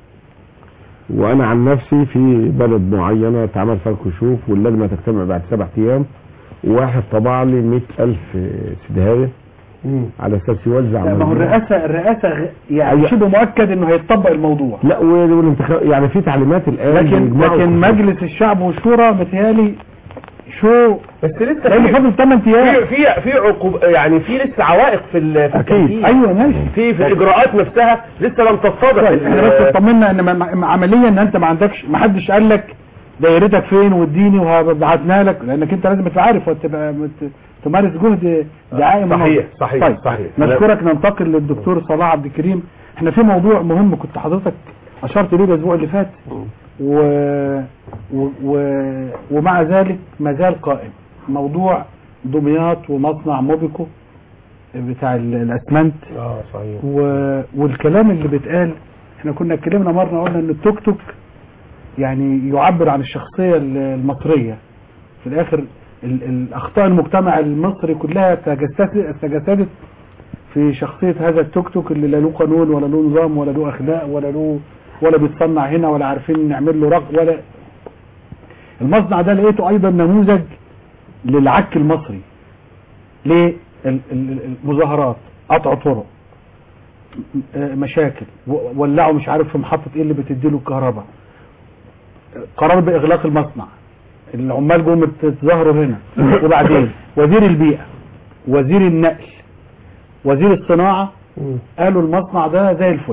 وانا عن نفسي في بلد معينه اتعمل فيها كشوف واللجنه تجتمع بعد سبع ايام وواحد طبع لي 100000 سدهايه على اساس يوزع لا ما هو مجموعة. الرئاسة الرئاسة غ- يعني أيوة. شبه مؤكد انه هيتطبق الموضوع لا والانتخاب يعني في تعليمات الان لكن بيجمعوا لكن كشوف. مجلس الشعب والشورى متهيألي شو بس لسه لان في فاضل 8 في ايام في في عقوب يعني في لسه عوائق في ال- في اكيد التنفيذ ايوه ماشي في في الاجراءات نفسها لسه لم تتضح طيب احنا بس اطمنا ان ما- ما- عمليا ان انت ما عندكش ما حدش قال لك دايرتك فين واديني وهبعتنا لك لانك انت لازم تبقى عارف وتبقى مت- تمارس جهد دعائي منظم. صحيح صحيح طيب صحيح نشكرك ننتقل للدكتور صلاح عبد الكريم احنا في موضوع مهم كنت حضرتك اشرت ليه الاسبوع اللي فات و... و... و... ومع ذلك ما زال قائم موضوع دمياط ومصنع موبيكو بتاع ال- الاسمنت اه صحيح و... والكلام اللي بيتقال احنا كنا اتكلمنا مرة قلنا ان التوك توك يعني يعبر عن الشخصية ال- المصرية في الاخر ال... الاخطاء المجتمع المصري كلها تجسدت تجسدت في شخصية هذا التوك توك اللي لا له قانون ولا له نظام ولا له اخلاق ولا له ولا بيتصنع هنا ولا عارفين نعمل له رق ولا المصنع ده لقيته ايضا نموذج للعك المصري ليه ال- ال- المظاهرات قطع طرق آه، مشاكل و- ولعوا مش عارف في محطة ايه اللي بتديله الكهرباء قرار باغلاق المصنع العمال جم تظاهروا هنا وبعدين وزير البيئة وزير النقل وزير الصناعة قالوا المصنع ده زي الفل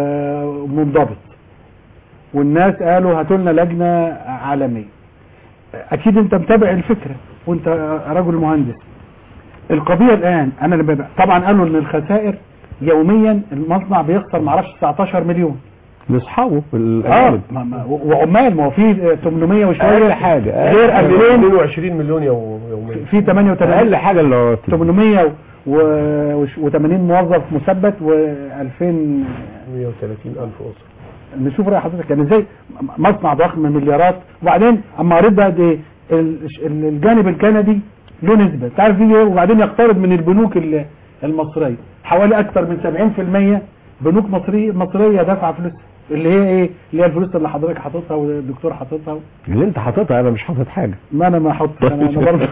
ومنضبط والناس قالوا هاتوا لنا لجنة عالمية اكيد انت متابع الفكره وانت رجل مهندس القضيه الان انا لما ب- طبعا قالوا ان الخسائر يوميا المصنع بيخسر معرفش 19 مليون لاصحابه في اه الغالب ما- ما- وعمال ما هو في 800 وشويه اقل حاجه غير 2000 22 مليون يوم يوميا في 88 اقل حاجه اللي هو 800 و80 موظف مثبت و2000 130 الف اسره نشوف رأي حضرتك يعني ازاي مصنع ضخم مليارات وبعدين اما قريت بقى دي ال- ال- الجانب الكندي له نسبة انت عارف يجي وبعدين يقترض من البنوك ال- المصرية حوالي اكثر من 70% بنوك مصرية مصرية دافعة فلوس اللي هي ايه اللي هي الفلوس اللي حضرتك حاططها والدكتور حاططها اللي انت حاططها انا مش حاطط حاجه ما انا ما احط انا أنا برضه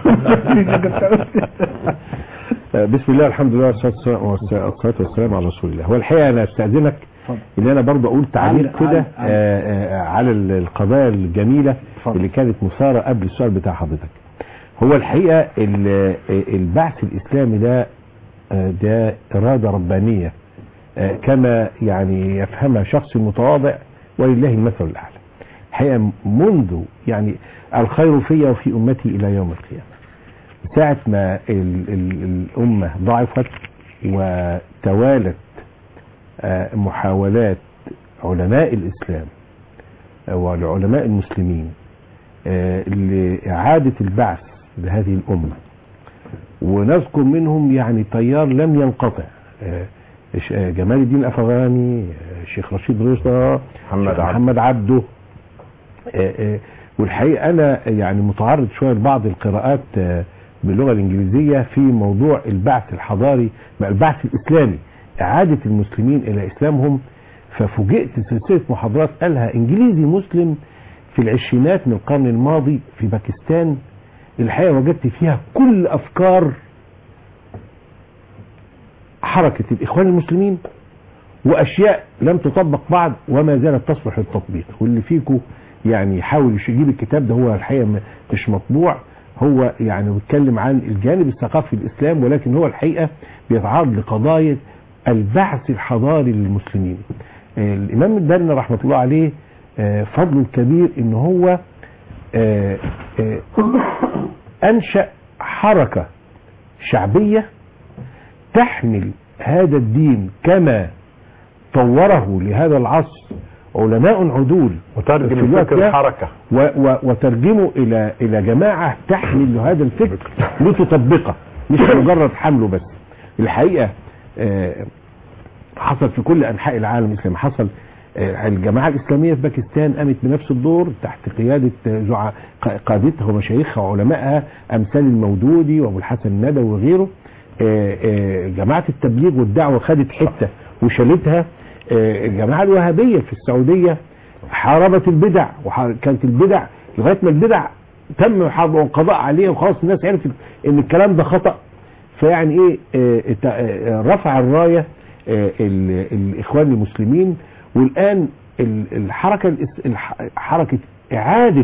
بسم الله الحمد لله والصلاه والسلام- والصلاه والسلام على رسول الله هو الحقيقه انا استاذنك ان انا برضه اقول تعليق عن- كده عن- آه، آه، على ال- القضايا الجميله اللي كانت مثاره قبل السؤال بتاع حضرتك هو الحقيقه ال- البعث الاسلامي ده آه، ده اراده ربانيه آه، كما يعني يفهمها شخص متواضع ولله المثل الاعلى الحقيقه منذ يعني الخير في وفي امتي الى يوم القيامه ساعة ما ال ال الأمة ضعفت وتوالت آه، محاولات علماء الإسلام آه، والعلماء المسلمين آه، لإعادة البعث لهذه الأمة ونذكر منهم يعني تيار لم ينقطع آه، ش- آه، جمال الدين الأفغاني آه، الشيخ رشيد رضا محمد الشيخ عبده. محمد عبده آه، آه، والحقيقة أنا يعني متعرض شوية لبعض القراءات آه، باللغة الإنجليزية في موضوع البعث الحضاري البعث الإسلامي إعادة المسلمين إلى إسلامهم ففوجئت سلسلة محاضرات قالها إنجليزي مسلم في العشرينات من القرن الماضي في باكستان الحقيقة وجدت فيها كل أفكار حركة الإخوان المسلمين واشياء لم تطبق بعد وما زالت تصلح للتطبيق واللي فيكم يعني يحاول يجيب الكتاب ده هو الحقيقه م- مش مطبوع هو يعني بيتكلم عن الجانب الثقافي في الاسلام ولكن هو الحقيقه بيتعرض لقضايا البعث الحضاري للمسلمين آه، الامام الدارمي رحمه الله عليه آه، فضله الكبير ان هو آه، آه، انشا حركه شعبيه تحمل هذا الدين كما طوره لهذا العصر علماء عدول وترجم في الوقت الفكر ده الحركة. و و وترجمه الى الى جماعه تحمل هذا الفكر لتطبقه مش مجرد حمله بس الحقيقه آه، حصل في كل انحاء العالم الاسلامي حصل آه، الجماعه الاسلاميه في باكستان قامت بنفس الدور تحت قياده آه، زع- ق- قادتها ومشايخها وعلمائها امثال المودودي وابو الحسن الندوي وغيره آه، آه، جماعه التبليغ والدعوه خدت حته وشالتها آه، الجماعه الوهابيه في السعوديه حاربت البدع وكانت البدع لغايه ما البدع تم حرب والقضاء عليها وخلاص الناس عرفت ان الكلام ده خطأ فيعني ايه آه، تا- آه، رفع الرايه آه، ال- الاخوان المسلمين والان ال- الحركه الإس- الح- حركه اعاده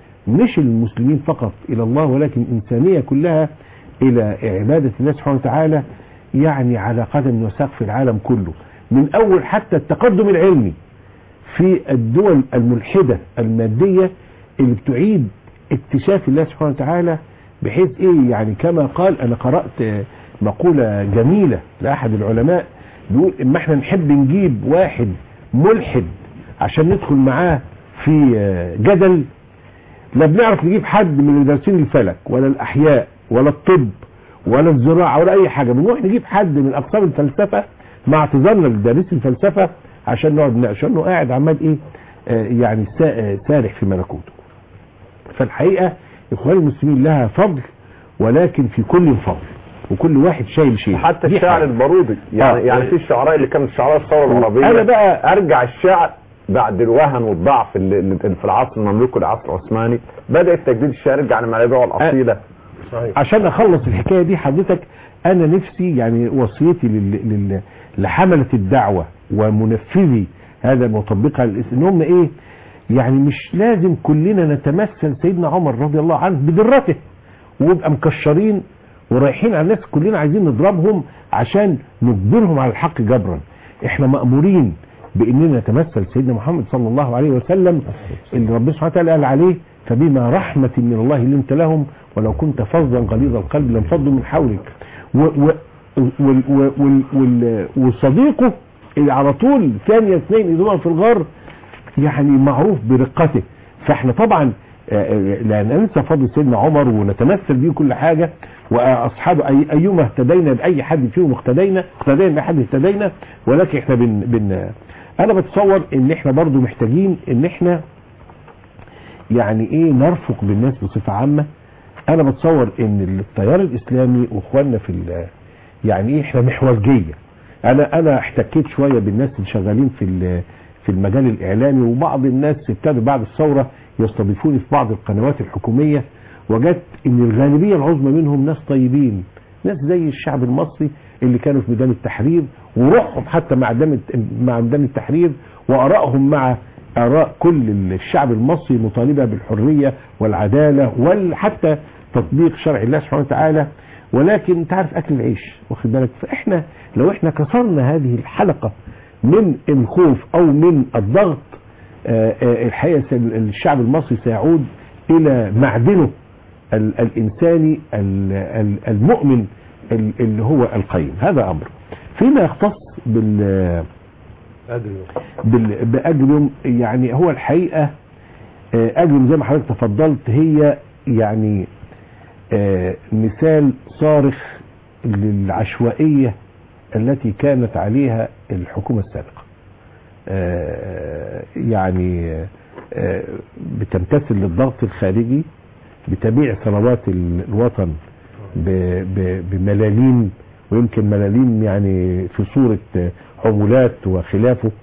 مش المسلمين فقط الى الله ولكن الانسانيه كلها الى عباده الله سبحانه وتعالى يعني على قدم وساق في العالم كله من اول حتى التقدم العلمي في الدول الملحده الماديه اللي بتعيد اكتشاف الله سبحانه وتعالى بحيث ايه يعني كما قال انا قرات آه، مقوله جميله لاحد العلماء بيقول اما احنا نحب نجيب واحد ملحد عشان ندخل معاه في آه، جدل لا بنعرف نجيب حد من اللي دارسين الفلك ولا الاحياء ولا الطب ولا الزراعه ولا اي حاجه بنروح نجيب حد من اقسام الفلسفه مع اعتذارنا لدارسي الفلسفه عشان نقعد نناقش انه قاعد عمال ايه آه يعني سا- آه، سارح في ملكوته فالحقيقه اخوان المسلمين لها فضل ولكن في كل فضل وكل واحد شايل شيء حتى دي الشعر حاجة. البارودي يعني آه. يعني في الشعراء اللي كانت شعراء الثوره العربيه أنا بقى- ارجع الشعر بعد الوهن والضعف اللي اللي في العصر المملوكي والعصر العثماني بدا التجديد الشعر يرجع لملاذه الاصيله عشان اخلص الحكايه دي حضرتك انا نفسي يعني وصيتي لل... لل... لحمله الدعوه ومنفذي هذا المطبقها للإس- ان هم ايه يعني مش لازم كلنا نتمثل سيدنا عمر رضي الله عنه بدرته ويبقى مكشرين ورايحين على الناس كلنا عايزين نضربهم عشان نجبرهم على الحق جبرا احنا مأمورين باننا نتمثل سيدنا محمد صلى الله عليه وسلم اللي ربنا سبحانه وتعالى قال عليه فبما رحمة من الله لنت لهم ولو كنت فظا غليظ القلب لانفضوا من حولك و و وال- وال- وال- وال- وصديقه اللي على طول ثانية اثنين إذ في الغار يعني معروف برقته فاحنا طبعا آه، آه، لا ننسى فضل سيدنا عمر ونتمثل بيه كل حاجة واصحابه أي ايما اهتدينا باي حد فيهم اقتدينا اقتدينا باحد اهتدينا ولكن احنا بن, بن انا بتصور ان احنا برضو محتاجين ان احنا يعني ايه نرفق بالناس بصفة عامة انا بتصور ان التيار الاسلامي واخواننا في ال- يعني ايه احنا محورجية انا انا احتكيت شوية بالناس اللي شغالين في ال- في المجال الاعلامي وبعض الناس ابتدوا بعد الثورة يستضيفوني في بعض القنوات الحكومية وجدت ان الغالبية العظمى منهم ناس طيبين ناس زي الشعب المصري اللي كانوا في ميدان التحرير وروحهم حتى مع ميدان مع ميدان التحرير وارائهم مع اراء كل الشعب المصري مطالبه بالحريه والعداله وحتى تطبيق شرع الله سبحانه وتعالى ولكن انت عارف اكل العيش واخد بالك فاحنا لو احنا كسرنا هذه الحلقه من الخوف او من الضغط آه، آه، الحقيقه سي- الشعب المصري سيعود الى معدنه ال- الانساني ال- ال- المؤمن ال- اللي هو القيم هذا امر فيما يختص بال بال- باجرم يعني هو الحقيقه آه، اجرم زي ما حضرتك تفضلت هي يعني آه، مثال صارخ للعشوائيه التي كانت عليها الحكومه السابقه آه، يعني آه، بتمتثل للضغط الخارجي بتبيع ثروات ال- الوطن ب- ب- بملاليم ويمكن ملاليم يعني في صورة آه، عمولات وخلافه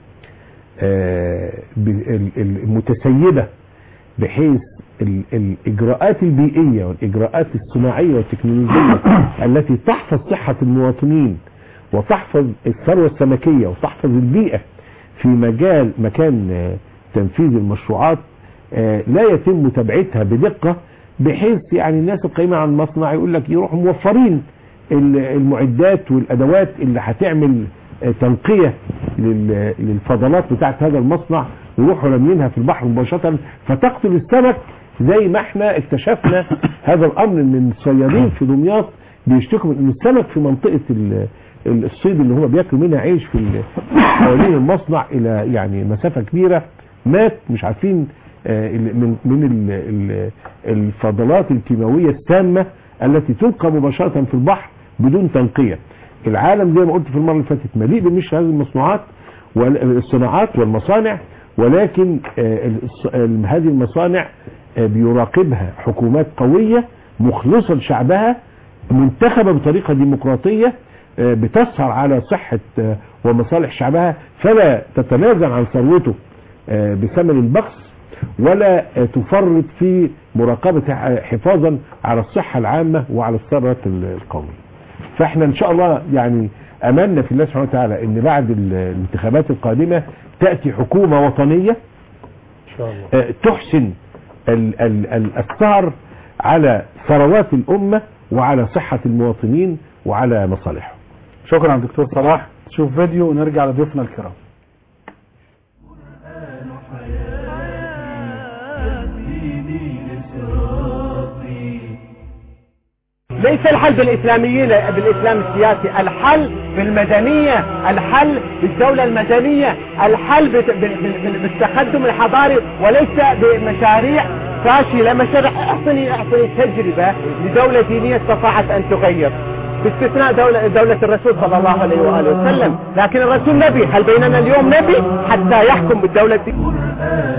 آه، ب- ال- ال- المتسيبة بحيث ال- الإجراءات البيئية والإجراءات الصناعية والتكنولوجية التي تحفظ صحة المواطنين وتحفظ الثروة السمكية وتحفظ البيئة في مجال مكان آه، تنفيذ المشروعات آه، لا يتم متابعتها بدقة بحيث يعني الناس القائمة على المصنع يقول لك يروحوا موفرين ال- المعدات والأدوات اللي هتعمل آه، تنقية لل- للفضلات بتاعت هذا المصنع ويروحوا رامينها في البحر مباشرة فتقتل السمك زي ما احنا اكتشفنا هذا الامر من الصيادين في دمياط بيشتكوا من ان السمك في منطقة ال- ال- الصيد اللي هم بياكلوا منها عيش في ال- حوالين المصنع الى يعني مسافة كبيرة مات مش عارفين آه، ال- من من ال- ال- الفضلات الكيماوية السامة التي تلقى مباشرة في البحر بدون تنقية العالم زي ما قلت في المرة اللي فاتت مليء بمثل هذه المصنوعات والصناعات والمصانع ولكن آه، الص- ال- هذه المصانع آه، بيراقبها حكومات قوية مخلصة لشعبها منتخبة بطريقة ديمقراطية آه، بتسهر على صحة آه، ومصالح شعبها فلا تتنازل عن ثروته آه، بثمن البخس ولا آه، تفرط في مراقبة ح- حفاظا على الصحة العامة وعلى الثروة القومية فاحنا ان شاء الله يعني املنا في الله سبحانه وتعالى ان بعد ال- الانتخابات القادمة تأتي حكومة وطنية ان شاء الله آه، تحسن ال- ال- ال- السهر على ثروات الأمة وعلى صحة المواطنين وعلى مصالحهم شكرا دكتور صلاح شوف فيديو ونرجع لضيوفنا الكرام ليس الحل بالإسلاميين بالإسلام السياسي الحل بالمدنية الحل بالدولة المدنية الحل بت- بال- بال- بال- بالتقدم الحضاري وليس بمشاريع فاشلة مشاريع اعطني اعطني تجربة لدولة دينية استطاعت أن تغير باستثناء دولة, دولة الرسول صلى الله عليه وآله وسلم لكن الرسول نبي هل بيننا اليوم نبي حتى يحكم بالدولة الدينية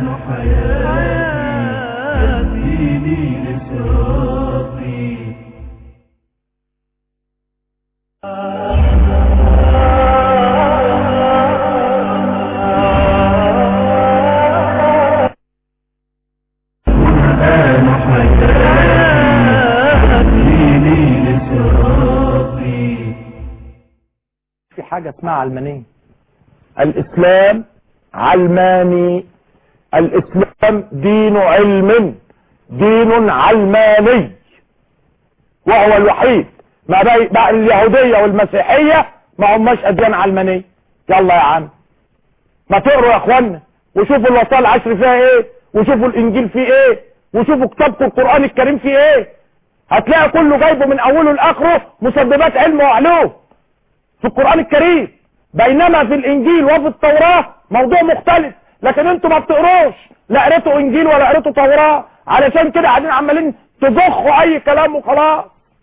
في حاجة اسمها علمانية الإسلام علماني الإسلام دين علم دين علماني وهو الوحيد ما بقى بقى اليهودية والمسيحية ما هماش أديان علمانية يلا يا عم ما تقروا يا اخوانا وشوفوا الوصايا العشر فيها ايه وشوفوا الانجيل فيه ايه وشوفوا كتابكم القرآن الكريم فيه ايه هتلاقي كله جايبه من اوله لاخره مسببات علم وعلوم في القرآن الكريم بينما في الانجيل وفي التوراة موضوع مختلف لكن انتوا ما بتقروش لا قريتوا انجيل ولا قريتوا توراة علشان كده قاعدين عمالين تضخوا اي كلام وخلاص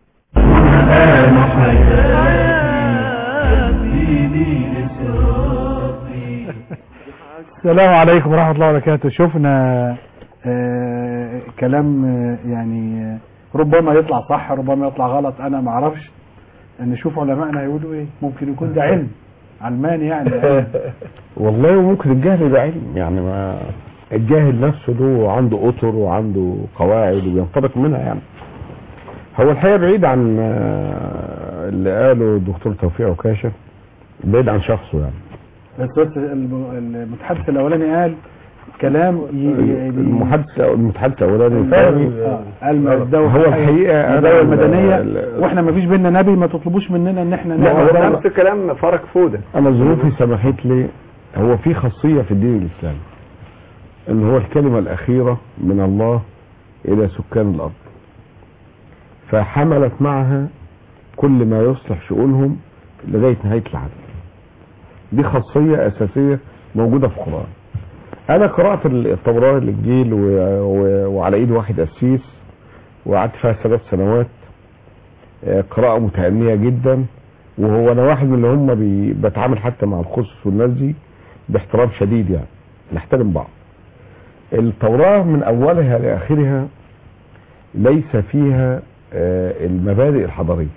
السلام عليكم ورحمة الله وبركاته شفنا آه كلام آه يعني آه ربما يطلع صح ربما يطلع غلط انا ما اعرفش نشوف علمائنا هيقولوا ايه ممكن يكون ده علم علماني يعني والله وممكن الجهل يبقى علم يعني ما الجاهل نفسه له عنده اطر وعنده قواعد وبينطلق منها يعني هو الحقيقه بعيد عن آه، اللي قاله الدكتور توفيق عكاشه بعيد عن شخصه يعني بس بس الم- المتحدث الاولاني قال كلام ي- ي- المحادث المتحدث الاولاني الثاني آه، قال الدولة هو الحقيقه أنا الدولة ال- المدنية ال- واحنا ما فيش بينا نبي ما تطلبوش مننا ان احنا لا، نعمل هو دولة. نفس كلام فرج فودة انا ظروفي سمحت لي هو في خاصيه في الدين الاسلامي ان هو الكلمه الاخيره من الله الى سكان الارض فحملت معها كل ما يصلح شؤونهم لغايه نهايه العالم دي خاصيه اساسيه موجوده في القران انا قرات التوراه الانجيل و... و... وعلى ايد واحد قسيس وقعدت فيها ثلاث سنوات آه، قراءه متأنية جدا وهو انا واحد من اللي هم بي... بتعامل حتى مع الخصوص والناس دي باحترام شديد يعني نحترم بعض التوراة من اولها لاخرها ليس فيها آه، المبادئ الحضارية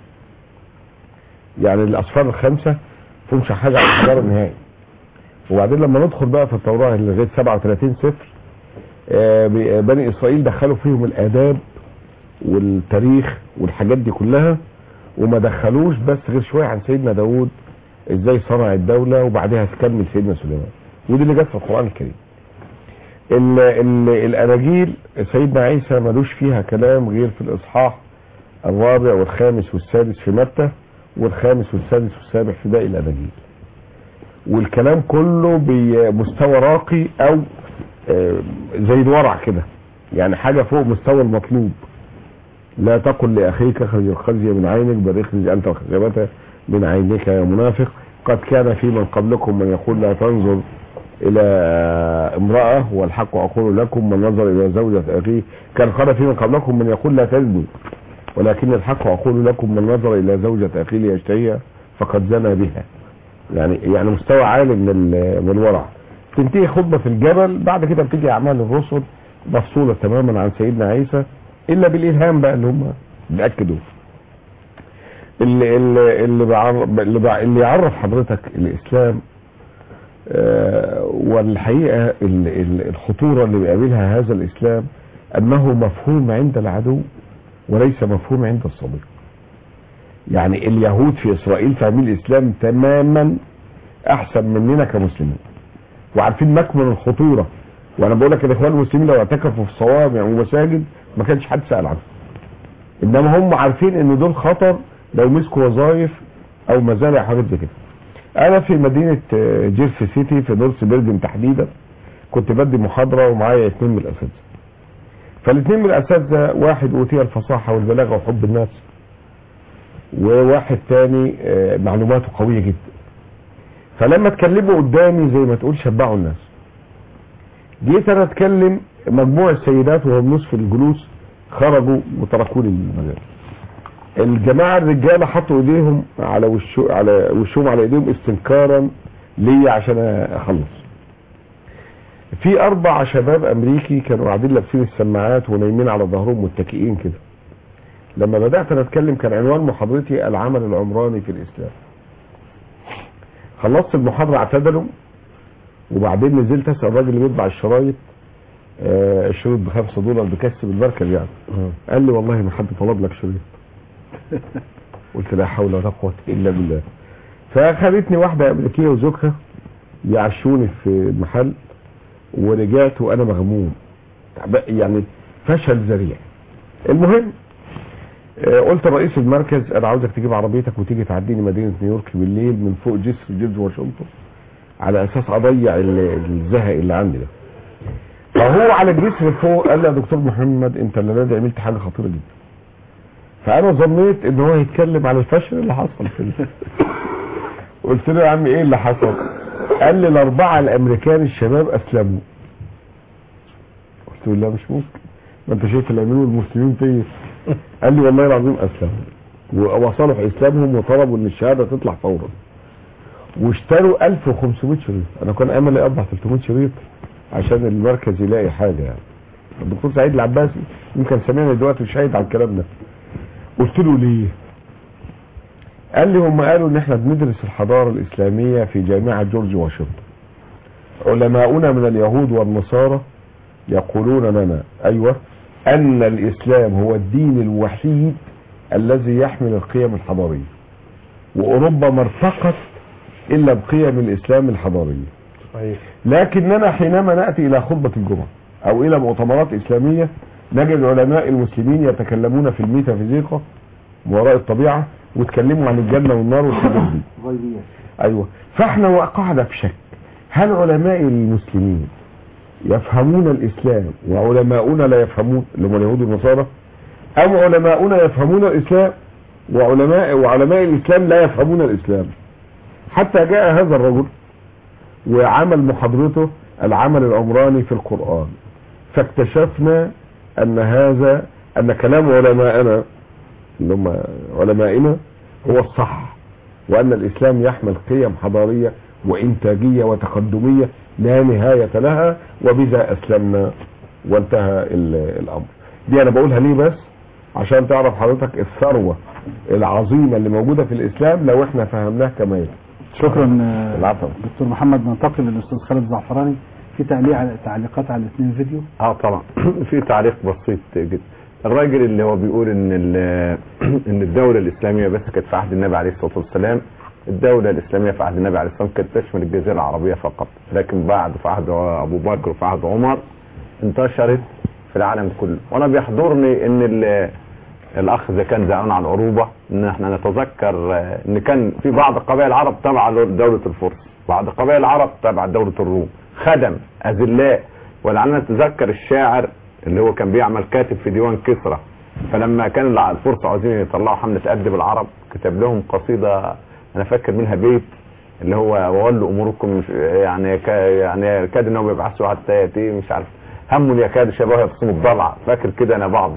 يعني الاصفار الخمسة فهمش حاجة عن الحضارة النهائي وبعدين لما ندخل بقى في التوراة اللي لغاية 37 سفر آه، ب- بني اسرائيل دخلوا فيهم الاداب والتاريخ والحاجات دي كلها وما دخلوش بس غير شوية عن سيدنا داود ازاي صنع الدولة وبعدها تكمل سيدنا سليمان ودي اللي جت في القرآن الكريم ال ال الاناجيل سيدنا عيسى ملوش فيها كلام غير في الاصحاح الرابع والخامس والسادس في متى والخامس والسادس والسابع في باقي الاناجيل والكلام كله بمستوى راقي او آه، زي الورع كده يعني حاجة فوق مستوى المطلوب لا تقل لأخيك خرج الخزي من عينك بل اخرج أنت وخزيبته من عينيك يا منافق قد كان في من قبلكم من يقول لا تنظر إلى امرأة والحق أقول لكم من نظر إلى زوجة أخيه كان قال في من قبلكم من يقول لا تزني ولكن الحق أقول لكم من نظر إلى زوجة أخيه ليشتهيها فقد زنى بها يعني يعني مستوى عالي من ال- من الورع تنتهي خطبة في الجبل بعد كده بتيجي أعمال الرسل مفصولة تماما عن سيدنا عيسى إلا بالإلهام بقى اللي هم بيأكدوا اللي اللي اللي, بعر... اللي, بع... اللي يعرف حضرتك الإسلام آه والحقيقة ال... ال... الخطورة اللي بيقابلها هذا الإسلام أنه مفهوم عند العدو وليس مفهوم عند الصديق يعني اليهود في إسرائيل فاهمين الإسلام تماما أحسن مننا كمسلمين وعارفين مكمن الخطورة وانا بقول لك الاخوان المسلمين لو اعتكفوا في صوامع ومساجد ما كانش حد سأل عنه انما هم عارفين ان دول خطر لو مسكوا وظائف او مزارع حاجات زي كده انا في مدينة آه، جيرسي سيتي في نورث بيرجن تحديدا كنت بدي محاضرة ومعايا اثنين من الاساتذة فالاثنين من الاساتذة واحد اوتي الفصاحة والبلاغة وحب الناس وواحد تاني آه، معلوماته قوية جدا فلما اتكلموا قدامي زي ما تقول شبعوا الناس جيت انا اتكلم مجموع السيدات وهم نصف الجلوس خرجوا وتركوا لي المجال الجماعه الرجاله حطوا ايديهم على وشو على وشهم على ايديهم استنكارا ليا عشان اخلص في اربع شباب امريكي كانوا قاعدين لابسين السماعات ونايمين على ظهرهم متكئين كده لما بدات انا اتكلم كان عنوان محاضرتي العمل العمراني في الاسلام خلصت المحاضره اعتدلوا وبعدين نزلت اسال الراجل اللي بيطبع الشرايط آه الشريط بخمسة دولار بكسب المركز يعني قال لي والله ما حد طلب لك شريط قلت لا حول ولا قوه الا بالله فاخذتني واحده امريكيه وزوجها يعشوني في المحل ورجعت وانا مغموم يعني فشل ذريع المهم آه، قلت لرئيس المركز انا عاوزك تجيب عربيتك وتيجي تعديني مدينه نيويورك بالليل من فوق جسر جورج واشنطن على اساس اضيع ال- الزهق اللي عندي ده فهو على الجسر فوق قال لي يا دكتور محمد انت الليله دي عملت حاجه خطيره جدا فانا ظنيت ان هو هيتكلم على الفشل اللي حصل في ال- قلت له يا عم ايه اللي حصل قال لي الاربعه الامريكان الشباب اسلموا قلت له لا مش ممكن ما انت شايف الامين والمسلمين فين قال لي والله العظيم اسلموا ووصلوا في اسلامهم وطلبوا ان الشهاده تطلع فورا واشتروا 1500 شريط انا كان املي اطبع 300 شريط عشان المركز يلاقي حاجه يعني الدكتور سعيد العباسي يمكن سامعني دلوقتي وشاهد على الكلام ده قلت له ليه قال لي هم قالوا ان احنا بندرس الحضاره الاسلاميه في جامعه جورج واشنطن علماؤنا من اليهود والنصارى يقولون لنا ايوه ان الاسلام هو الدين الوحيد الذي يحمل القيم الحضاريه واوروبا ما ارتقت الا بقيم الاسلام الحضاريه صحيح لكننا حينما ناتي الى خطبه الجمعه او الى مؤتمرات اسلاميه نجد علماء المسلمين يتكلمون في الميتافيزيقا وراء الطبيعه ويتكلموا عن الجنه والنار والحاجات دي ايوه فاحنا وقعنا في شك هل علماء المسلمين يفهمون الاسلام وعلماؤنا لا يفهمون اللي هم اليهود والنصارى ام علماؤنا يفهمون الاسلام وعلماء وعلماء الاسلام لا يفهمون الاسلام حتى جاء هذا الرجل وعمل محاضرته العمل العمراني في القرآن فاكتشفنا ان هذا ان كلام علمائنا اللي هم علمائنا هو الصح وان الاسلام يحمل قيم حضارية وانتاجية وتقدمية لا نهاية لها وبذا اسلمنا وانتهى ال- الامر دي انا بقولها ليه بس عشان تعرف حضرتك الثروة العظيمة اللي موجودة في الاسلام لو احنا فهمناها كما يجب شكرا آه، دكتور محمد ننتقل للاستاذ خالد الزعفراني في تعليق على تعليقات على الاثنين فيديو اه طبعا في تعليق بسيط جدا الراجل اللي هو بيقول ان ال- ان الدولة الاسلامية بس كانت في عهد النبي عليه الصلاة والسلام الدولة الاسلامية في عهد النبي عليه الصلاة والسلام كانت تشمل الجزيرة العربية فقط لكن بعد في عهد ابو بكر وفي عهد عمر انتشرت في العالم كله وانا بيحضرني ان ال- الاخ اذا كان زعلان على العروبة ان احنا نتذكر آه، ان كان في بعض قبائل العرب تبع دولة الفرس بعض قبائل العرب تبع دولة الروم خدم اذلاء ولعلنا نتذكر الشاعر اللي هو كان بيعمل كاتب في ديوان كسرى فلما كان الع- الفرس عاوزين يطلعوا حملة أدب العرب كتب لهم قصيدة انا فاكر منها بيت اللي هو وولوا اموركم مش يعني كا يعني كاد انهم يبعثوا حتى ياتي مش عارف هم يكاد شبه يبصم الضلع فاكر كده انا بعض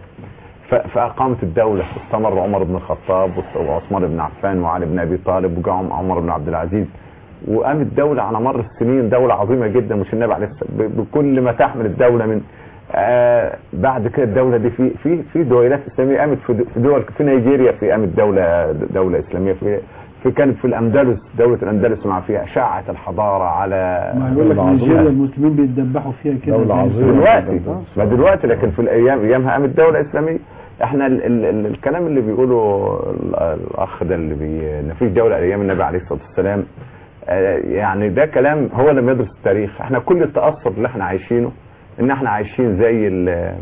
ف- فاقامت الدوله استمر عمر بن الخطاب وعثمان بن عفان وعلي بن ابي طالب وجاء عمر بن عبد العزيز وقامت دولة على مر السنين دولة عظيمة جدا مش النبي عليه الصلاة ب- بكل ما تحمل الدولة من آه بعد كده الدولة دي في في في دويلات إسلامية قامت في د- في دول في نيجيريا في قامت دولة دولة إسلامية في في كانت في الأندلس دولة الأندلس مع فيها أشعة الحضارة على ما يقول لك نيجيريا المسلمين بيتذبحوا فيها كده دلوقتي ما دلوقتي لكن في الايام ايامها قامت دوله اسلاميه احنا ال ال ال الكلام اللي بيقوله ال- الاخ ده اللي بي ان فيش دوله ايام النبي عليه الصلاه والسلام آه، يعني ده كلام هو لم يدرس التاريخ احنا كل التاثر اللي احنا عايشينه ان احنا عايشين زي ال-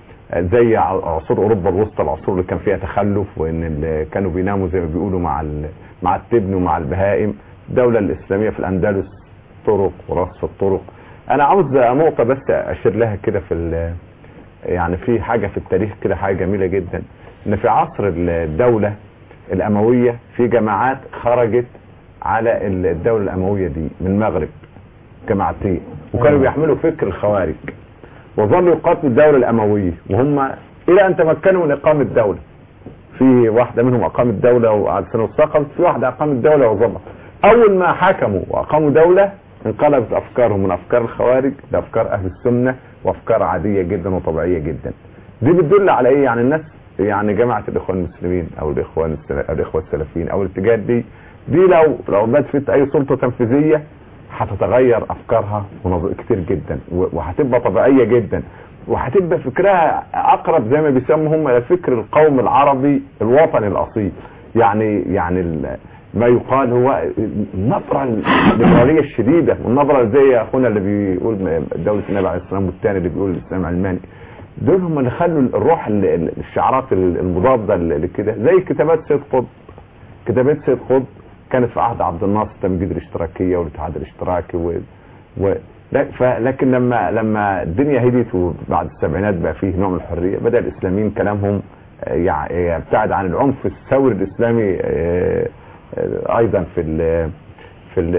زي ع- عصور اوروبا الوسطى العصور اللي كان فيها تخلف وان اللي كانوا بيناموا زي ما بيقولوا مع ال- مع التبن ومع البهائم الدوله الاسلاميه في الاندلس طرق ورصف الطرق انا عاوز نقطه بس اشير لها كده في ال- يعني في حاجه في التاريخ كده حاجه جميله جدا ان في عصر الدوله الامويه في جماعات خرجت على الدوله الامويه دي من المغرب جماعتين وكانوا بيحملوا فكر الخوارج وظلوا يقاتلوا الدوله الامويه وهم الى ان تمكنوا من اقامه دوله في واحده منهم اقامت دوله وقعدت سنه وسقطت في واحده اقامت دوله وظلت اول ما حكموا واقاموا دوله انقلبت افكارهم من افكار الخوارج لافكار اهل السنه وافكار عاديه جدا وطبيعيه جدا دي بتدل على ايه يعني الناس يعني جماعه الاخوان المسلمين او الاخوان السل- الاخوه السلفيين او الاتجاهات دي دي لو لو مات في اي سلطه تنفيذيه هتتغير افكارها ونظ- كتير جدا و- وهتبقى طبيعيه جدا وهتبقى فكرها اقرب زي ما بيسموا هم الى فكر القوم العربي الوطني الاصيل يعني يعني ال- ما يقال هو النظره الليبراليه الشديده والنظره زي اخونا اللي بيقول دوله النبي عليه السلام والثاني اللي بيقول الاسلام علماني دول هم اللي خلوا الروح ال- ال- الشعارات ال- المضاده ل- لكده زي كتابات سيد قطب كتابات سيد قطب كانت في عهد عبد الناصر تمجيد الاشتراكيه والاتحاد الاشتراكي و... و... لا- ف- لكن لما لما الدنيا هديت وبعد السبعينات بقى فيه نوع من الحريه بدا الاسلاميين كلامهم آه، يع- يبتعد عن العنف الثوري الاسلامي آه، آه، ايضا في ال في ال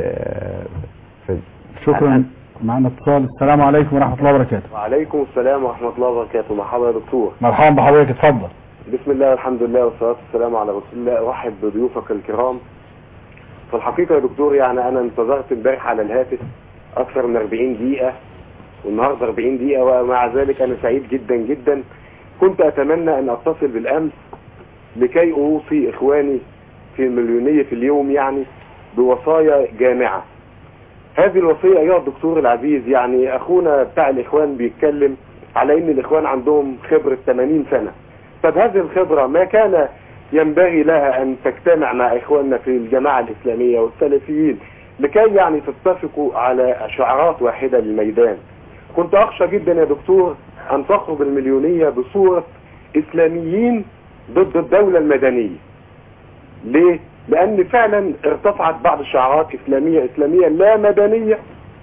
في شكرا معنا اتصال السلام عليكم ورحمة الله وبركاته وعليكم السلام ورحمة الله وبركاته مرحبا يا دكتور مرحبا بحضرتك اتفضل بسم الله والحمد لله والصلاة والسلام على رسول الله أرحب بضيوفك الكرام في الحقيقة يا دكتور يعني أنا انتظرت امبارح على الهاتف أكثر من 40 دقيقة والنهاردة 40 دقيقة ومع ذلك أنا سعيد جدا جدا كنت أتمنى أن أتصل بالأمس لكي أوصي إخواني في مليونية اليوم يعني بوصايا جامعة هذه الوصية أيها الدكتور العزيز يعني أخونا بتاع الإخوان بيتكلم على إن الإخوان عندهم خبرة 80 سنة طب هذه الخبرة ما كان ينبغي لها أن تجتمع مع إخواننا في الجماعة الإسلامية والسلفيين لكي يعني تتفقوا على شعارات واحدة للميدان كنت أخشى جدا يا دكتور أن تخرج المليونية بصورة إسلاميين ضد الدولة المدنية ليه؟ لأن فعلا ارتفعت بعض الشعارات إسلامية إسلامية لا مدنية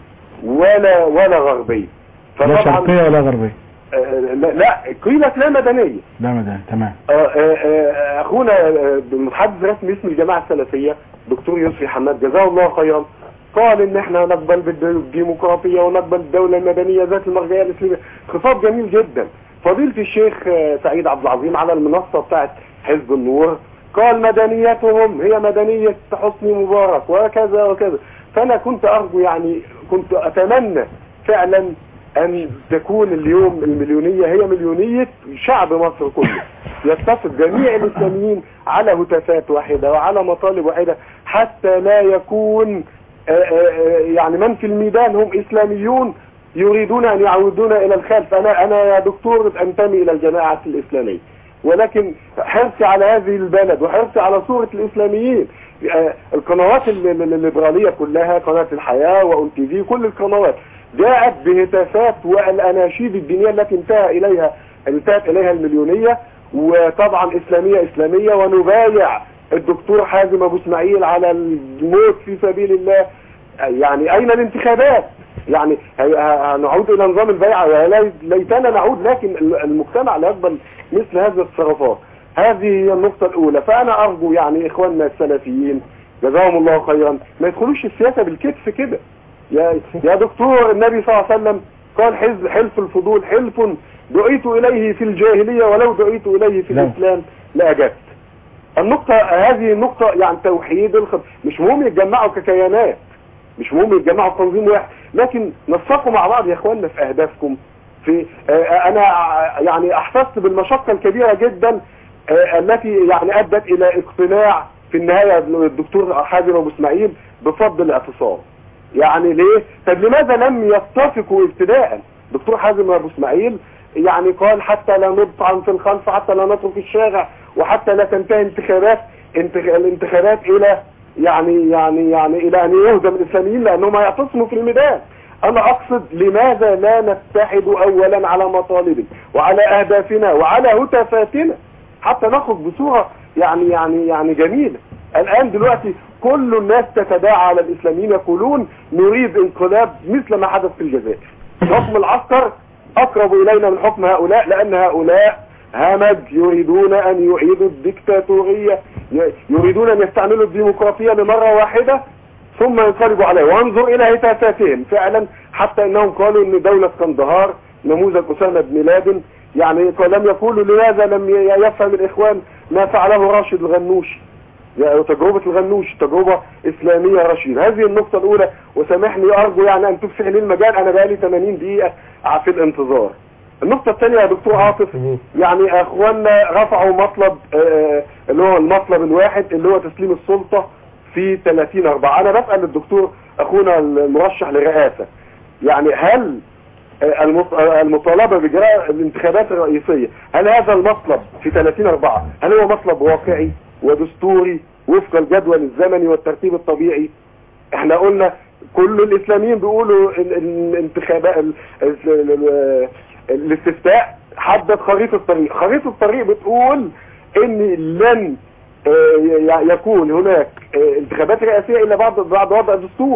ولا ولا غربية لا شرقية ولا غربية آه، لا, لا قيلت لا مدنية لا مدام تمام آه، آه، آه، اخونا آه، المتحدث رسمي اسم الجماعه السلفيه دكتور يسري حماد جزاه الله خيرا قال ان احنا نقبل بالديمقراطيه ونقبل الدوله المدنيه ذات المرجعيه الاسلاميه خطاب جميل جدا فضيله الشيخ آه، سعيد عبد العظيم على المنصه بتاعت حزب النور قال مدنيتهم هي مدنيه حسني مبارك وكذا وكذا فانا كنت ارجو يعني كنت اتمنى فعلا ان تكون اليوم المليونية هي مليونية شعب مصر كله يتفق جميع الاسلاميين على هتافات واحدة وعلى مطالب واحدة حتى لا يكون آه، آه، آه، يعني من في الميدان هم اسلاميون يريدون ان يعودونا الى الخلف انا انا يا دكتور انتمي الى الجماعة الاسلامية ولكن حرصي على هذه البلد وحرصي على صورة الاسلاميين آه، القنوات ال- ال- الليبرالية كلها قناة الحياة وأون تي في كل القنوات جاءت بهتافات والاناشيد الدينية التي انتهى اليها انتهت اليها المليونية وطبعا اسلامية اسلامية ونبايع الدكتور حازم ابو اسماعيل على الموت في سبيل الله يعني اين الانتخابات يعني هي- ه- نعود الى نظام البيعة يا ليت- ليتنا نعود لكن المجتمع لا يقبل مثل هذه التصرفات هذه هي النقطة الاولى فانا ارجو يعني اخواننا السلفيين جزاهم الله خيرا ما يدخلوش السياسة بالكتف كده يا يا دكتور النبي صلى الله عليه وسلم قال حزب حلف الفضول حلف دعيت اليه في الجاهلية ولو دعيت اليه في نعم. الاسلام لاجبت النقطة هذه النقطة يعني توحيد الخط مش مهم يتجمعوا ككيانات مش مهم يتجمعوا في تنظيم واحد لكن نسقوا مع بعض يا اخواننا في اهدافكم في آه، انا ع- يعني احسست بالمشقة الكبيرة جدا آه، التي يعني ادت الى اقتناع في النهاية الدكتور حازم ابو اسماعيل بفضل الاعتصام يعني ليه طب لماذا لم يتفقوا ابتداء دكتور حازم ابو اسماعيل يعني قال حتى لا نطعن في الخلف حتى لا نترك الشارع وحتى لا تنتهي انتخابات انتخ... الانتخابات الى يعني يعني يعني الى ان يهدم الاسلاميين لانهم هيعتصموا في الميدان انا اقصد لماذا لا نتحد اولا على مطالبنا وعلى اهدافنا وعلى هتافاتنا حتى نخرج بصورة يعني يعني يعني جميلة الان دلوقتي كل الناس تتداعى على الاسلاميين يقولون نريد انقلاب مثل ما حدث في الجزائر حكم العسكر اقرب الينا من حكم هؤلاء لان هؤلاء همج يريدون ان يعيدوا الدكتاتورية ي- يريدون ان يستعملوا الديمقراطية لمرة واحدة ثم ينقلبوا عليه وانظر الى هتافاتهم فعلا حتى انهم قالوا ان دولة قندهار نموذج اسامة بن لادن يعني لم يقولوا لماذا لم ي- يفهم الاخوان ما فعله راشد الغنوشي يعني تجربة الغنوش تجربة إسلامية رشيدة هذه النقطة الأولى وسامحني أرجو يعني أن تفسح لي المجال أنا بقالي 80 دقيقة في الانتظار النقطة الثانية يا دكتور عاطف يعني أخواننا رفعوا مطلب آه، اللي هو المطلب الواحد اللي هو تسليم السلطة في 30 4 أنا بسأل الدكتور أخونا المرشح للرئاسة يعني هل آه، المط- آه، المطالبة بإجراء الانتخابات الرئيسية هل هذا المطلب في 30 4 هل هو مطلب واقعي ودستوري وفق الجدول الزمني والترتيب الطبيعي احنا قلنا كل الاسلاميين بيقولوا ال- ال- الانتخابات ال- ال- ال- الاستفتاء حدد خريطة الطريق خريطة الطريق بتقول ان لن آه، ي- يكون هناك آه، انتخابات رئاسية الا بعد بعد وضع دستور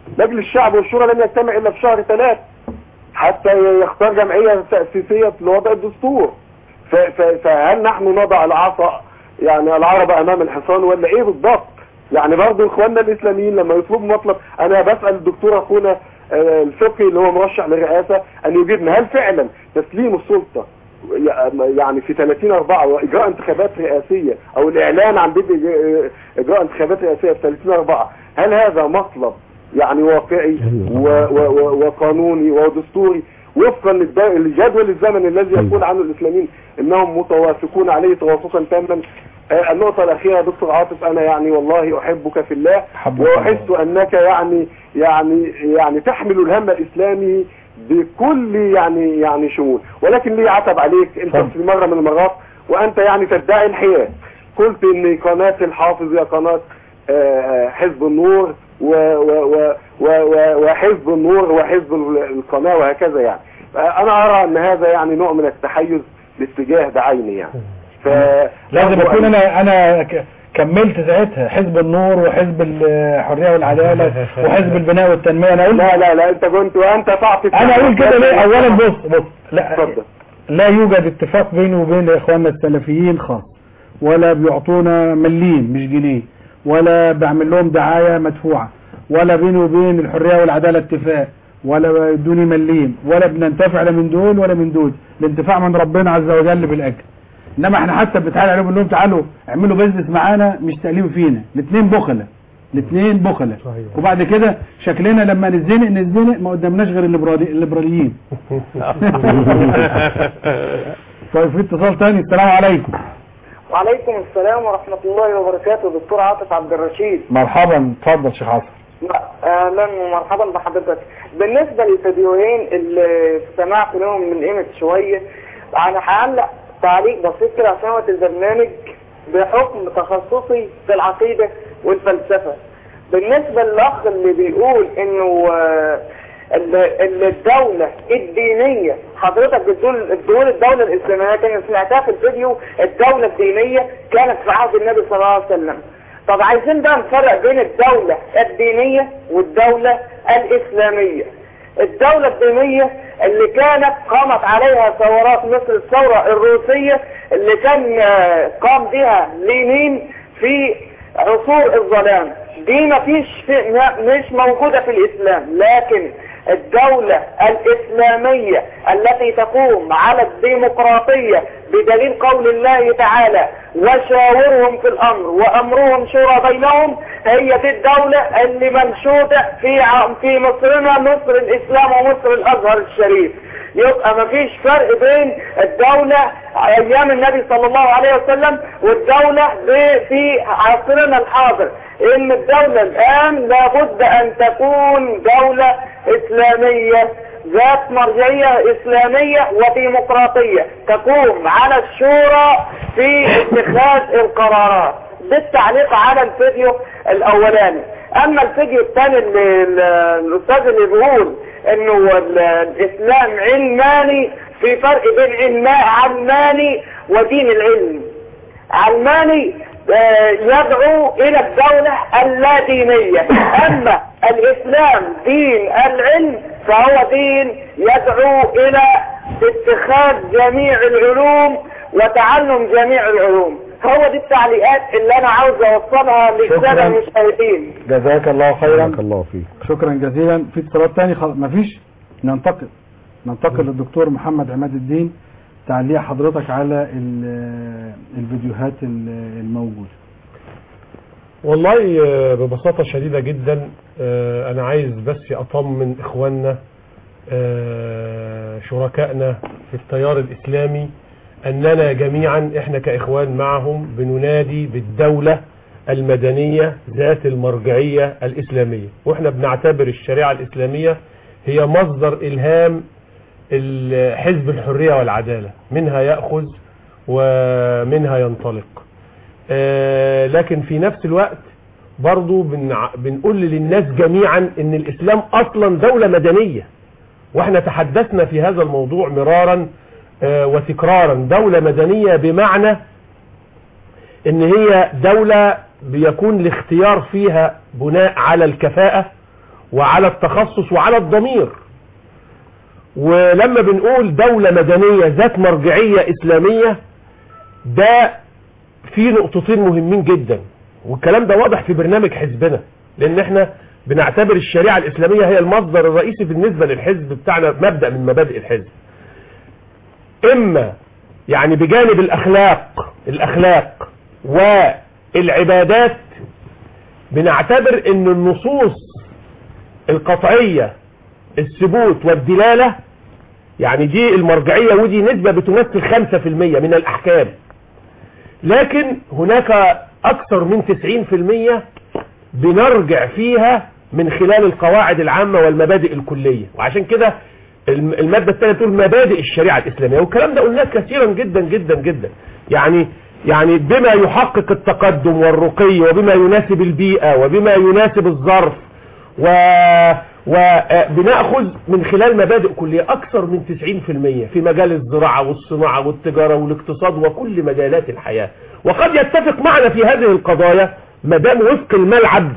مجلس الشعب والشورى لم يجتمع الا في شهر ثلاث حتى يختار جمعية تأسيسية لوضع الدستور ف- ف- فهل نحن نضع العصا يعني العرب امام الحصان ولا ايه بالضبط يعني برضه اخواننا الاسلاميين لما يطلبوا مطلب انا بسأل الدكتور اخونا آه، الفقي اللي هو مرشح للرئاسة ان يجيبنا هل فعلا تسليم السلطة يعني في 30 4 واجراء انتخابات رئاسية او الاعلان عن بدء إج- اجراء انتخابات رئاسية في 30 4 هل هذا مطلب يعني واقعي و و و وقانوني ودستوري وفقا للد- لجدول الزمن الذي يقول عنه الاسلاميين انهم متوافقون عليه توافقا تاما آه، النقطة الأخيرة يا دكتور عاطف أنا يعني والله أحبك في الله وأحس أنك يعني يعني يعني تحمل الهم الإسلامي بكل يعني يعني شمول ولكن لي عتب عليك أنت في مرة من المرات وأنت يعني تدعي الحياد قلت إن قناة الحافظ هي قناة آه، آه، حزب النور و و و و و وحزب النور وحزب ال- القناة وهكذا يعني آه، أنا أرى أن هذا يعني نوع من التحيز لاتجاه بعينه يعني ف لازم اكون انا انا ك- كملت ساعتها حزب النور وحزب الحريه والعداله وحزب البناء والتنميه انا اقول لا لا لا انت كنت وانت تعطي انا اقول كده ليه اولا بص بص لا لا يوجد اتفاق بيني وبين اخواننا السلفيين خاص ولا بيعطونا مليم مش جنيه ولا بعمل لهم دعايه مدفوعه ولا بيني وبين الحريه والعداله اتفاق ولا بدوني مليم ولا بننتفع لا من دول ولا من دول الانتفاع من ربنا عز وجل بالاجر انما احنا حتى بنتحايل عليهم انهم تعالوا اعملوا بزنس معانا مش تأليم فينا الاثنين بخلة الاثنين بخلة وبعد كده شكلنا لما نزنق نزنق ما قدامناش غير الليبرالي- الليبراليين طيب في اتصال تاني السلام عليكم وعليكم السلام ورحمة الله وبركاته دكتور عاطف عبد الرشيد مرحبا اتفضل شيخ عاصم اهلا ومرحبا بحضرتك بالنسبة للفيديوهين اللي سمعت لهم من قيمة شوية انا هعلق تعليق بسيط كده عشان وقت البرنامج بحكم تخصصي في العقيدة والفلسفة بالنسبة للأخ اللي بيقول انه آه، ال- ال- الدولة الدينية حضرتك بتقول بتقول الدولة الإسلامية كان سمعتها في الفيديو الدولة الدينية كانت في عهد النبي صلى الله عليه وسلم طب عايزين بقى نفرق بين الدولة الدينية والدولة الإسلامية الدولة الدينية اللي كانت قامت عليها ثورات مثل الثورة الروسية اللي كان آه، قام بها لينين في عصور الظلام دي ما فيش في ما- مش موجودة في الإسلام لكن الدولة الإسلامية التي تقوم على الديمقراطية بدليل قول الله تعالى وشاورهم في الأمر وأمرهم شورى بينهم هي دي الدولة اللي منشودة في ع- في مصرنا مصر الإسلام ومصر الأزهر الشريف يبقى مفيش فرق بين الدولة ايام النبي صلى الله عليه وسلم والدولة ب- في عصرنا الحاضر ان الدولة الان لابد ان تكون دولة اسلامية ذات مرجعية اسلامية وديمقراطية تقوم على الشورى في اتخاذ القرارات ده التعليق على الفيديو الاولاني اما الفيديو الثاني اللي ال- الاستاذ اللي بيقول انه ال- الاسلام علماني في فرق بين علما- علماني ودين العلم علماني آه، يدعو الى الدولة اللادينية اما الاسلام دين العلم فهو دين يدعو الى اتخاذ جميع العلوم وتعلم جميع العلوم هو دي التعليقات اللي انا عاوز اوصلها للساده شكراً. المشاهدين جزاك الله خيرا بارك الله فيك شكرا جزيلا في اتصالات تاني خل... مفيش ننتقل ننتقل للدكتور محمد عماد الدين تعليق حضرتك على ال- الفيديوهات ال- الموجودة والله آه، ببساطة شديدة جدا آه، أنا عايز بس أطمن إخواننا آه، شركائنا في التيار الإسلامي أننا جميعا إحنا كإخوان معهم بننادي بالدولة المدنية ذات المرجعية الإسلامية وإحنا بنعتبر الشريعة الإسلامية هي مصدر إلهام ال- حزب الحرية والعدالة منها يأخذ ومنها ينطلق آه، لكن في نفس الوقت برضو بنع- بنقول للناس جميعا ان الاسلام اصلا دولة مدنية واحنا تحدثنا في هذا الموضوع مرارا آه، وتكرارا دولة مدنية بمعنى ان هي دولة بيكون الاختيار فيها بناء على الكفاءة وعلى التخصص وعلى الضمير ولما بنقول دولة مدنية ذات مرجعية إسلامية ده في نقطتين مهمين جدا والكلام ده واضح في برنامج حزبنا لأن احنا بنعتبر الشريعة الإسلامية هي المصدر الرئيسي بالنسبة للحزب بتاعنا مبدأ من مبادئ الحزب إما يعني بجانب الأخلاق الأخلاق والعبادات بنعتبر ان النصوص القطعية الثبوت والدلالة يعني دي المرجعية ودي نسبة بتمثل 5% من الأحكام لكن هناك أكثر من 90% بنرجع فيها من خلال القواعد العامة والمبادئ الكلية وعشان كده الم- المادة الثانية تقول مبادئ الشريعة الإسلامية والكلام ده قلناه كثيرا جدا جدا جدا يعني يعني بما يحقق التقدم والرقي وبما يناسب البيئة وبما يناسب الظرف و وبناخذ من خلال مبادئ كلية أكثر من 90% في مجال الزراعة والصناعة والتجارة والاقتصاد وكل مجالات الحياة وقد يتفق معنا في هذه القضايا ما دام وفق الملعب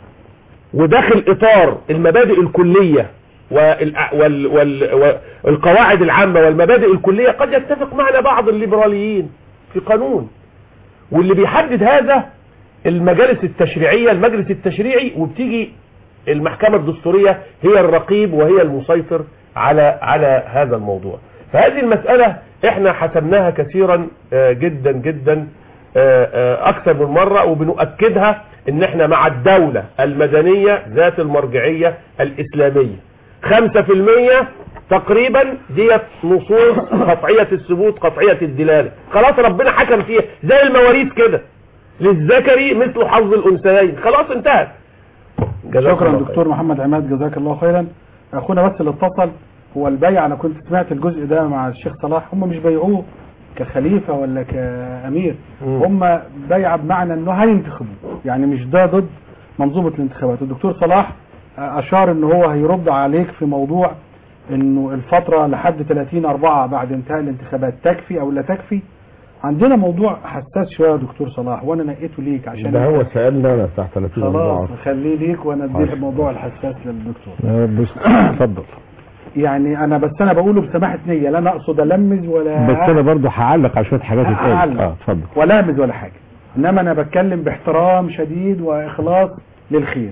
وداخل إطار المبادئ الكلية والأ- وال- وال- والقواعد العامة والمبادئ الكلية قد يتفق معنا بعض الليبراليين في قانون واللي بيحدد هذا المجالس التشريعية المجلس التشريعي وبتيجي المحكمة الدستورية هي الرقيب وهي المسيطر على على هذا الموضوع فهذه المسألة احنا حسبناها كثيرا آه، جدا جدا آه، آه، اكثر من مرة وبنؤكدها ان احنا مع الدولة المدنية ذات المرجعية الاسلامية خمسة في المية تقريبا ديت نصوص قطعية الثبوت قطعية الدلالة خلاص ربنا حكم فيها زي المواريث كده للذكري مثل حظ الانثيين خلاص انتهت جزاك شكرا الله خير. دكتور محمد عماد جزاك الله خيرا اخونا بس اللي اتصل هو البيع انا كنت سمعت الجزء ده مع الشيخ صلاح هم مش بيعوه كخليفة ولا كأمير هم بيع بمعنى انه هينتخبوا يعني مش ده ضد منظومة الانتخابات الدكتور صلاح اشار ان هو هيرد عليك في موضوع انه الفترة لحد 30 4 بعد انتهاء الانتخابات تكفي او لا تكفي عندنا موضوع حساس شوية يا دكتور صلاح وانا نقيته ليك عشان ده هو سألنا انا بتاع 30 خلاص أربعة. خليه ليك وانا اديك حاضر. الموضوع الحساس للدكتور آه، بس اتفضل يعني انا بس انا بقوله بسماحه نيه لا انا اقصد المز ولا بس انا برضو هعلق على شويه حاجات اتقالت هعلق. اه اتفضل ولا امز ولا حاجه انما انا بتكلم باحترام شديد واخلاص للخير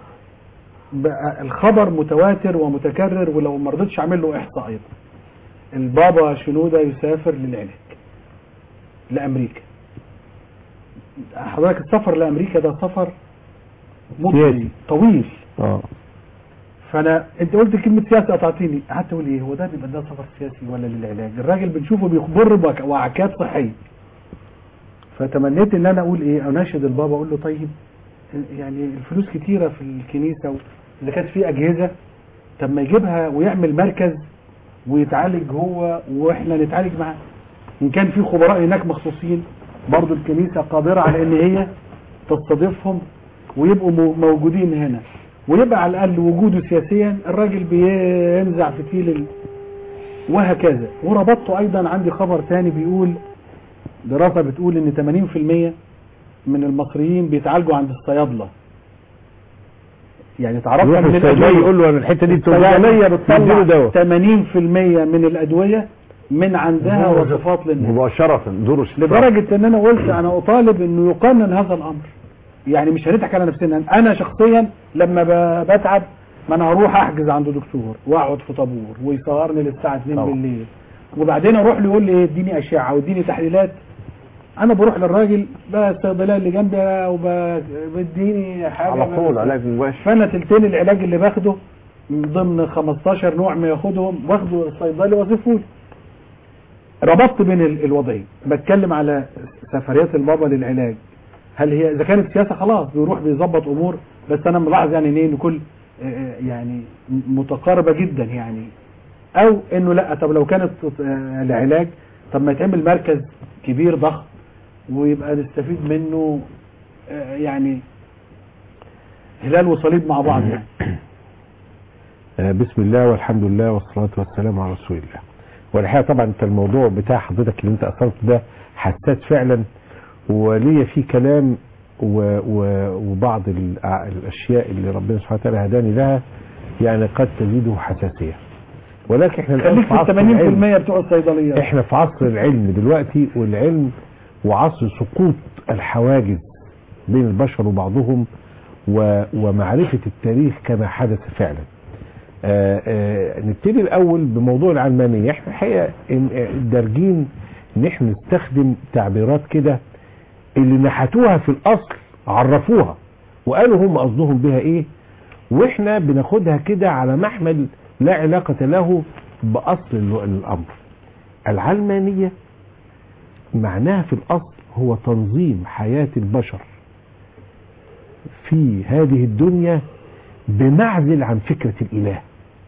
بقى الخبر متواتر ومتكرر ولو ما رضيتش اعمل له احصاء ايضا البابا شنوده يسافر للعلاج لامريكا حضرتك السفر لامريكا ده سفر مضني سياسي. طويل اه فانا انت قلت كلمه سياسه قطعتني قعدت اقول ايه هو ده بيبقى ده سفر سياسي ولا للعلاج الراجل بنشوفه بيخبر بك- وعكات صحيه فتمنيت ان انا اقول ايه اناشد البابا اقول له طيب يعني الفلوس كتيره في الكنيسه اذا كانت في اجهزه طب ما يجيبها ويعمل مركز ويتعالج هو واحنا نتعالج معاه ان كان في خبراء هناك مخصوصين برضو الكنيسه قادره على ان هي تستضيفهم ويبقوا مو- موجودين هنا ويبقى على الاقل وجوده سياسيا الراجل بينزع فتيل ال... وهكذا وربطته ايضا عندي خبر تاني بيقول دراسة بتقول ان 80% من المصريين بيتعالجوا عند الصيادلة يعني تعرفها يروح من الصيدلي الأدوية يقول له انا الحته دي بتوجعني الصيدلية يديله بتطلع دواء 80% من الأدوية من عندها وصفات للناس مباشرة دروس لدرجة ان انا قلت انا اطالب انه يقنن هذا الامر يعني مش هنضحك على نفسنا انا شخصيا لما ب- بتعب ما انا هروح احجز عند دكتور واقعد في طابور ويسهرني للساعة 2 طبعا. بالليل وبعدين اروح له يقول لي ايه اديني اشعة واديني تحليلات انا بروح للراجل بقى الصيدليه اللي جنبي وبديني حاجه على طول علاج مباشر فانا تلتين العلاج اللي باخده من ضمن 15 نوع ما ياخدهم واخده الصيدلي وظيفه لي ربطت بين ال- الوضعين بتكلم على سفريات البابا للعلاج هل هي اذا كانت سياسه خلاص بيروح بيظبط امور بس انا ملاحظ يعني ان إيه إن كل آه، آه، يعني متقاربه جدا يعني او انه لا طب لو كانت آه، العلاج طب ما يتعمل مركز كبير ضخم ويبقى نستفيد منه آه، يعني هلال وصليب مع بعض يعني آه، بسم الله والحمد لله والصلاة والسلام على رسول الله والحقيقة طبعا انت الموضوع بتاع حضرتك اللي انت اثرته ده حساس فعلا وليا فيه كلام و و وبعض الأ- الاشياء اللي ربنا سبحانه وتعالى هداني لها يعني قد تزيده حساسيه ولكن احنا الان خليك في عصر في العلم 80% بتوع الصيدليات احنا في عصر العلم دلوقتي والعلم وعصر سقوط الحواجز بين البشر وبعضهم و... ومعرفة التاريخ كما حدث فعلا آه آه نبتدي الاول بموضوع العلمانية احنا الحقيقة إن- آه، دارجين ان احنا نستخدم تعبيرات كده اللي نحتوها في الاصل عرفوها وقالوا هم قصدهم بها ايه واحنا بناخدها كده على محمل لا علاقة له باصل ال- الامر العلمانية معناها في الاصل هو تنظيم حياة البشر في هذه الدنيا بمعزل عن فكرة الاله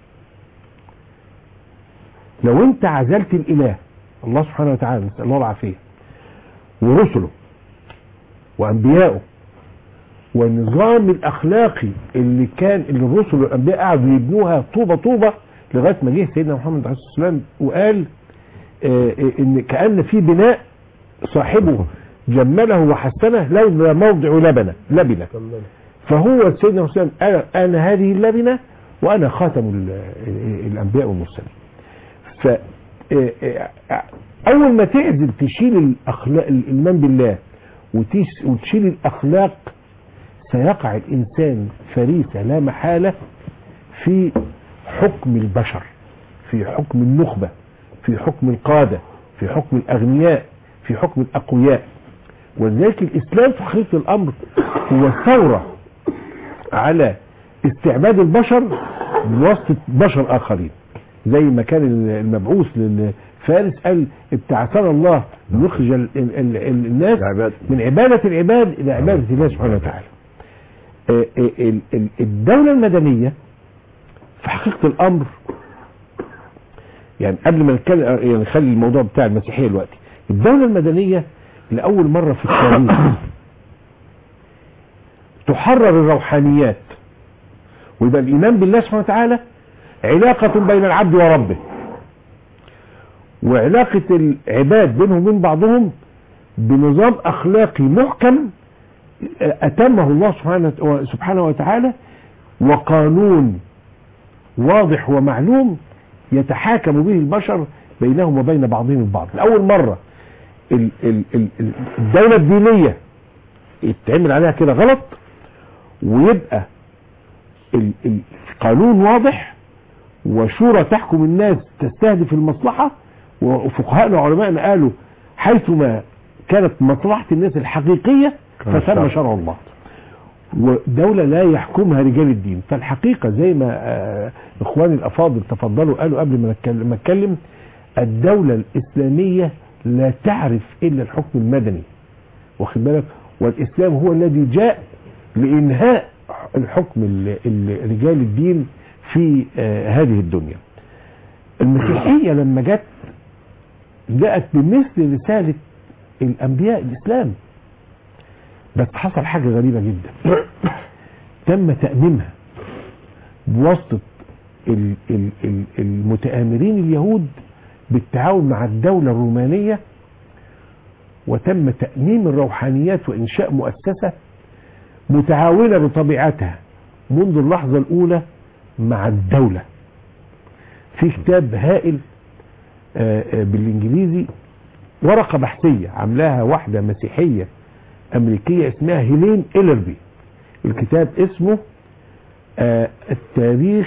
لو انت عزلت الاله الله سبحانه وتعالى نسأل الله العافية ورسله وانبيائه والنظام الاخلاقي اللي كان اللي الرسل والانبياء قعدوا يبنوها طوبه طوبه لغايه ما جه سيدنا محمد عليه الصلاه والسلام وقال آه، آه، ان كان في بناء صاحبه جمله وحسنه لولا موضع لبنه لبنه فهو سيدنا حسين انا انا هذه اللبنه وانا خاتم ال- ال- الانبياء والمرسلين ف آه، آه، اول ما تعزل تشيل الاخلاق الايمان بالله وتيس- وتشيل الاخلاق سيقع الانسان فريسه لا محاله في حكم البشر في حكم النخبه في حكم القاده في حكم الاغنياء في حكم الاقوياء ولذلك الاسلام في حقيقه الامر هو ثوره على استعباد البشر بواسطه بشر اخرين زي ما كان المبعوث للفارس قال ابتعثنا الله لنخرج ال- ال- ال- الناس من عباده العباد الى عباده الله سبحانه وتعالى آه، آه، ال- ال- الدوله المدنيه في حقيقه الامر يعني قبل ما نتكلم يعني نخلي الموضوع بتاع المسيحيه دلوقتي الدوله المدنيه لاول مره في التاريخ تحرر الروحانيات ويبقى الايمان بالله سبحانه وتعالى علاقه بين العبد وربه وعلاقه العباد بينهم وبين بعضهم بنظام اخلاقي محكم اتمه الله سبحانه سبحانه وتعالى وقانون واضح ومعلوم يتحاكم به البشر بينهم وبين بعضهم البعض لأول مرة ال- ال- ال- ال- الدولة الدينية يتعمل عليها كده غلط ويبقى ال- ال- قانون واضح وشورى تحكم الناس تستهدف المصلحة وفقهاءنا وعلمائنا قالوا حيثما كانت مصلحة الناس الحقيقية كان فتم الشرع. شرع الله ودولة لا يحكمها رجال الدين فالحقيقة زي ما آه، اخواني الافاضل تفضلوا قالوا قبل ما نتكلم- ما اتكلم الدولة الاسلامية لا تعرف الا الحكم المدني واخد بالك والاسلام هو الذي جاء لانهاء الحكم ال- ال- رجال الدين في آه، هذه الدنيا المسيحية لما جت جاءت بمثل رسالة الانبياء الاسلام بس حصل حاجة غريبة جدا تم تأميمها بواسطة ال- ال- ال- المتآمرين اليهود بالتعاون مع الدولة الرومانية وتم تأميم الروحانيات وإنشاء مؤسسة متعاونة بطبيعتها منذ اللحظة الأولى مع الدولة في كتاب هائل آه، آه، بالإنجليزي ورقة بحثية عاملاها واحدة مسيحية أمريكية اسمها هيلين إيلربي الكتاب اسمه آه، التاريخ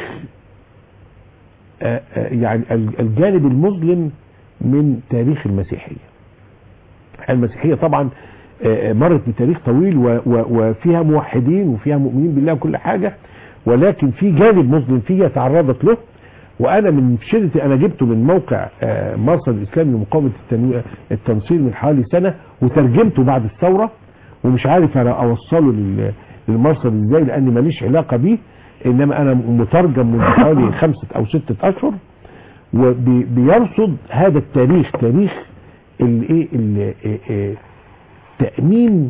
آه، آه، يعني ال- الجانب المظلم من تاريخ المسيحية المسيحية طبعا آه، آه، مرت بتاريخ طويل و- و- وفيها موحدين وفيها مؤمنين بالله وكل حاجة ولكن في جانب مظلم فيها تعرضت له وانا من شدتي انا جبته من موقع آه، مصر الاسلامي لمقاومه التنويع التنصير من حوالي سنه وترجمته بعد الثوره ومش عارف انا اوصله لل- للمرصد ازاي لان ماليش علاقه بيه انما انا مترجم من حوالي خمسه او سته اشهر وبيرصد هذا التاريخ تاريخ الايه ال- إيه إيه تامين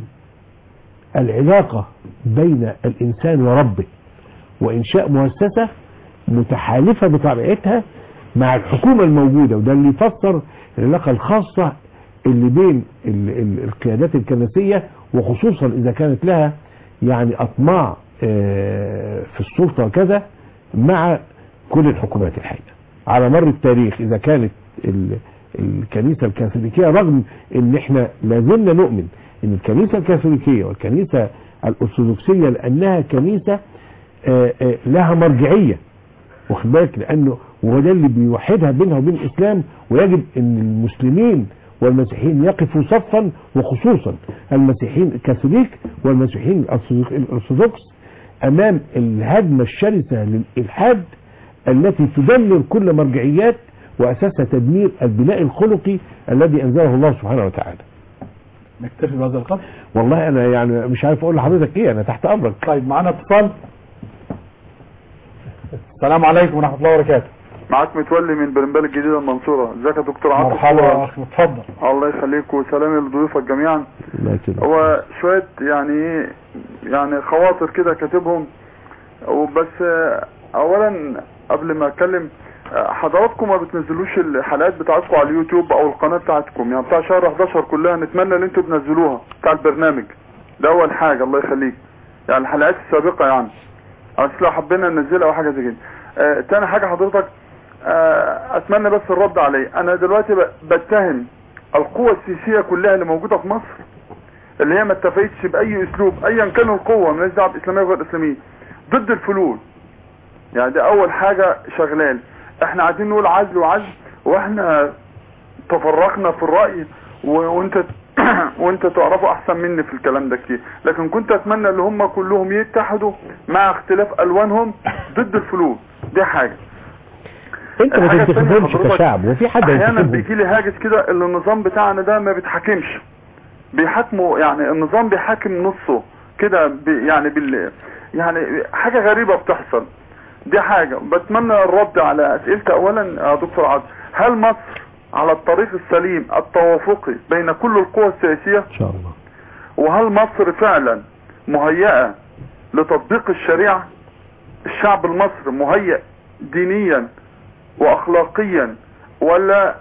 العلاقه بين الانسان وربه وانشاء مؤسسه متحالفه بطبيعتها مع الحكومه الموجوده وده اللي يفسر العلاقه الخاصه اللي بين ال- ال- القيادات الكنسية وخصوصا إذا كانت لها يعني أطماع آه، في السلطة وكذا مع كل الحكومات الحقيقة على مر التاريخ إذا كانت ال- الكنيسة الكاثوليكية رغم ان احنا لازلنا نؤمن ان الكنيسة الكاثوليكية والكنيسة الارثوذكسية لانها كنيسة آه، آه، لها مرجعية واخد بالك لانه وهو ده اللي بيوحدها بينها وبين الاسلام ويجب ان المسلمين والمسيحيين يقفوا صفا وخصوصا المسيحيين الكاثوليك والمسيحيين الأرثوذك- الارثوذكس امام الهجمة الشرسة للالحاد التي تدمر كل مرجعيات واساسها تدمير البناء الخلقي الذي انزله الله سبحانه وتعالى نكتفي بهذا القدر والله انا يعني مش عارف اقول لحضرتك ايه انا تحت امرك طيب معانا اتصال السلام عليكم ورحمه الله وبركاته معاك متولي من برنبال الجديدة المنصورة ازيك يا دكتور عاطف مرحبا يا اخي اتفضل الله يخليك وسلام لضيوفك جميعا الله يكرمك. هو شوية يعني ايه يعني خواطر كده كاتبهم وبس آه، اولا قبل ما اتكلم آه، حضراتكم ما بتنزلوش الحلقات بتاعتكم على اليوتيوب او القناة بتاعتكم يعني بتاع شهر 11 كلها نتمنى ان انتوا تنزلوها بتاع البرنامج ده اول حاجة الله يخليك يعني الحلقات السابقة يعني بس لو حبينا ننزلها او حاجة زي كده آه، تاني حاجة حضرتك آه، اتمنى بس الرد عليه انا دلوقتي ب- بتهم القوة السياسية كلها اللي موجودة في مصر اللي هي ما اتفقتش باي اسلوب ايا كان القوة مالهاش دعوه باسلامية وغير اسلامية ضد الفلول يعني ده اول حاجة شغلال احنا عايزين نقول عزل وعزل واحنا تفرقنا في الرأي و- وانت وانت تعرفوا احسن مني في الكلام ده كتير لكن كنت اتمنى ان هم كلهم يتحدوا مع اختلاف الوانهم ضد الفلول دي حاجة انت ما الحاجة التانية تنتخبهمش حضرتك كشعب وفي حد احيانا هينتخبهم بيجي لي هاجس كده ان النظام بتاعنا ده ما بيتحاكمش بيحاكموا يعني النظام بيحاكم نصه كده بي يعني بال يعني حاجة غريبة بتحصل دي حاجة بتمنى الرد على اسئلتي اولا يا دكتور عاطف هل مصر على الطريق السليم التوافقي بين كل القوى السياسية ان شاء الله وهل مصر فعلا مهيئة لتطبيق الشريعة الشعب المصري مهيئ دينيا واخلاقيا ولا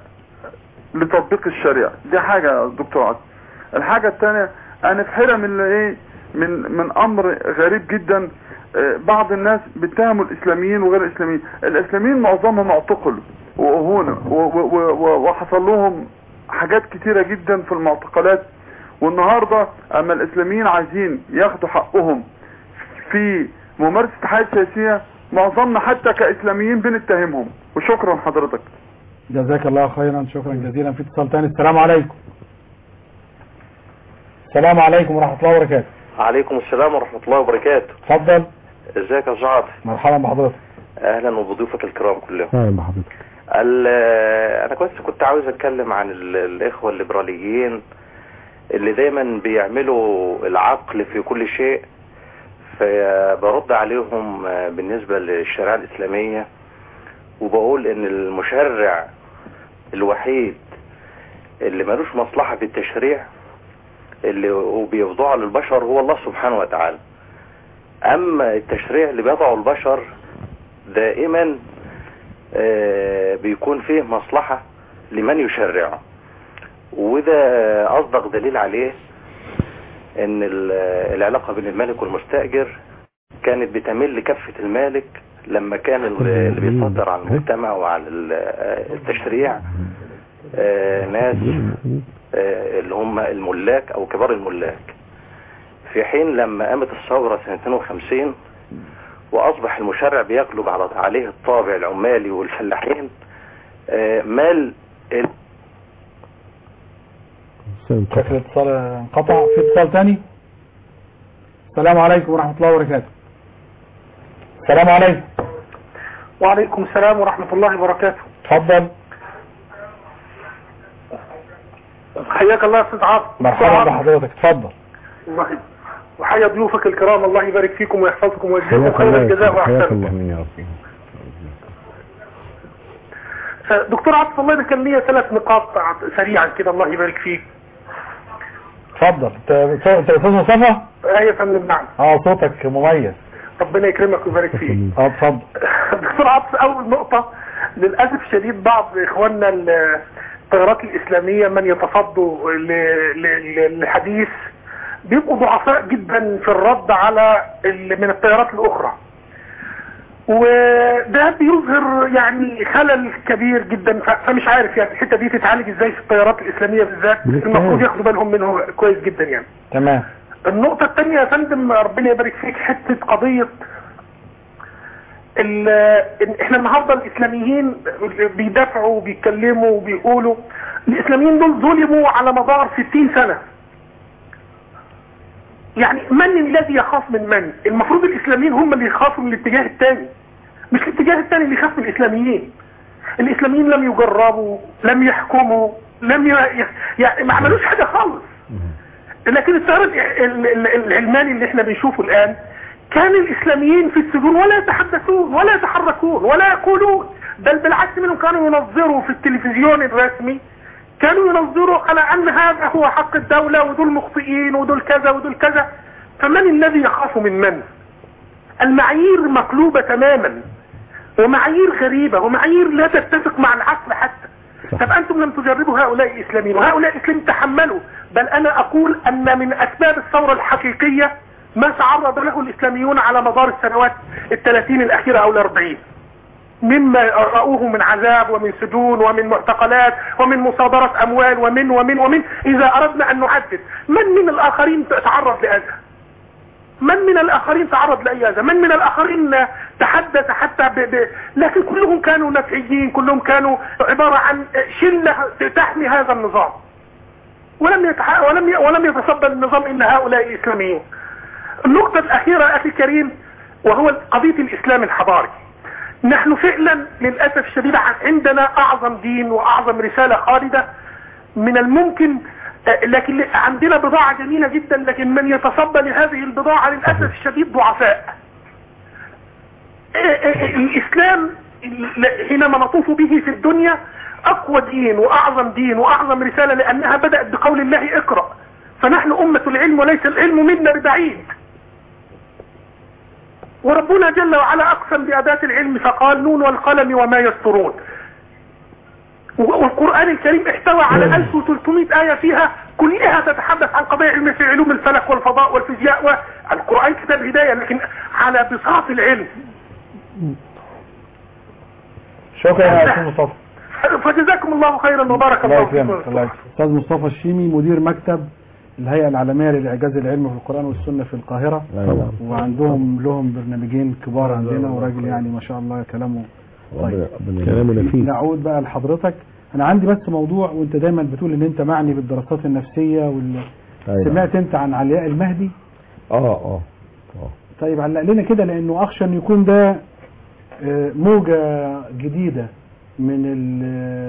لتطبيق الشريعة دي حاجة يا دكتور عاطف الحاجة الثانية انا في حيرة من ايه من من امر غريب جدا آه، بعض الناس بيتهموا الاسلاميين وغير الاسلاميين الاسلاميين معظمهم اعتقلوا واهونوا و- و- و- وحصل لهم حاجات كتيرة جدا في المعتقلات والنهاردة اما الاسلاميين عايزين ياخدوا حقهم في ممارسة الحياة السياسية معظمنا حتى كاسلاميين بنتهمهم وشكرا حضرتك جزاك الله خيرا شكرا جزيلا في اتصال تاني السلام عليكم السلام عليكم ورحمه الله وبركاته عليكم السلام ورحمة الله وبركاته اتفضل ازيك يا جعفر مرحبا بحضرتك اهلا وبضيوفك الكرام كلهم اهلا بحضرتك ال- انا بس كنت عاوز اتكلم عن ال- الاخوة الليبراليين اللي دايما بيعملوا العقل في كل شيء فبرد عليهم بالنسبة للشريعة الاسلامية وبقول ان المشرع الوحيد اللي ملوش مصلحة في التشريع اللي وبيخضعه للبشر هو الله سبحانه وتعالى اما التشريع اللي بيضعه البشر دائما آه، بيكون فيه مصلحة لمن يشرعه وده اصدق دليل عليه ان ال- العلاقة بين المالك والمستأجر كانت بتميل لكفة المالك لما كان ال- اللي بيسيطر على المجتمع وعلى ال- التشريع آه، ناس آه، اللي هم الملاك او كبار الملاك في حين لما قامت الثورة سنة 52 واصبح المشرع بيغلب على عليه الطابع العمالي والفلاحين آه، مال ال- شكل اتصال انقطع في اتصال تاني السلام عليكم ورحمه الله وبركاته السلام عليكم وعليكم السلام ورحمة الله وبركاته اتفضل حياك الله يا استاذ عاطف مرحبا بحضرتك اتفضل الله وحيا ضيوفك الكرام الله يبارك فيكم ويحفظكم ويجزيكم حياك خير الله الجزاء حياك واحسن الله من يا رب دكتور عاطف والله انا كان ليا ثلاث نقاط سريعا كده الله يبارك فيك اتفضل انت انت استاذ مصطفى ايه يا فندم نعم اه صوتك مميز ربنا يكرمك ويبارك فيك اه اتفضل دكتور عاطف اول نقطة للاسف شديد بعض اخواننا ال- التيارات الاسلاميه من يتصدوا ل- ل- ل- للحديث بيبقوا ضعفاء جدا في الرد على ال- من التيارات الاخرى وده بيظهر يعني خلل كبير جدا ف- فمش عارف يعني الحته دي تتعالج ازاي في التيارات الاسلاميه بالذات بالاجتهاد. المفروض ياخدوا بالهم منه كويس جدا يعني تمام النقطة الثانية يا فندم ربنا يبارك فيك حتة قضية ال- إن احنا النهاردة الاسلاميين بيدافعوا وبيتكلموا وبيقولوا الاسلاميين دول ظلموا على مدار 60 سنة يعني من الذي يخاف من من المفروض الاسلاميين هم اللي يخافوا من الاتجاه الثاني مش الاتجاه الثاني اللي يخاف من الاسلاميين الاسلاميين لم يجربوا لم يحكموا لم ي... يعني ما عملوش حاجة خالص لكن التيار ال- ال- العلماني اللي احنا بنشوفه الان كان الاسلاميين في السجون ولا يتحدثون ولا يتحركون ولا يقولون بل بالعكس منهم كانوا ينظروا في التلفزيون الرسمي كانوا ينظروا على ان هذا هو حق الدولة ودول مخطئين ودول كذا ودول كذا فمن الذي يخاف من من المعايير مقلوبة تماما ومعايير غريبة ومعايير لا تتفق مع العقل حتى طب انتم لم تجربوا هؤلاء الاسلاميين وهؤلاء الاسلاميين تحملوا بل انا اقول ان من اسباب الثورة الحقيقية ما تعرض له الاسلاميون على مدار السنوات الثلاثين الاخيرة او الاربعين مما رأوه من عذاب ومن سجون ومن معتقلات ومن مصادرة اموال ومن ومن ومن اذا اردنا ان نعدد من من الاخرين تعرض لاذى من من الاخرين تعرض لاي اذى من من الاخرين تحدث حتى ب... ب... لكن كلهم كانوا نفعيين كلهم كانوا عبارة عن شلة تحمي هذا النظام ولم يتح... ولم ي... ولم يتصدى النظام الا هؤلاء الاسلاميين النقطة الاخيرة اخي الكريم وهو قضية الاسلام الحضاري نحن فعلا للأسف الشديد عندنا اعظم دين واعظم رسالة خالدة من الممكن آه، لكن عندنا بضاعة جميلة جدا لكن من يتصدى لهذه البضاعة للأسف الشديد ضعفاء آه، آه، الإسلام ل- حينما نطوف به في الدنيا أقوى دين وأعظم دين وأعظم رسالة لأنها بدأت بقول الله اقرأ فنحن أمة العلم وليس العلم منا ببعيد وربنا جل وعلا أقسم بأداة العلم فقال نون والقلم وما يسطرون والقرآن الكريم احتوى على 1300 آية فيها كلها تتحدث عن قضايا علم في علوم الفلك والفضاء والفيزياء والقرآن كتاب هداية لكن على بساط العلم شكرا يا استاذ مصطفى فجزاكم الله خيرا وبارك الله الله يكرمك فيكم الله يكرمك استاذ مصطفى الشيمي مدير مكتب الهيئة العالمية للإعجاز العلمي في القرآن والسنة في القاهرة أيوة. وعندهم لهم برنامجين كبار عندنا وراجل يعني ما شاء الله كلامه طيب كلامه نفيس نعود بقى لحضرتك أنا عندي بس موضوع وأنت دايما بتقول إن أنت معني بالدراسات النفسية وال... أيوة. سمعت أنت عن علياء المهدي اه اه طيب علق لنا كده لأنه أخشى أن يكون ده آه، موجة جديدة من ال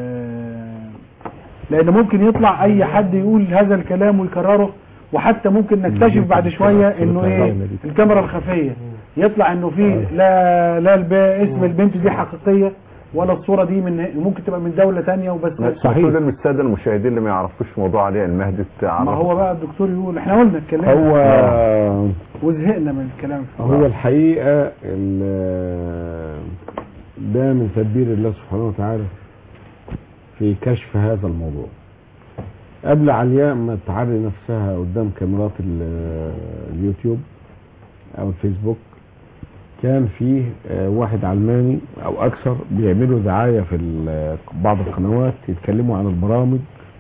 لأن ممكن يطلع أي حد يقول هذا الكلام ويكرره وحتى ممكن نكتشف بعد شوية إنه إيه الكاميرا الخفية يطلع إنه في لا لا الب- اسم البنت دي حقيقية ولا الصورة دي من ممكن تبقى من دولة تانية وبس صحيح من الساده المشاهدين اللي ما يعرفوش موضوع علي المهدي ما هو بقى الدكتور يقول احنا قلنا الكلام هو وزهقنا من الكلام هو الحقيقة ال- ده من تدبير الله سبحانه وتعالى في كشف هذا الموضوع قبل علياء ما تعري نفسها قدام كاميرات ال- اليوتيوب او الفيسبوك كان فيه آه، واحد علماني او اكثر بيعملوا دعاية في ال- بعض القنوات يتكلموا عن البرامج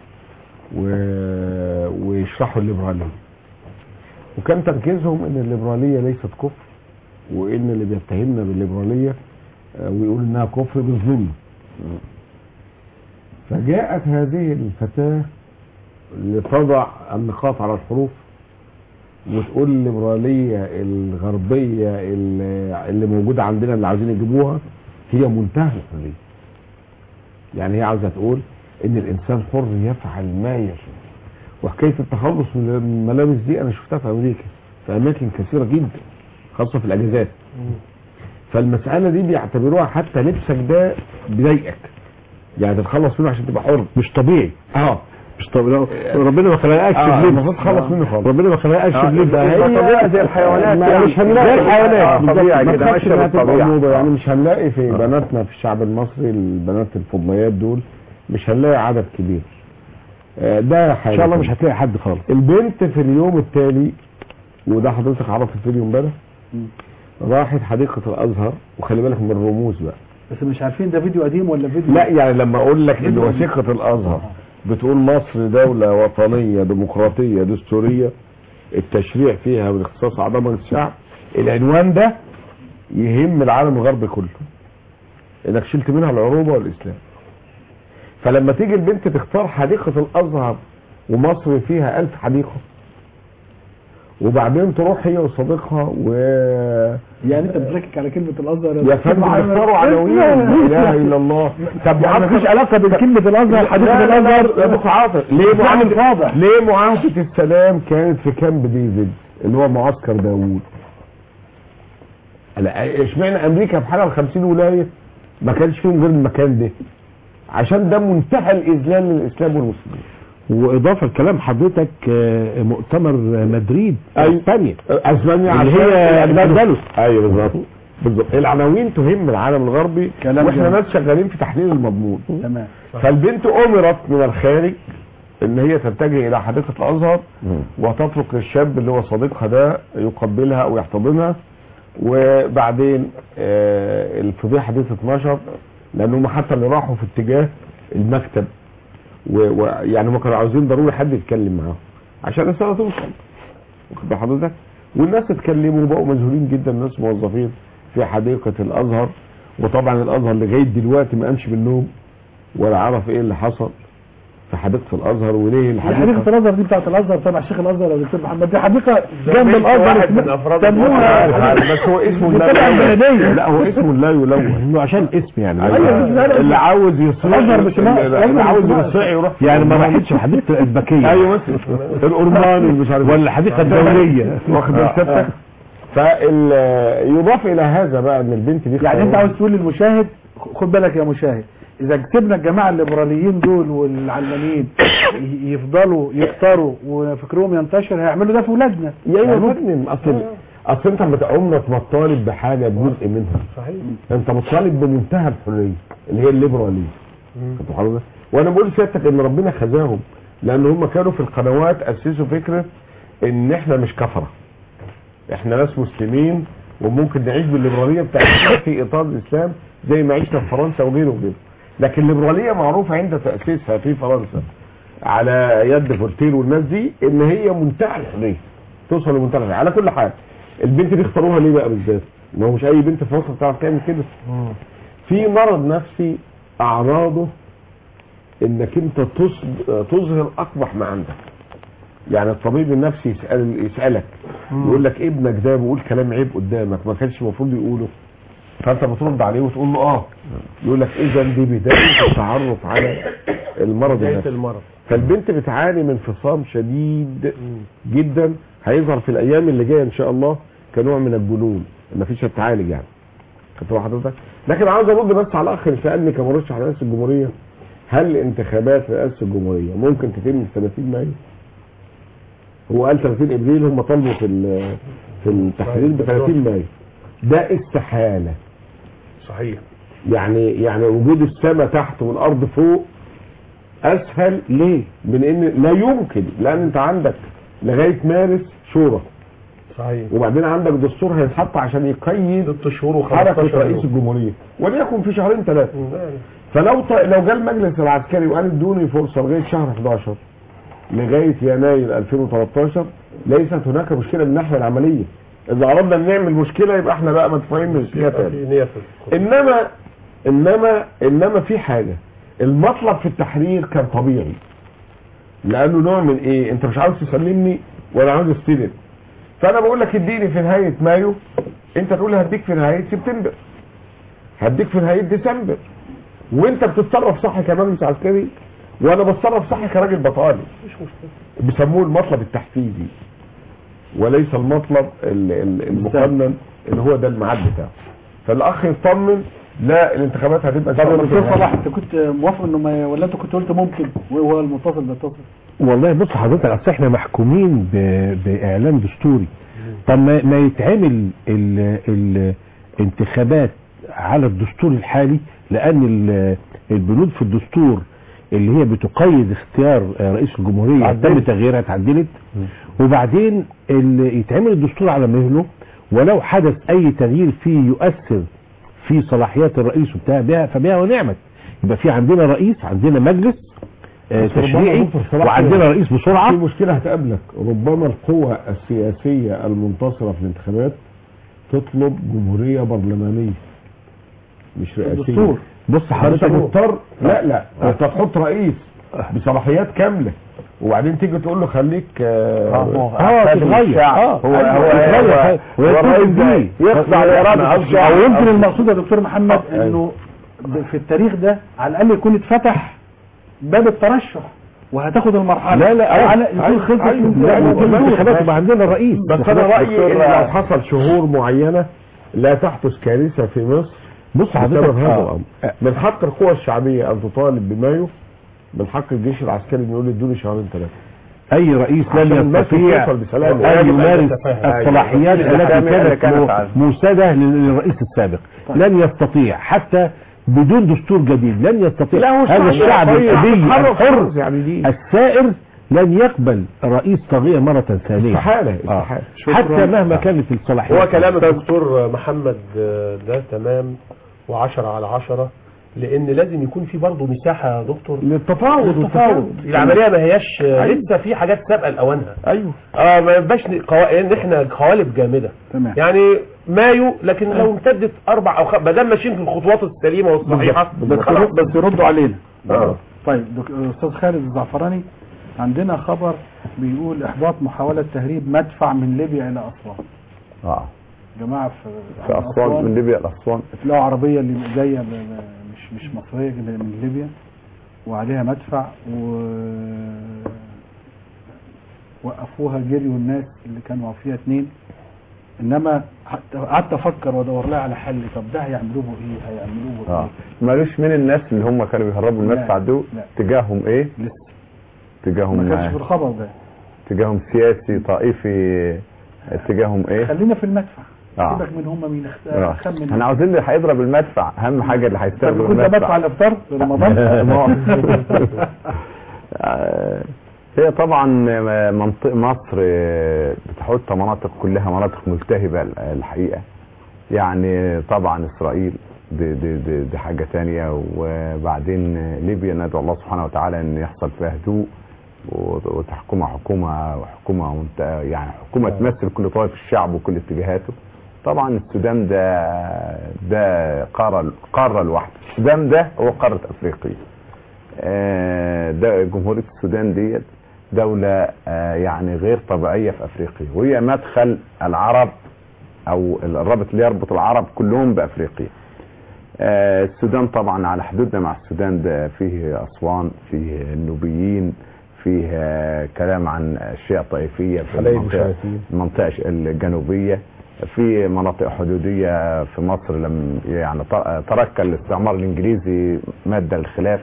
و- ويشرحوا الليبرالية وكان تركيزهم ان الليبرالية ليست كفر وان اللي بيتهمنا بالليبرالية آه، ويقول انها كفر بالظلم فجاءت هذه الفتاة لتضع النقاط على الحروف وتقول الليبرالية الغربية اللي اللي موجودة عندنا اللي عايزين يجيبوها هي منتهى الحرية يعني هي عاوزة تقول ان الانسان حر يفعل ما يشاء وحكاية التخلص من الملابس دي انا شفتها في امريكا في اماكن كثيرة جدا خاصة في الاجازات فالمسألة دي بيعتبروها حتى لبسك ده بيضايقك يعني تتخلص منه عشان تبقى حر مش طبيعي اه مش طبيعي ربنا ما خلقكش آه، بلبس المفروض تخلص منه خالص. ربنا ما خلقكش آه، بلبس ده هي طبيعي زي الحيوانات ما يعني. مش هنلاقي زي الحيوانات. آه، آه، طبيعي ما كده، تخافش ماشية إنها تبقى بالطبيعة. موضة. يعني آه. مش هنلاقي في بناتنا في الشعب المصري البنات الفضليات دول مش هنلاقي عدد كبير آه، ده حاجه ان شاء الله مش هتلاقي حد خالص البنت في اليوم التالي وده حضرتك عرفت الفيديو امبارح راحت حديقه الازهر وخلي بالك من الرموز بقى بس مش عارفين ده فيديو قديم ولا فيديو لا يعني لما اقول لك ان وثيقه الازهر بتقول مصر دولة وطنية ديمقراطية دستورية التشريع فيها بالاختصاص اعضاء مجلس الشعب العنوان ده يهم العالم الغربي كله انك شلت منها العروبة والاسلام فلما تيجي البنت تختار حديقة الازهر ومصر فيها الف حديقة وبعدين تروح هي وصديقها و يعني انت بتركك على كلمه الازهر يا فندم اختاروا عناوين لا اله الا الله طب يعني مفيش علاقه بين كلمه الازهر حديقه لا، لا، لا، الازهر يا ابو عاطف ليه معاهده ليه معاهده السلام كانت في كامب ديفيد اللي هو معسكر داوود لا، اشمعنى امريكا بحالها ال 50 ولايه ما كانش فيهم غير المكان ده عشان ده منتهى الاذلال للاسلام والمسلمين واضافه لكلام حضرتك آه، مؤتمر مدريد أيوة. اسبانيا اسبانيا اللي عشان هي الأندلس. الاندلس ايوه بالظبط بالظبط العناوين تهم العالم الغربي كلام واحنا جميل. ناس شغالين في تحليل المضمون تمام فالبنت امرت من الخارج ان هي تتجه الى حديقه الازهر وتترك الشاب اللي هو صديقها ده يقبلها او يحتضنها وبعدين آه، الفضيحه دي تتنشر لان هم حتى اللي راحوا في اتجاه المكتب ويعني هم كانوا عاوزين ضروري حد يتكلم معاهم عشان الرساله توصل واخد بال حضرتك والناس اتكلموا وبقوا مذهولين جدا الناس موظفين في حديقه الازهر وطبعا الازهر لغايه دلوقتي ما قامش بالنوم ولا عرف ايه اللي حصل في حديقه الازهر وليه هي حديقه الحديقه الازهر دي بتاعت الازهر تبع شيخ الازهر يا دكتور محمد دي حديقه جنب بنت الازهر واحد من اسمها- أفراد سموها الأزهر. بس هو اسمه لا تبع يلون. البلديه لا هو اسمه لا يلون انه عشان اسم يعني أيوة، مش عارف. اللي عاوز يصيع الأزهر مش معنى- اللي الأزهر عاوز مش معنى. يصيع يروح يعني ما راحتش حديقه الازبكيه ايوه مثلا الأرمان اللي مش عارف ولا الحديقه الدوليه واخد بال سيادتك فال يضاف الى هذا بقى ان البنت دي يعني انت اختارت- عاوز تقول للمشاهد خد بالك يا مشاهد اذا كسبنا الجماعه الليبراليين دول والعلمانيين ي- يفضلوا يختاروا وفكرهم ينتشر هيعملوا ده في ولادنا يا ايوه يا يعني فندم اصل اصل انت بت- عمرك ما تطالب بحاجه بجزء منها صحيح انت بتطالب بمنتهى الحريه اللي هي الليبراليه خدت حضرتك وانا بقول لسيادتك ان ربنا خزاهم لان هم كانوا في القنوات اسسوا فكره ان احنا مش كفره احنا ناس مسلمين وممكن نعيش بالليبراليه بتاعتنا في اطار الاسلام زي ما عشنا في فرنسا وغيره وغيره لكن الليبراليه معروفه عند تاسيسها في فرنسا على يد فولتير والناس دي ان هي منتهى الحريه توصل لمنتهى الحريه على كل حال البنت دي اختاروها ليه بقى بالذات ما هو مش اي بنت في مصر بتعرف تعمل كده في مرض نفسي اعراضه انك انت تص- تظهر اقبح ما عندك يعني الطبيب النفسي يسأل يسألك يقول لك ابنك ده بيقول كلام عيب قدامك ما كانش المفروض يقوله فانت بترد عليه وتقول له اه يقول لك اذا دي بدايه التعرف على المرض بداية النفسي المرض فالبنت بتعاني من انفصام شديد جدا هيظهر في الايام اللي جايه ان شاء الله كنوع من الجنون ما فيش تعالج يعني خدت بال حضرتك لكن عاوز ارد بس على الاخ اللي سالني كمرشح رئاسه الجمهوريه هل انتخابات رئاسه الجمهوريه ممكن تتم في 30 مايو؟ هو قال 30 ابريل هم طلبوا في ال- في التحرير ب 30 مايو ده استحاله صحيح يعني يعني وجود السماء تحت والارض فوق اسهل ليه من ان لا يمكن لان انت عندك لغايه مارس شورى صحيح وبعدين عندك دستور هيتحط عشان يقيد ست شهور حركه و15 رئيس يوم الجمهوريه وليكن في شهرين ثلاثه فلو ط... لو جاء المجلس العسكري وقال ادوني فرصه لغايه شهر 11 لغايه يناير 2013 ليست هناك مشكله من الناحيه العمليه اذا اردنا ان نعمل مشكله يبقى احنا بقى مدفوعين من فيها تاني في نية في انما انما انما في حاجه المطلب في التحرير كان طبيعي لانه نوع من ايه انت مش عاوز تسلمني وانا عاوز استلم فانا بقول لك اديني في نهايه مايو انت تقول لي هديك في نهايه سبتمبر هديك في نهايه ديسمبر وانت بتتصرف صح كمجلس عسكري وانا بتصرف صح كراجل بطالي مش مشكلة بيسموه المطلب التحفيزي وليس المطلب ال- ال- المقنن اللي هو ده الميعاد بتاعه فالاخ يطمن لا الانتخابات هتبقى إن طب شاء يا الله في دكتور نهاية. صلاح انت كنت موافق انه ما ولا انت كنت قلت ممكن وهو المتصل بيتصل والله بص حضرتك اصل احنا محكومين ب- باعلان دستوري طب ما, ما يتعمل ال- الانتخابات على الدستور الحالي لان ال- البنود في الدستور اللي هي بتقيد اختيار آه، رئيس الجمهوريه تم تغييرها اتعدلت وبعدين اللي يتعمل الدستور على مهله ولو حدث اي تغيير فيه يؤثر في صلاحيات الرئيس وبتاع بها فبها ونعمت يبقى في عندنا رئيس عندنا مجلس آه، بس ربما تشريعي دكتور صلاح وعندنا رئيس بسرعه في مشكله هتقابلك ربما القوى السياسيه المنتصره في الانتخابات تطلب جمهوريه برلمانيه مش رئاسيه الدستور. بص فانت حضرتك مضطر لا لا انت تحط رئيس بصلاحيات كامله وبعدين تيجي تقول له خليك اه, اه تتغير اه هو هو هو هو الرئيس ده يخضع لإرادة الشعب. او يمكن المقصود يا دكتور محمد انه ب- في التاريخ ده على الاقل يكون اتفتح باب الترشح وهتاخد المرحله لا لا أو على أيوة، يكون خطه أيوة، من- لا، من- يكون من- انتخابات يبقى عندنا رئيس بس انا رايي ان لو حصل شهور معينه لا تحدث كارثه في مصر بص حضرتك بسبب هذا آه. الامر من حق القوى الشعبيه ان تطالب بمايو من حق الجيش العسكري انه يقول ادوني شهرين ثلاثه اي رئيس عشان لن الناس يستطيع توصل بسلام. ان يجب أن يمارس يتفهم. الصلاحيات أيوة. التي اللي كانت كانت مو- على- موسده للرئيس السابق لن يستطيع حتى بدون دستور جديد لن يستطيع لا، هو هذا الشعب الشعب طيب، الابي يتحرك الحر خالص يعني دي. السائر لن يقبل رئيس طاغية مرة ثانية استحالة، آه. استحالة. حتى مهما كانت الصلاحيات هو كلام الدكتور محمد آه، ده تمام وعشرة على عشرة لان لازم يكون في برضه مساحة يا دكتور للتفاوض للتفاوض العملية ما هياش آه، أيوة. لسه في حاجات سابقة لأوانها ايوه اه ما يبقاش ن- قوا... ان احنا قوالب جامدة تمام يعني مايو لكن لو امتدت اربع او خمس ما دام ماشيين في الخطوات السليمة والصحيحة بس خلاص. بس يردوا علينا آه. طيب دك- استاذ خالد الزعفراني عندنا خبر بيقول احباط محاولة تهريب مدفع من ليبيا الى اسوان اه جماعة في في اسوان من ليبيا لاسوان تلاقوا عربية اللي جاية ب- ب- مش مش مصرية جاية من ليبيا وعليها مدفع و وقفوها جريوا الناس اللي كانوا فيها اتنين انما حتى قعدت افكر وادور لها على حل طب ده هيعملوه ايه هيعملوه اه ايه مالوش من الناس اللي هم كانوا بيهربوا لا، المدفع دول لا. تجاههم ايه لسه تجاههم ما كانش في الخبر ده تجاههم سياسي طائفي تجاههم ايه خلينا في المدفع آه. سيبك من هم مين اخت- آه. خمن احنا عاوزين اللي هيضرب المدفع اهم حاجه اللي هيستخدم طب كنت بدفع الافطار في رمضان آه، هي طبعا منطقة مصر آه، بتحط مناطق كلها مناطق ملتهبة الحقيقة يعني طبعا اسرائيل دي, دي, دي, دي حاجة تانية وبعدين ليبيا ندعو الله سبحانه وتعالى ان يحصل فيها هدوء وت- وتحكمها حكومة وحكومة منت- يعني حكومة تمثل كل طائف الشعب وكل اتجاهاته طبعا السودان ده ده قارة قارة لوحده السودان ده هو قارة افريقيا آه، ده جمهورية السودان ديت دولة آه، يعني غير طبيعية في افريقيا وهي مدخل العرب او الرابط اللي يربط العرب كلهم بافريقيا آه، السودان طبعا على حدودنا مع السودان ده فيه اسوان فيه النوبيين فيه آه، كلام عن اشياء طائفيه في حلايب المنطقه وشلاتين. المنطقه الجنوبيه في مناطق حدوديه في مصر لم يعني ت- ترك الاستعمار الانجليزي ماده الخلاف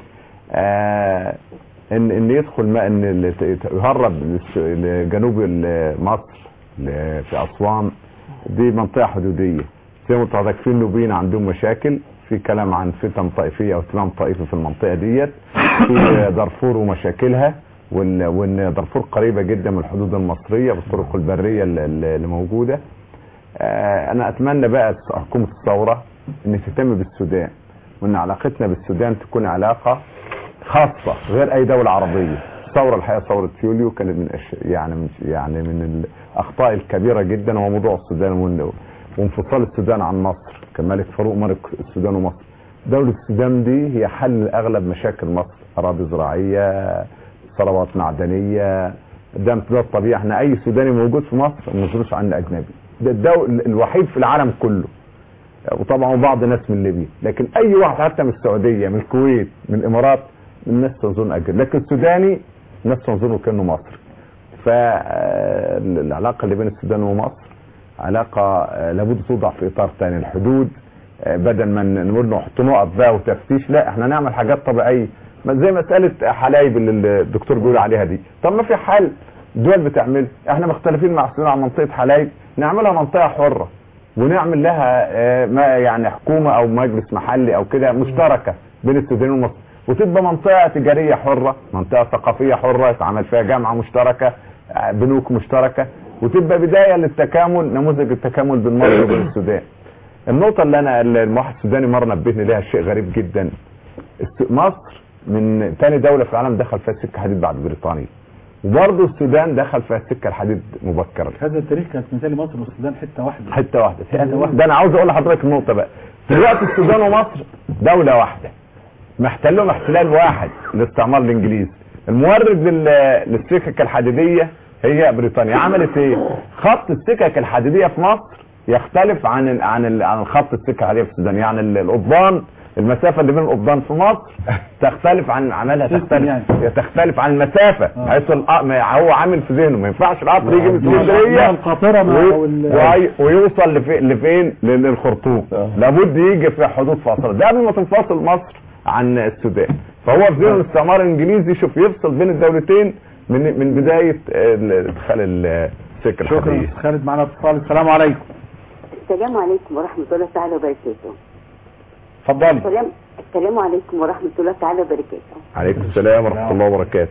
آه ان ان يدخل ما ان ال- ت- يهرب للس- لجنوب ال- مصر ل- في اسوان دي منطقه حدوديه زي ما حضرتك في النوبيين عندهم مشاكل في كلام عن فتن طائفيه او اهتمام طائفي في المنطقه ديت في دارفور ومشاكلها وال- وان دارفور قريبه جدا من الحدود المصريه بالطرق البريه اللي- اللي اللي موجوده آه، انا اتمنى بقى حكومه الثوره ان تهتم بالسودان وان علاقتنا بالسودان تكون علاقه خاصه غير اي دوله عربيه الثوره الحقيقه ثوره يوليو كانت من أش... يعني من يعني من الاخطاء الكبيره جدا هو موضوع السودان وان- وانفصال السودان عن مصر كان ملك فاروق ملك السودان ومصر دوله السودان دي هي حل اغلب مشاكل مصر اراضي زراعيه ثروات معدنيه ده امتداد طبيعي احنا اي سوداني موجود في مصر ما نزلوش عنا اجنبي ده الدول الوحيد في العالم كله وطبعا بعض الناس من ليبيا لكن اي واحد حتى من السعوديه من الكويت من الامارات الناس تظن اجنبي لكن السوداني الناس تظنه كانه مصري فالعلاقه اللي بين السودان ومصر علاقه آه، لابد توضع في اطار ثاني الحدود آه، بدل ما ن- نقول له حط نقط بقى وتفتيش لا احنا نعمل حاجات طبيعيه ما زي مساله حلايب اللي الدكتور بيقول عليها دي طب ما في حل دول بتعمل احنا مختلفين مع السودان عن منطقه حلايب نعملها منطقه حره ونعمل لها آه، ما يعني حكومه او مجلس محلي او كده مشتركه بين السودان ومصر وتبقى منطقه تجاريه حره منطقه ثقافيه حره يتعمل فيها جامعه مشتركه آه، بنوك مشتركه وتبقى بدايه للتكامل نموذج التكامل بين مصر وبين السودان النقطه اللي انا اللي الواحد السوداني مره نبهني ليها شيء غريب جدا الس- مصر من ثاني دوله في العالم دخل فيها سكه حديد بعد بريطانيا وبرضه السودان دخل فيها سكه الحديد مبكرا هذا التاريخ كانت مثالي مصر والسودان حته واحده حته واحده حتة واحدة. ده انا عاوز اقول لحضرتك النقطه بقى دلوقتي السودان ومصر دوله واحده محتلهم احتلال واحد للاستعمار الانجليزي المورد لل- للسكك الحديديه هي بريطانيا عملت ايه خط السكك الحديديه في مصر يختلف عن ال عن ال عن الخط السكه الحديديه في السودان يعني ال- القضبان المسافه اللي بين القضبان في مصر تختلف عن عملها سيستم تختلف يعني. تختلف عن المسافه حيث الق- ما هو عامل في ذهنه ما ينفعش القطر يجي من نوع اسكندريه القاطره مع و- أو ال- وهي- ويوصل لفي- لفين لل- للخرطوم لابد يجي في حدود فاصله ده قبل ما تنفصل مصر عن السودان فهو في ذهن الاستعمار الانجليزي يشوف يفصل بين الدولتين من من بدايه ال- ادخال السكه شكرا الحديديه أستاذ خالد معنا اتصال السلام عليكم السلام عليكم ورحمة الله تعالى وبركاته اتفضلي السلام السلام عليكم ورحمة الله تعالى وبركاته عليكم السلام ورحمه الله وبركاته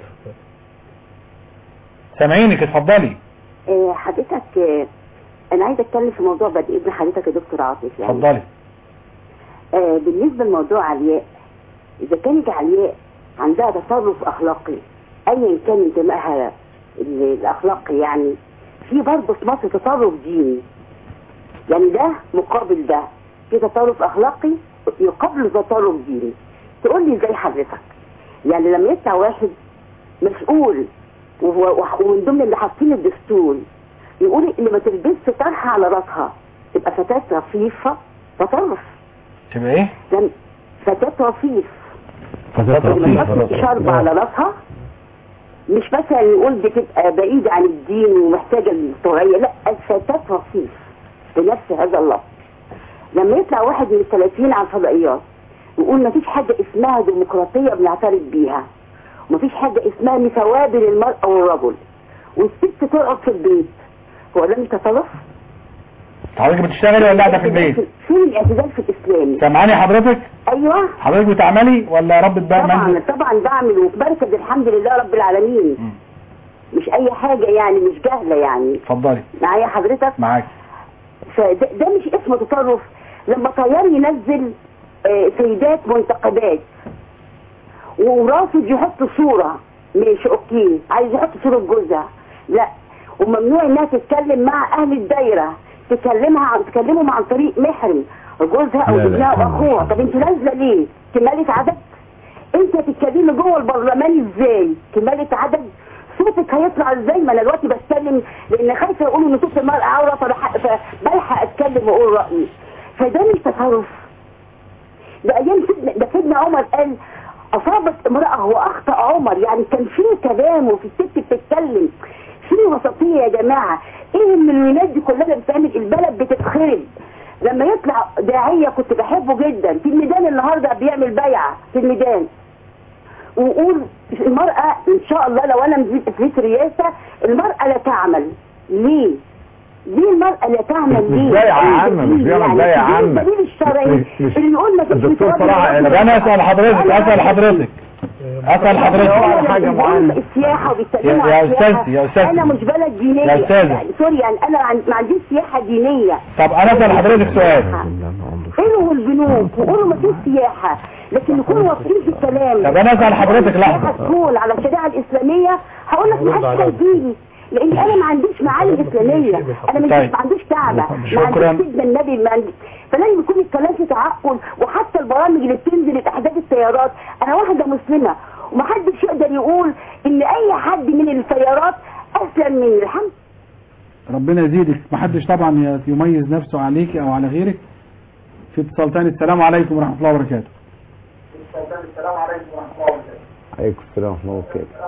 سامعينك اتفضلي آه، حضرتك آه، أنا عايزة أتكلم في موضوع بعد إذن حضرتك يا دكتور عاطف يعني اتفضلي آه، بالنسبة لموضوع علياء إذا كانت علياء عندها تصرف أخلاقي أيا كان انتمائها ال- الأخلاقي يعني في برضه في مصر تصرف ديني يعني ده مقابل ده في تصرف أخلاقي يقابل تصرف ديني تقول لي ازاي حضرتك يعني لما يطلع واحد مسؤول وهو- ومن ضمن اللي حاطين الدستور يقول اللي ما تلبسش طرحه على راسها تبقى فتاة رفيفة تصرف تبقى ايه؟ لم فتاة رفيف فتاة اللي ما رفيف. تحطش شرب على راسها مش مثلا يقول دي تبقى بعيدة عن الدين ومحتاجة للطوعية لا الفتاة رفيف بنفس هذا اللفظ لما يطلع واحد من الثلاثين على الفضائيات يقول ما فيش حاجة اسمها ديمقراطية بنعترف بيها وما فيش حاجة اسمها مساواة بين المرأة والرجل والست تقعد في البيت هو ده مش تصرف؟ حضرتك بتشتغلي ولا قاعده في البيت؟ فين الاعتدال في الاسلام؟ سامعاني حضرتك؟ ايوه حضرتك بتعملي ولا ربة بقى طبعا منزل؟ طبعا بعمل وبركز الحمد لله رب العالمين مش اي حاجة يعني مش جهلة يعني اتفضلي معايا حضرتك معاك فده ده مش اسمه تصرف لما طيار ينزل آه، سيدات منتقبات ورافض يحط صورة مش اوكي عايز يحط صورة جوزها لا وممنوع انها تتكلم مع اهل الدايرة تكلمها عن تكلمهم عن طريق محرم جوزها او لا، لا، ابنها او سبحان اخوها طب انت نازله ليه؟ كمالة عدد انت تتكلمي جوه البرلمان ازاي؟ كمالة عدد صوتك هيطلع ازاي ما انا دلوقتي بتكلم لان خايفه يقولوا ان صوت المرأة عورة فبح- فبلحق اتكلم واقول رايي فده مش تصرف ده ايام سيدنا ده سيدنا عمر قال اصابت امرأة واخطأ عمر يعني كان في كلام وفي الست بتتكلم في وسطية يا جماعة ايه من الولاد دي كلها بتعمل البلد بتتخرب لما يطلع داعية كنت بحبه جدا في الميدان النهاردة بيعمل بيعة في الميدان ويقول المرأة ان شاء الله لو انا نزلت في رئاسة المرأة لا تعمل ليه ليه المرأة لا تعمل مش ليه بايعة إيه عامة، مش الدليل بيعمل يعني؟ بايعة إيه عامة. الدليل الشرعي مش- مش- اللي يقول ما فيش الدكتور متوازن صراحة بين طب أنا الرجل اسال حضرتك اسال حضرتك اسال حضرتك على حاجة معينة السياحة وبيتكلموا يا- يا عن السياحة. أستاذ- يا أستاذ. أنا مش بلد دينية يا أستاذ. يعني سوري يعني أنا عن- ما عنديش سياحة دينية طب انا اسال حضرتك سؤال قولوا البنوك وقولوا ما فيش سياحة لكن يكونوا واثقين في الكلام طب أنا أسأل حضرتك السياحة لحظة. تكون على الشريعة الإسلامية هقول لك ما حدش هيجيلي لان انا ما عنديش معالم اسلاميه انا مش طيب. ما عنديش كعبه ما شكراً. عنديش سيدنا النبي ما عندي فلازم يكون الكلام في تعقل وحتى البرامج اللي بتنزل لاحداث السيارات انا واحده مسلمه ومحدش يقدر يقول ان اي حد من السيارات اسلم مني الحمد ربنا يزيدك محدش طبعا يميز نفسه عليك او على غيرك في اتصال تاني السلام عليكم ورحمه الله وبركاته السلام عليكم ورحمه الله وبركاته عليكم السلام ورحمه الله وبركاته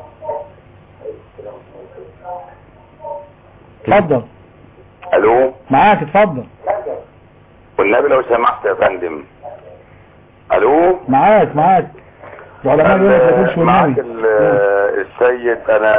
اتفضل الو معاك اتفضل والنبي لو سمحت يا فندم الو معاك معاك العلماء يقول لك ما تقولش معاك والنبي ال- السيد انا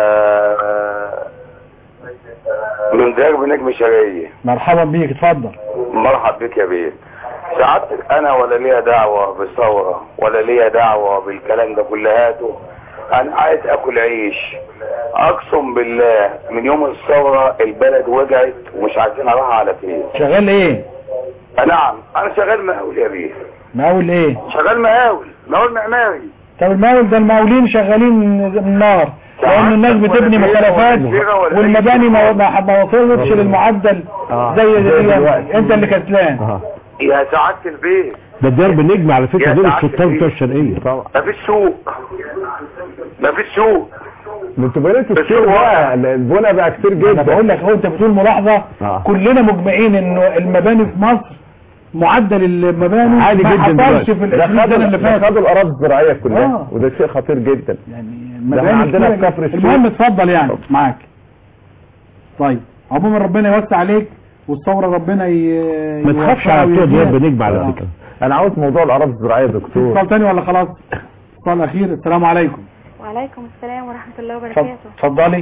من دير بنجم شرقية مرحبا بيك اتفضل مرحب بك يا بيه سعادتك انا ولا ليا دعوة بثورة ولا ليا دعوة بالكلام ده كلهاته انا عايز اكل عيش اقسم بالله من يوم الثورة البلد وجعت ومش عارفين اروح على فين شغال ايه نعم انا شغال مقاول يا بيه مقاول ايه شغال مقاول مقاول معماري طب المقاول ده المقاولين شغالين النار لان الناس بتبني مخالفات والمباني ما ما ما وصلتش للمعدل زي زي انت اللي كسلان يا سعادة البيت ده الضرب نجم على فكره يا دول سعادة الشطار بتوع البيت. الشرقيه طبعا مفيش سوق مفيش سوق انتوا بنيتوا كتير بقى البنى بقى كتير انا جدا بقول لك هو انت بتقول ملاحظه آه. كلنا مجمعين انه المباني في مصر معدل المباني عالي ما جدا حصلش دلوقتي. في ده العشرين سنه اللي خدوا ده فاتت خدوا الاراضي الزراعيه كلها آه. وده شيء خطير جدا ده احنا مباني عندنا كتيرة في كفر جدا. الشيخ المهم اتفضل يعني معاك طيب عموما ربنا يوسع عليك والثوره ربنا ي... ما تخافش على بتوع دياب بنجم على فكره انا عاوز موضوع الاراضي الزراعيه يا دكتور اتصال تاني ولا خلاص اتصال اخير السلام عليكم وعليكم السلام ورحمة الله اتفضل- وبركاته اتفضلي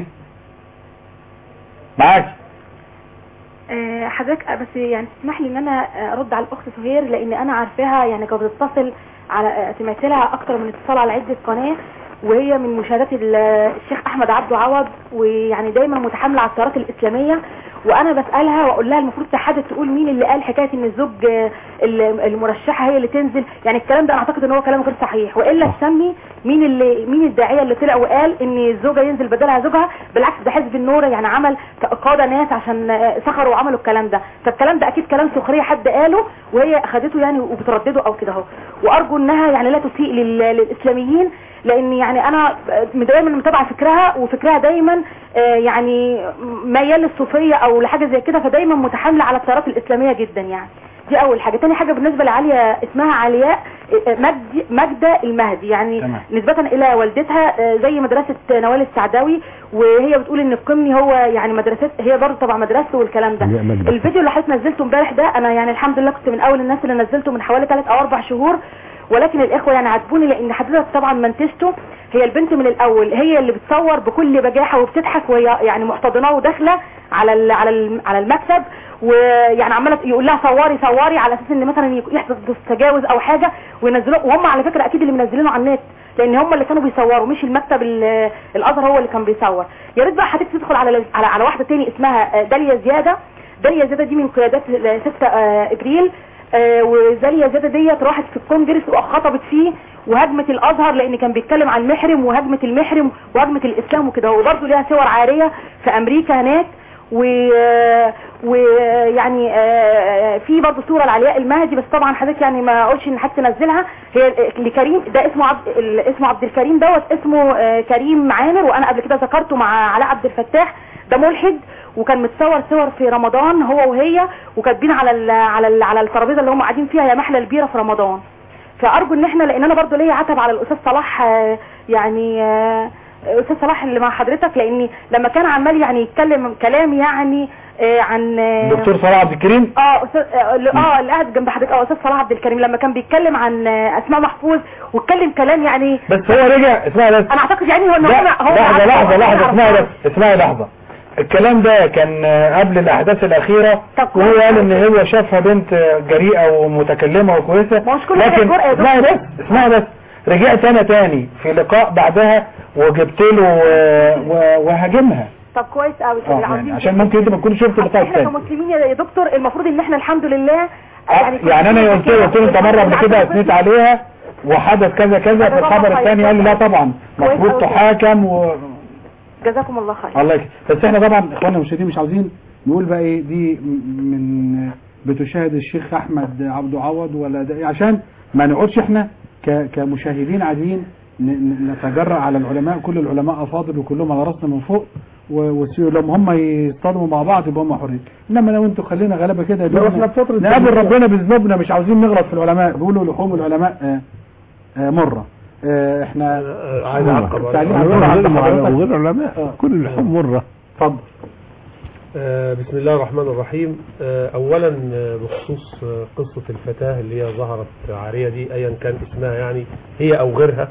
معاك آه، حضرتك بس يعني تسمح لي ان انا آه، ارد على الاخت سهير لان انا عارفاها يعني كانت بتتصل على آه، سمعت لها اكتر من اتصال على عده قناه وهي من مشاهدات ال- الشيخ احمد عبده عوض ويعني دايما متحامله على التيارات الاسلاميه وانا بسالها واقول لها المفروض تحدد تقول مين اللي قال حكايه ان الزوج آه، ال- المرشحه هي اللي تنزل يعني الكلام ده انا اعتقد ان هو كلام غير صحيح والا تسمي مين اللي مين الداعيه اللي طلع وقال ان الزوجه ينزل بدلها زوجها بالعكس ده حزب النور يعني عمل قاده ناس عشان آه، سخروا وعملوا الكلام ده فالكلام ده اكيد كلام سخريه حد قاله وهي اخدته يعني وبتردده او كده اهو وارجو انها يعني لا تسيء لل- للاسلاميين لان يعني انا دايما متابعه فكرها وفكرها دايما آه، يعني ميال للصوفيه او لحاجه زي كده فدايما متحامله على التيارات الاسلاميه جدا يعني دي اول حاجه تاني حاجه بالنسبه لعاليه اسمها علياء آه، مجد ماجده المهدي يعني تمام. نسبه الى والدتها آه، زي مدرسه نوال السعداوي وهي بتقول ان القمني هو يعني مدرسه هي برضه طبعا مدرسته والكلام ده علياء مجدة. الفيديو اللي حضرتك نزلته امبارح ده انا يعني الحمد لله كنت من اول الناس اللي نزلته من حوالي 3 او 4 شهور ولكن الاخوه يعني عاتبوني لان حضرتك طبعا منتجته هي البنت من الاول هي اللي بتصور بكل بجاحه وبتضحك وهي يعني محتضناه وداخله على ال على ال على المكتب ويعني عماله يقول لها صوري صوري على اساس ان مثلا يحدث تجاوز او حاجه وينزلوه وهم على فكره اكيد اللي منزلينه على النت لان هم اللي كانوا بيصوروا مش المكتب ال- الازهر هو اللي كان بيصور يا ريت بقى حضرتك تدخل على على, على واحده تاني اسمها آه، داليا زياده داليا زياده دي من قيادات 6 ابريل آه، وداليا زياده ديت راحت في الكونجرس وخطبت فيه وهجمت الازهر لان كان بيتكلم عن المحرم وهجمه المحرم وهجمه الاسلام وكده وبرده ليها صور عاريه في امريكا هناك و ويعني في برضه صوره لعلياء المهدي بس طبعا حضرتك يعني ما اقولش ان حد تنزلها هي لكريم ده اسمه عبد ال- اسمه عبد الكريم دوت اسمه آه، كريم عامر وانا قبل كده ذكرته مع علاء عبد الفتاح ده ملحد وكان متصور صور في رمضان هو وهي وكاتبين على ال على ال على الترابيزه اللي هم قاعدين فيها يا محلى البيره في رمضان فارجو ان احنا لان انا برضو ليا عتب على الاستاذ صلاح آه، يعني آه، استاذ صلاح اللي مع حضرتك لاني لما كان عمال يعني يتكلم كلام يعني آه، عن آه، دكتور صلاح عبد الكريم اه استاذ اه اللي- اه اللي قاعد جنب حضرتك اه استاذ صلاح عبد الكريم لما كان بيتكلم عن آه، اسماء محفوظ واتكلم كلام يعني بس هو رجع اسمعي بس انا اعتقد يعني هو إن لا هو هو لحظة عارف- لحظة هو لحظة عارف- اسمعي بس اسمعي لحظة الكلام ده كان آه، قبل الأحداث الأخيرة وهو قال إن هو شافها بنت آه، جريئة ومتكلمة وكويسة كل حاجة لكن جرأة يا اسمعي دكتور. بس اسمعي بس رجعت أنا تاني في لقاء بعدها وجبت له آه، و- وهاجمها طب كويس قوي اه يعني عشان ممكن انت ما تكونش شفت اللقاء احنا الثاني كمسلمين يا دكتور المفروض ان احنا الحمد لله يعني انا قلت له قلت له انت مره قبل كده اثنيت عليها وحدث كذا كذا في الخبر الثاني قال لي لا طبعا المفروض تحاكم و... جزاكم الله خير الله يكرمك بس احنا طبعا اخواننا المشاهدين مش عاوزين نقول بقى ايه دي م- من بتشاهد الشيخ احمد عبده عوض ولا ده إيه عشان ما نقعدش احنا ك- كمشاهدين عاديين ن- ن- نتجرأ على العلماء كل العلماء افاضل وكلهم على راسنا من فوق و- وسيو- لما هم يصطدموا مع بعض يبقى هم حرين انما لو انتوا خلينا غلابه كده يا لا، دوب احنا في فترة نقابل تنمية. ربنا بذنوبنا مش عاوزين نغلط في العلماء بيقولوا لحوم العلماء آه، آه، مره آه، احنا عايز أعقب على- تعليق على عن غير حضرتك. علماء وغير علماء كل اللحوم مرة اتفضل آه، بسم الله الرحمن الرحيم آه، اولا آه، بخصوص آه، قصة الفتاة اللي هي ظهرت عارية دي ايا كان اسمها يعني هي او غيرها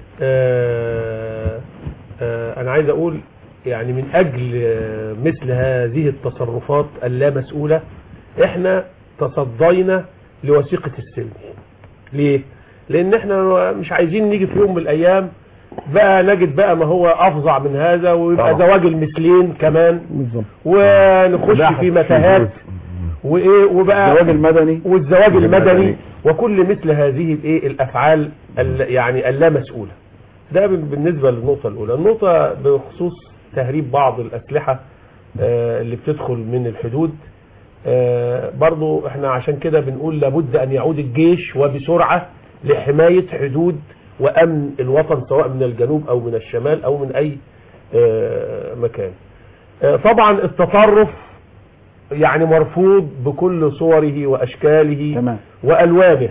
آه، آه، انا عايز اقول يعني من اجل آه، مثل هذه التصرفات اللامسؤولة احنا تصدينا لوثيقة السلم ليه لان احنا مش عايزين نيجي في يوم من الايام بقى نجد بقى ما هو افظع من هذا ويبقى طبعا. زواج المثلين كمان بالظبط ونخش وبحث في متاهات وايه وبقى الزواج المدني والزواج المدني المدني. وكل مثل هذه الايه الافعال ال- يعني اللامسؤوله ده بال- بالنسبه للنقطه الاولى النقطه بخصوص تهريب بعض الاسلحه آه، اللي بتدخل من الحدود آه، برضو احنا عشان كده بنقول لابد ان يعود الجيش وبسرعه لحمايه حدود وامن الوطن سواء من الجنوب او من الشمال او من اي آه، مكان آه، طبعا التطرف يعني مرفوض بكل صوره واشكاله تمام والوانه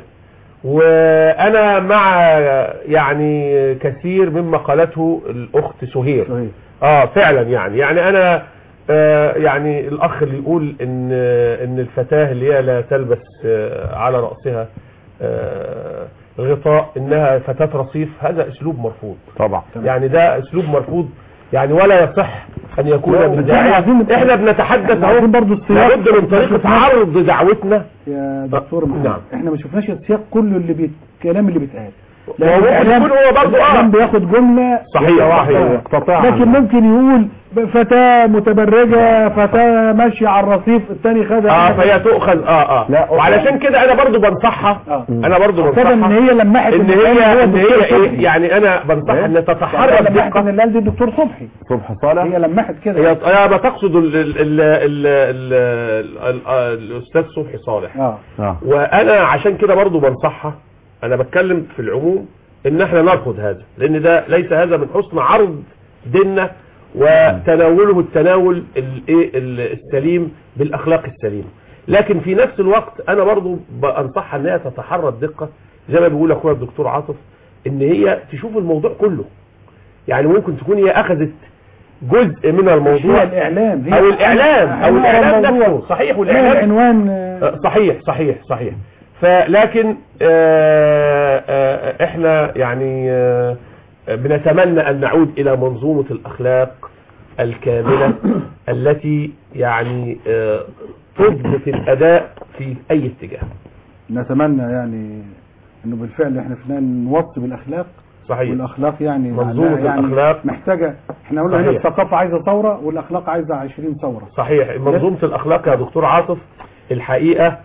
وانا مع يعني كثير مما قالته الاخت سهير صحيح اه فعلا يعني يعني انا آه يعني الاخ اللي يقول ان ان الفتاه اللي هي لا تلبس آه على راسها آه غطاء انها فتاه رصيف هذا اسلوب مرفوض طبعا يعني ده اسلوب مرفوض يعني ولا يصح ان يكون لا، بس بداعية احنا عايزين- احنا بنتحدث احنا اهو عايزين برضو السياق لابد من طريقه عرض دعوتنا يا دكتور محمد نعم. احنا ما شفناش السياق كله اللي بيت... الكلام اللي بيتقال هو ممكن الإعلام- يكون هو برضو الإعلام اه بياخد جملة صحيح صحيح يقطعها. لكن ممكن يقول فتاة متبرجة فتاة ماشية على الرصيف الثاني خدها اه فهي تؤخذ اه اه لا، وعلشان كده انا برضو بنصحها آه. انا برضو خاصة بنصحها ان هي لمحت ان الإعلام هي هو ان هي الدكتور ايه صبحي. يعني انا بنصحها ان تتحرى يعني لمحت بدقه ان اللي قال دي الدكتور صبحي صبح صالح هي لمحت كده هي هي بتقصد ال ال ال ال ال ال ال الاستاذ صبحي صالح اه اه وانا عشان كده برضو بنصحها انا بتكلم في العموم ان احنا نرفض هذا لان ده ليس هذا من حسن عرض ديننا وتناوله التناول الايه السليم بالاخلاق السليمه لكن في نفس الوقت انا برضو بنصحها ان هي تتحرى الدقه زي ما بيقول اخويا الدكتور عاطف ان هي تشوف الموضوع كله يعني ممكن تكون هي اخذت جزء من الموضوع هي الإعلام هي او الاعلام او عنوان الاعلام الموضوع. نفسه صحيح هي والاعلام العنوان آه، آه، صحيح صحيح صحيح فلكن آه، آه، احنا يعني آه، بنتمنى ان نعود الى منظومة الاخلاق الكاملة التي يعني آه، تضبط الاداء في اي اتجاه نتمنى يعني انه بالفعل احنا فينا نوصي بالاخلاق صحيح والاخلاق يعني منظومة يعني الأخلاق محتاجه احنا قلنا هنا صحيح. الثقافه عايزه ثوره والاخلاق عايزه 20 ثوره صحيح منظومة الأخلاق يا دكتور عاطف الحقيقة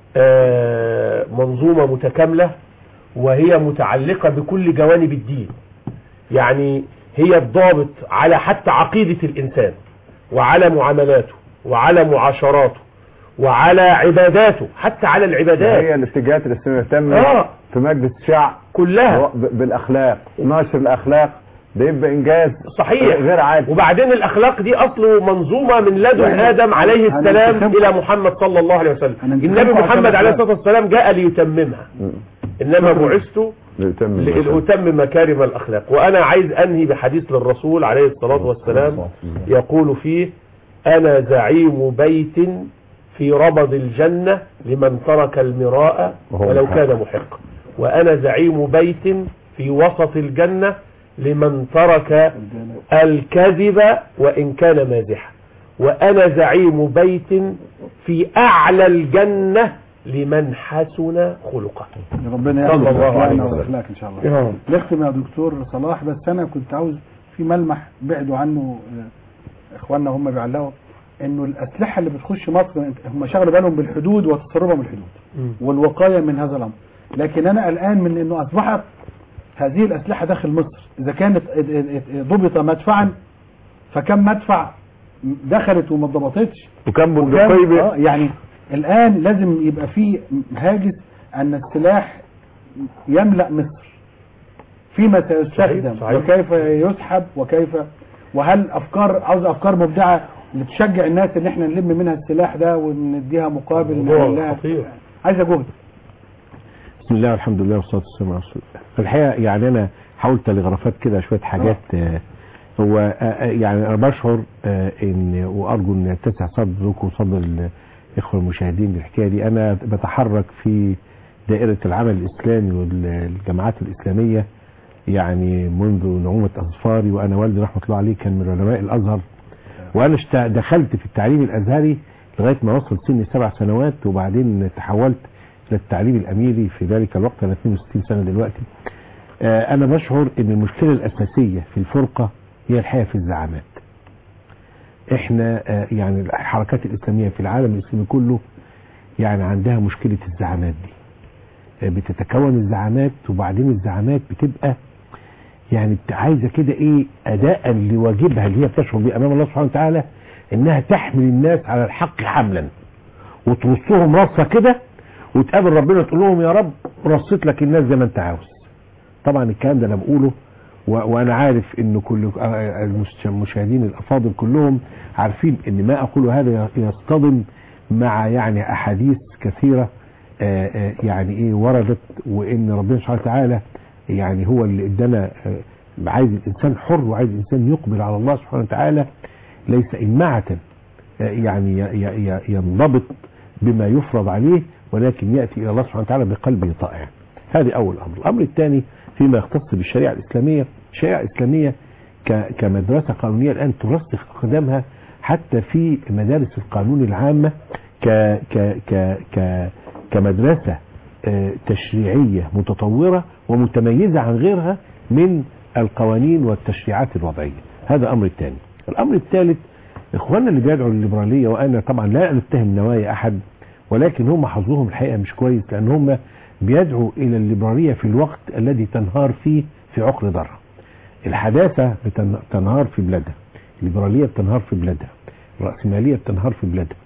آه، منظومة متكاملة وهي متعلقة بكل جوانب الدين يعني هي الضابط على حتى عقيدة الإنسان وعلى معاملاته وعلى معاشراته وعلى عباداته حتى على العبادات هي الاتجاهات الاسلاميه تم آه. في مجلس الشعب كلها ب- بالاخلاق نشر الاخلاق ده يبقى انجاز صحيح غير عادي وبعدين الاخلاق دي اصله منظومه من لدن وإحنا ادم عليه هن- السلام هننتخب- الى محمد صلى الله عليه وسلم هننتخب النبي عشان محمد عليه الأخلاق. الصلاه والسلام جاء ليتممها انما بعثت ليتم لأتم مكارم الأخلاق وأنا عايز أنهي بحديث للرسول عليه الصلاة والسلام يقول فيه أنا زعيم بيت في ربض الجنة لمن ترك المراء وهو ولو محق. كان محق وأنا زعيم بيت في وسط الجنة لمن ترك الكذب وإن كان مازحا وأنا زعيم بيت في أعلى الجنة لمن حسن خلقه ربنا صلى يعلم الله عليه أخلاقنا وسلم. والاخلاق ان شاء الله يا رب. نختم يا دكتور صلاح بس انا كنت عاوز في ملمح بعدوا عنه آه، اخواننا هم بيعلقوا انه الاسلحه اللي بتخش مصر هم شغلوا بالهم بالحدود وتصرفهم الحدود والوقايه من هذا الامر لكن انا قلقان من انه اصبحت هذه الاسلحه داخل مصر اذا كانت اد- اد- اد- ضبط مدفعا فكم مدفع دخلت وما اتضبطتش وكم وكم- بندقية آه يعني الان لازم يبقى في هاجس ان السلاح يملأ مصر فيما سيستخدم صحيح. وكيف يسحب وكيف وهل افكار عاوز افكار مبدعه اللي تشجع الناس ان احنا نلم منها السلاح ده ونديها مقابل موضوع نعمل لها- خطير. عايزه جهد بسم الله والحمد لله والصلاه والسلام على رسول الله في الحقيقه يعني انا حاولت تلغرافات كده شويه حاجات آه هو آه آه، يعني انا بشعر آه ان وارجو ان يتسع صدركم وصدر الاخوه المشاهدين للحكايه دي انا بتحرك في دائره العمل الاسلامي والجماعات الاسلاميه يعني منذ نعومه اظفاري وانا والدي رحمه الله عليه كان من علماء الازهر وانا اشت- دخلت في التعليم الازهري لغايه ما وصل سني سبع سنوات وبعدين تحولت للتعليم الأميري في ذلك الوقت أنا 62 سنة دلوقتي آه، أنا بشعر أن المشكلة الأساسية في الفرقة هي الحقيقة في الزعامات احنا آه، يعني الحركات الإسلامية في العالم الإسلامي كله يعني عندها مشكلة الزعامات دي آه، بتتكون الزعامات وبعدين الزعامات بتبقى يعني بت- عايزة كده ايه اداء لواجبها اللي هي بتشعر بيه امام الله سبحانه وتعالى انها تحمل الناس على الحق حملا وترصهم رصة كده وتقابل ربنا تقول لهم يا رب رصيت لك الناس زي ما انت عاوز طبعا الكلام ده انا بقوله و... وانا عارف ان كل آه، المش- المشاهدين الافاضل كلهم عارفين ان ما اقوله هذا يصطدم مع يعني احاديث كثيره آه، آه، يعني ايه وردت وان ربنا سبحانه وتعالى يعني هو اللي ادانا آه، عايز الانسان حر وعايز الانسان يقبل على الله سبحانه وتعالى ليس إمعة آه، يعني ي- ي- ي- ينضبط بما يفرض عليه ولكن يأتي إلى الله سبحانه وتعالى بقلبه طائع هذه أول أمر الأمر الثاني فيما يختص بالشريعة الإسلامية الشريعة الإسلامية ك- كمدرسة قانونية الآن ترسخ أقدامها حتى في مدارس القانون العامة ك ك ك ك كمدرسة آه، تشريعية متطورة ومتميزة عن غيرها من القوانين والتشريعات الوضعية هذا أمر الثاني الأمر الثالث إخواننا اللي بيدعوا للليبرالية وأنا طبعا لا نتهم نوايا أحد ولكن هم حظهم الحقيقة مش كويس لأن هم بيدعوا إلى الليبرالية في الوقت الذي تنهار فيه في عقر ضرها الحداثة بتن- تنهار في بلادها الليبرالية بتنهار في بلادها الرأسمالية بتنهار في بلادها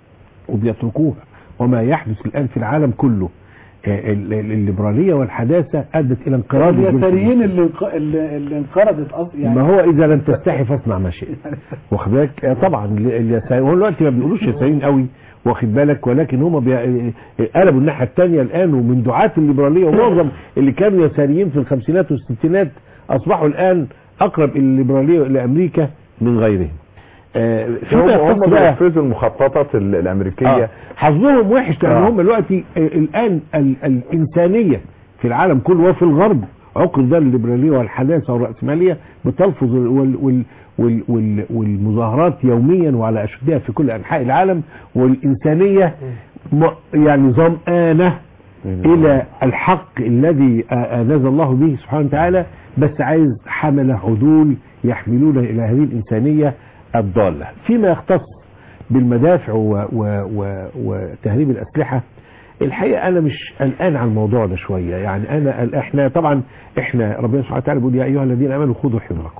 وبيتركوها وما يحدث الآن في العالم كله آه، ال- ال- الليبرالية والحداثة أدت إلى انقراض الجنس اليساريين اللي انق- اللي, اللي انقرضت أص... يعني ما هو اذا لم تستحي فاصنع ما شئت واخد بالك آه، طبعا ال- اليسار هو دلوقتي ما بيقولوش يساريين قوي واخد بالك ولكن هم بي... قلبوا الناحيه الثانيه الان ومن دعاة الليبراليه ومعظم اللي كانوا يساريين في الخمسينات والستينات اصبحوا الان اقرب الى الليبراليه لامريكا من غيرهم آه، فيما هم يختص هم بقى بينفذوا المخططات ال- الامريكيه آه. حظهم وحش لان آه. هم دلوقتي آه، الان ال الانسانيه في العالم كله وفي الغرب عقد ده الليبراليه والحداثه والراسماليه بتلفظ ال- وال وال وال وال والمظاهرات يوميا وعلى اشدها في كل انحاء العالم والانسانيه م- يعني ظمآنه الى الحق الذي آه، آه، نزل الله به سبحانه وتعالى بس عايز حمله عدول يحملون الى هذه الانسانيه الضاله فيما يختص بالمدافع و و و وتهريب الاسلحه الحقيقه انا مش قلقان على الموضوع ده شويه يعني انا قل- احنا طبعا احنا ربنا سبحانه وتعالى بيقول يا ايها الذين امنوا خذوا حذركم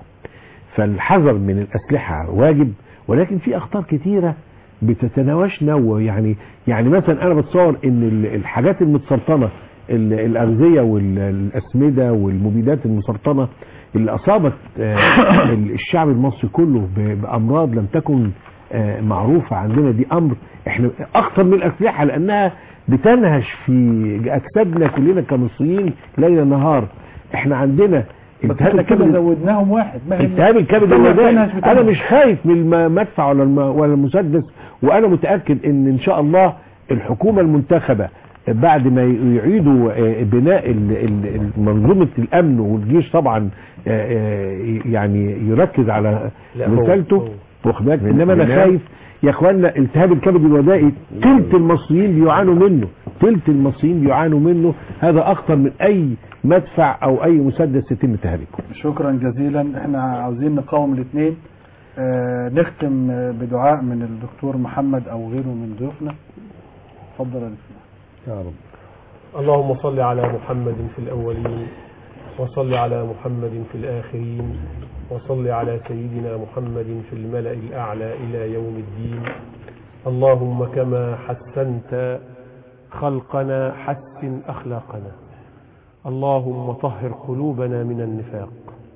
فالحذر من الاسلحه واجب ولكن في اخطار كتيره بتتناوشنا ويعني يعني مثلا انا بتصور ان ال- الحاجات المتسرطنه ال- الاغذيه والاسمده والمبيدات المسرطنه اللي اصابت آه، ال- الشعب المصري كله ب- بامراض لم تكن آه، معروفه عندنا دي امر احنا اخطر من الاسلحه لانها بتنهش في اجسادنا كلنا كمصريين ليل نهار احنا عندنا التهاب احنا كده الكبد زودناهم واحد ما هي- التهاب الكبد الدنيا الودائي بتنهش بتنهش. انا مش خايف من المدفع ولا الم- ولا المسدس وانا متاكد ان ان شاء الله الحكومه المنتخبه بعد ما يعيدوا آه، بناء ال- ال- ال- منظومه الامن والجيش طبعا آه، آه، يعني يركز على لا، هو- رسالته واخد بالك انما انا بناء- خايف يا اخوانا التهاب الكبد الودائي تلت المصريين بيعانوا منه تلت المصريين بيعانوا منه هذا اخطر من اي مدفع او اي مسدس يتم تهريبه شكرا جزيلا احنا عاوزين نقاوم الاثنين آه نختم آه، بدعاء من الدكتور محمد او غيره من ضيوفنا اتفضل يا دكتور يا رب اللهم صل على محمد في الأولين وصل على محمد في الآخرين وصل على سيدنا محمد في الملأ الأعلى إلى يوم الدين اللهم كما حسنت خلقنا حسن أخلاقنا اللهم طهر قلوبنا من النفاق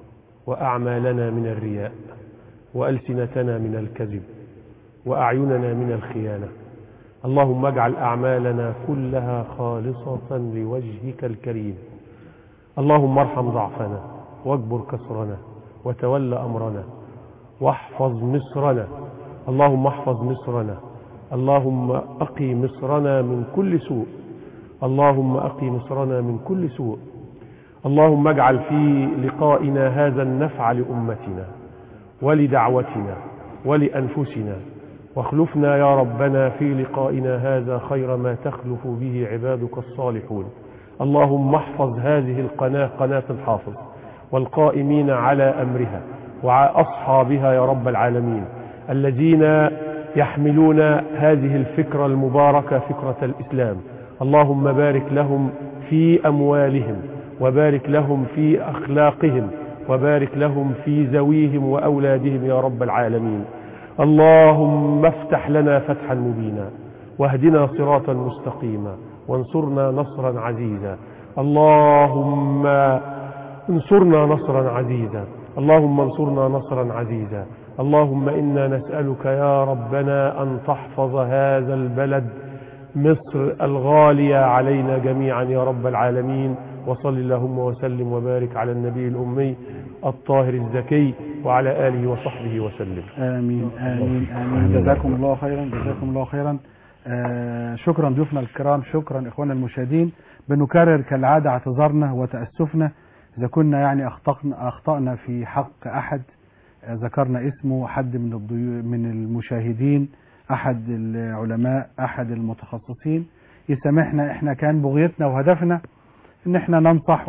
وأعمالنا من الرياء وألسنتنا من الكذب وأعيننا من الخيانة اللهم اجعل أعمالنا كلها خالصة لوجهك الكريم اللهم ارحم ضعفنا واجبر كسرنا وتول أمرنا واحفظ مصرنا اللهم احفظ مصرنا اللهم أقي مصرنا من كل سوء اللهم أقي مصرنا من كل سوء اللهم اجعل في لقائنا هذا النفع لأمتنا ولدعوتنا ولأنفسنا واخلفنا يا ربنا في لقائنا هذا خير ما تخلف به عبادك الصالحون اللهم احفظ هذه القناة قناة الحافظ والقائمين على أمرها وأصحابها يا رب العالمين الذين يحملون هذه الفكرة المباركة فكرة الإسلام اللهم بارك لهم في أموالهم وبارك لهم في أخلاقهم وبارك لهم في زويهم وأولادهم يا رب العالمين اللهم افتح لنا فتحا مبينا واهدنا صراطا مستقيما وانصرنا نصرا عزيزا اللهم انصرنا نصرا عزيزا اللهم انصرنا نصرا عزيزا اللهم إنا نسألك يا ربنا أن تحفظ هذا البلد مصر الغالية علينا جميعا يا رب العالمين وصل اللهم وسلم وبارك على النبي الأمي الطاهر الزكي وعلى آله وصحبه وسلم آمين آمين آمين جزاكم الله خيرا جزاكم الله خيرا آه شكرا ضيوفنا الكرام شكرا إخواننا المشاهدين بنكرر كالعادة اعتذارنا وتأسفنا إذا كنا يعني أخطأنا, أخطأنا في حق أحد آه ذكرنا اسمه حد من الضيو من المشاهدين أحد العلماء أحد المتخصصين يسامحنا إحنا كان بغيتنا وهدفنا إن إحنا ننصح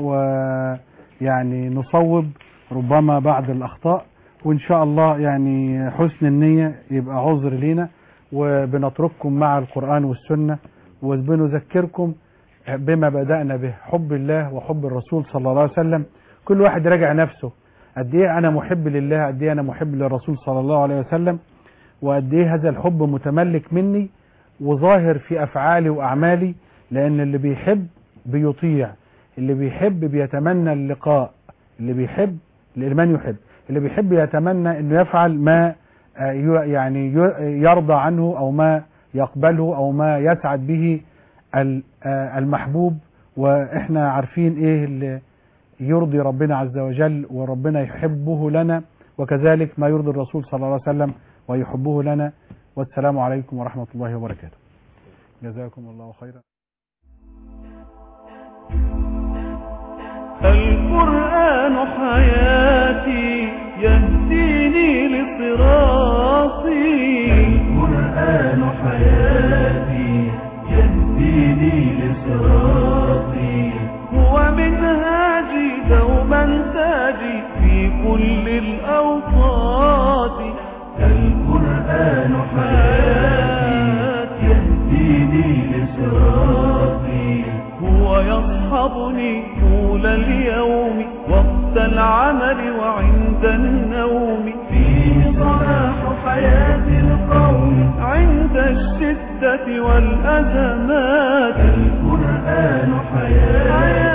ويعني نصوب ربما بعض الأخطاء وإن شاء الله يعني حسن النية يبقى عذر لينا وبنترككم مع القرآن والسنة وبنذكركم بما بدأنا به حب الله وحب الرسول صلى الله عليه وسلم كل واحد راجع نفسه قد ايه انا محب لله قد ايه انا محب للرسول صلى الله عليه وسلم وقد ايه هذا الحب متملك مني وظاهر في افعالي واعمالي لان اللي بيحب بيطيع اللي بيحب بيتمنى اللقاء اللي بيحب من يحب اللي بيحب يتمنى انه يفعل ما يعني يرضى عنه او ما يقبله او ما يسعد به المحبوب واحنا عارفين ايه اللي يرضي ربنا عز وجل وربنا يحبه لنا وكذلك ما يرضي الرسول صلى الله عليه وسلم ويحبه لنا والسلام عليكم ورحمة الله وبركاته جزاكم الله خيرا القرآن حياتي يهديني لصراطي القرآن حياتي يهديني لصراطي هو منهاجي دوما تاجي في كل الأوقات القرآن حياتي يهديني لصراطي هو يصحبني طول اليوم وقت العمل وعند النوم فيه صلاح حياة القوم عند الشدة والأزمات القرآن حياتي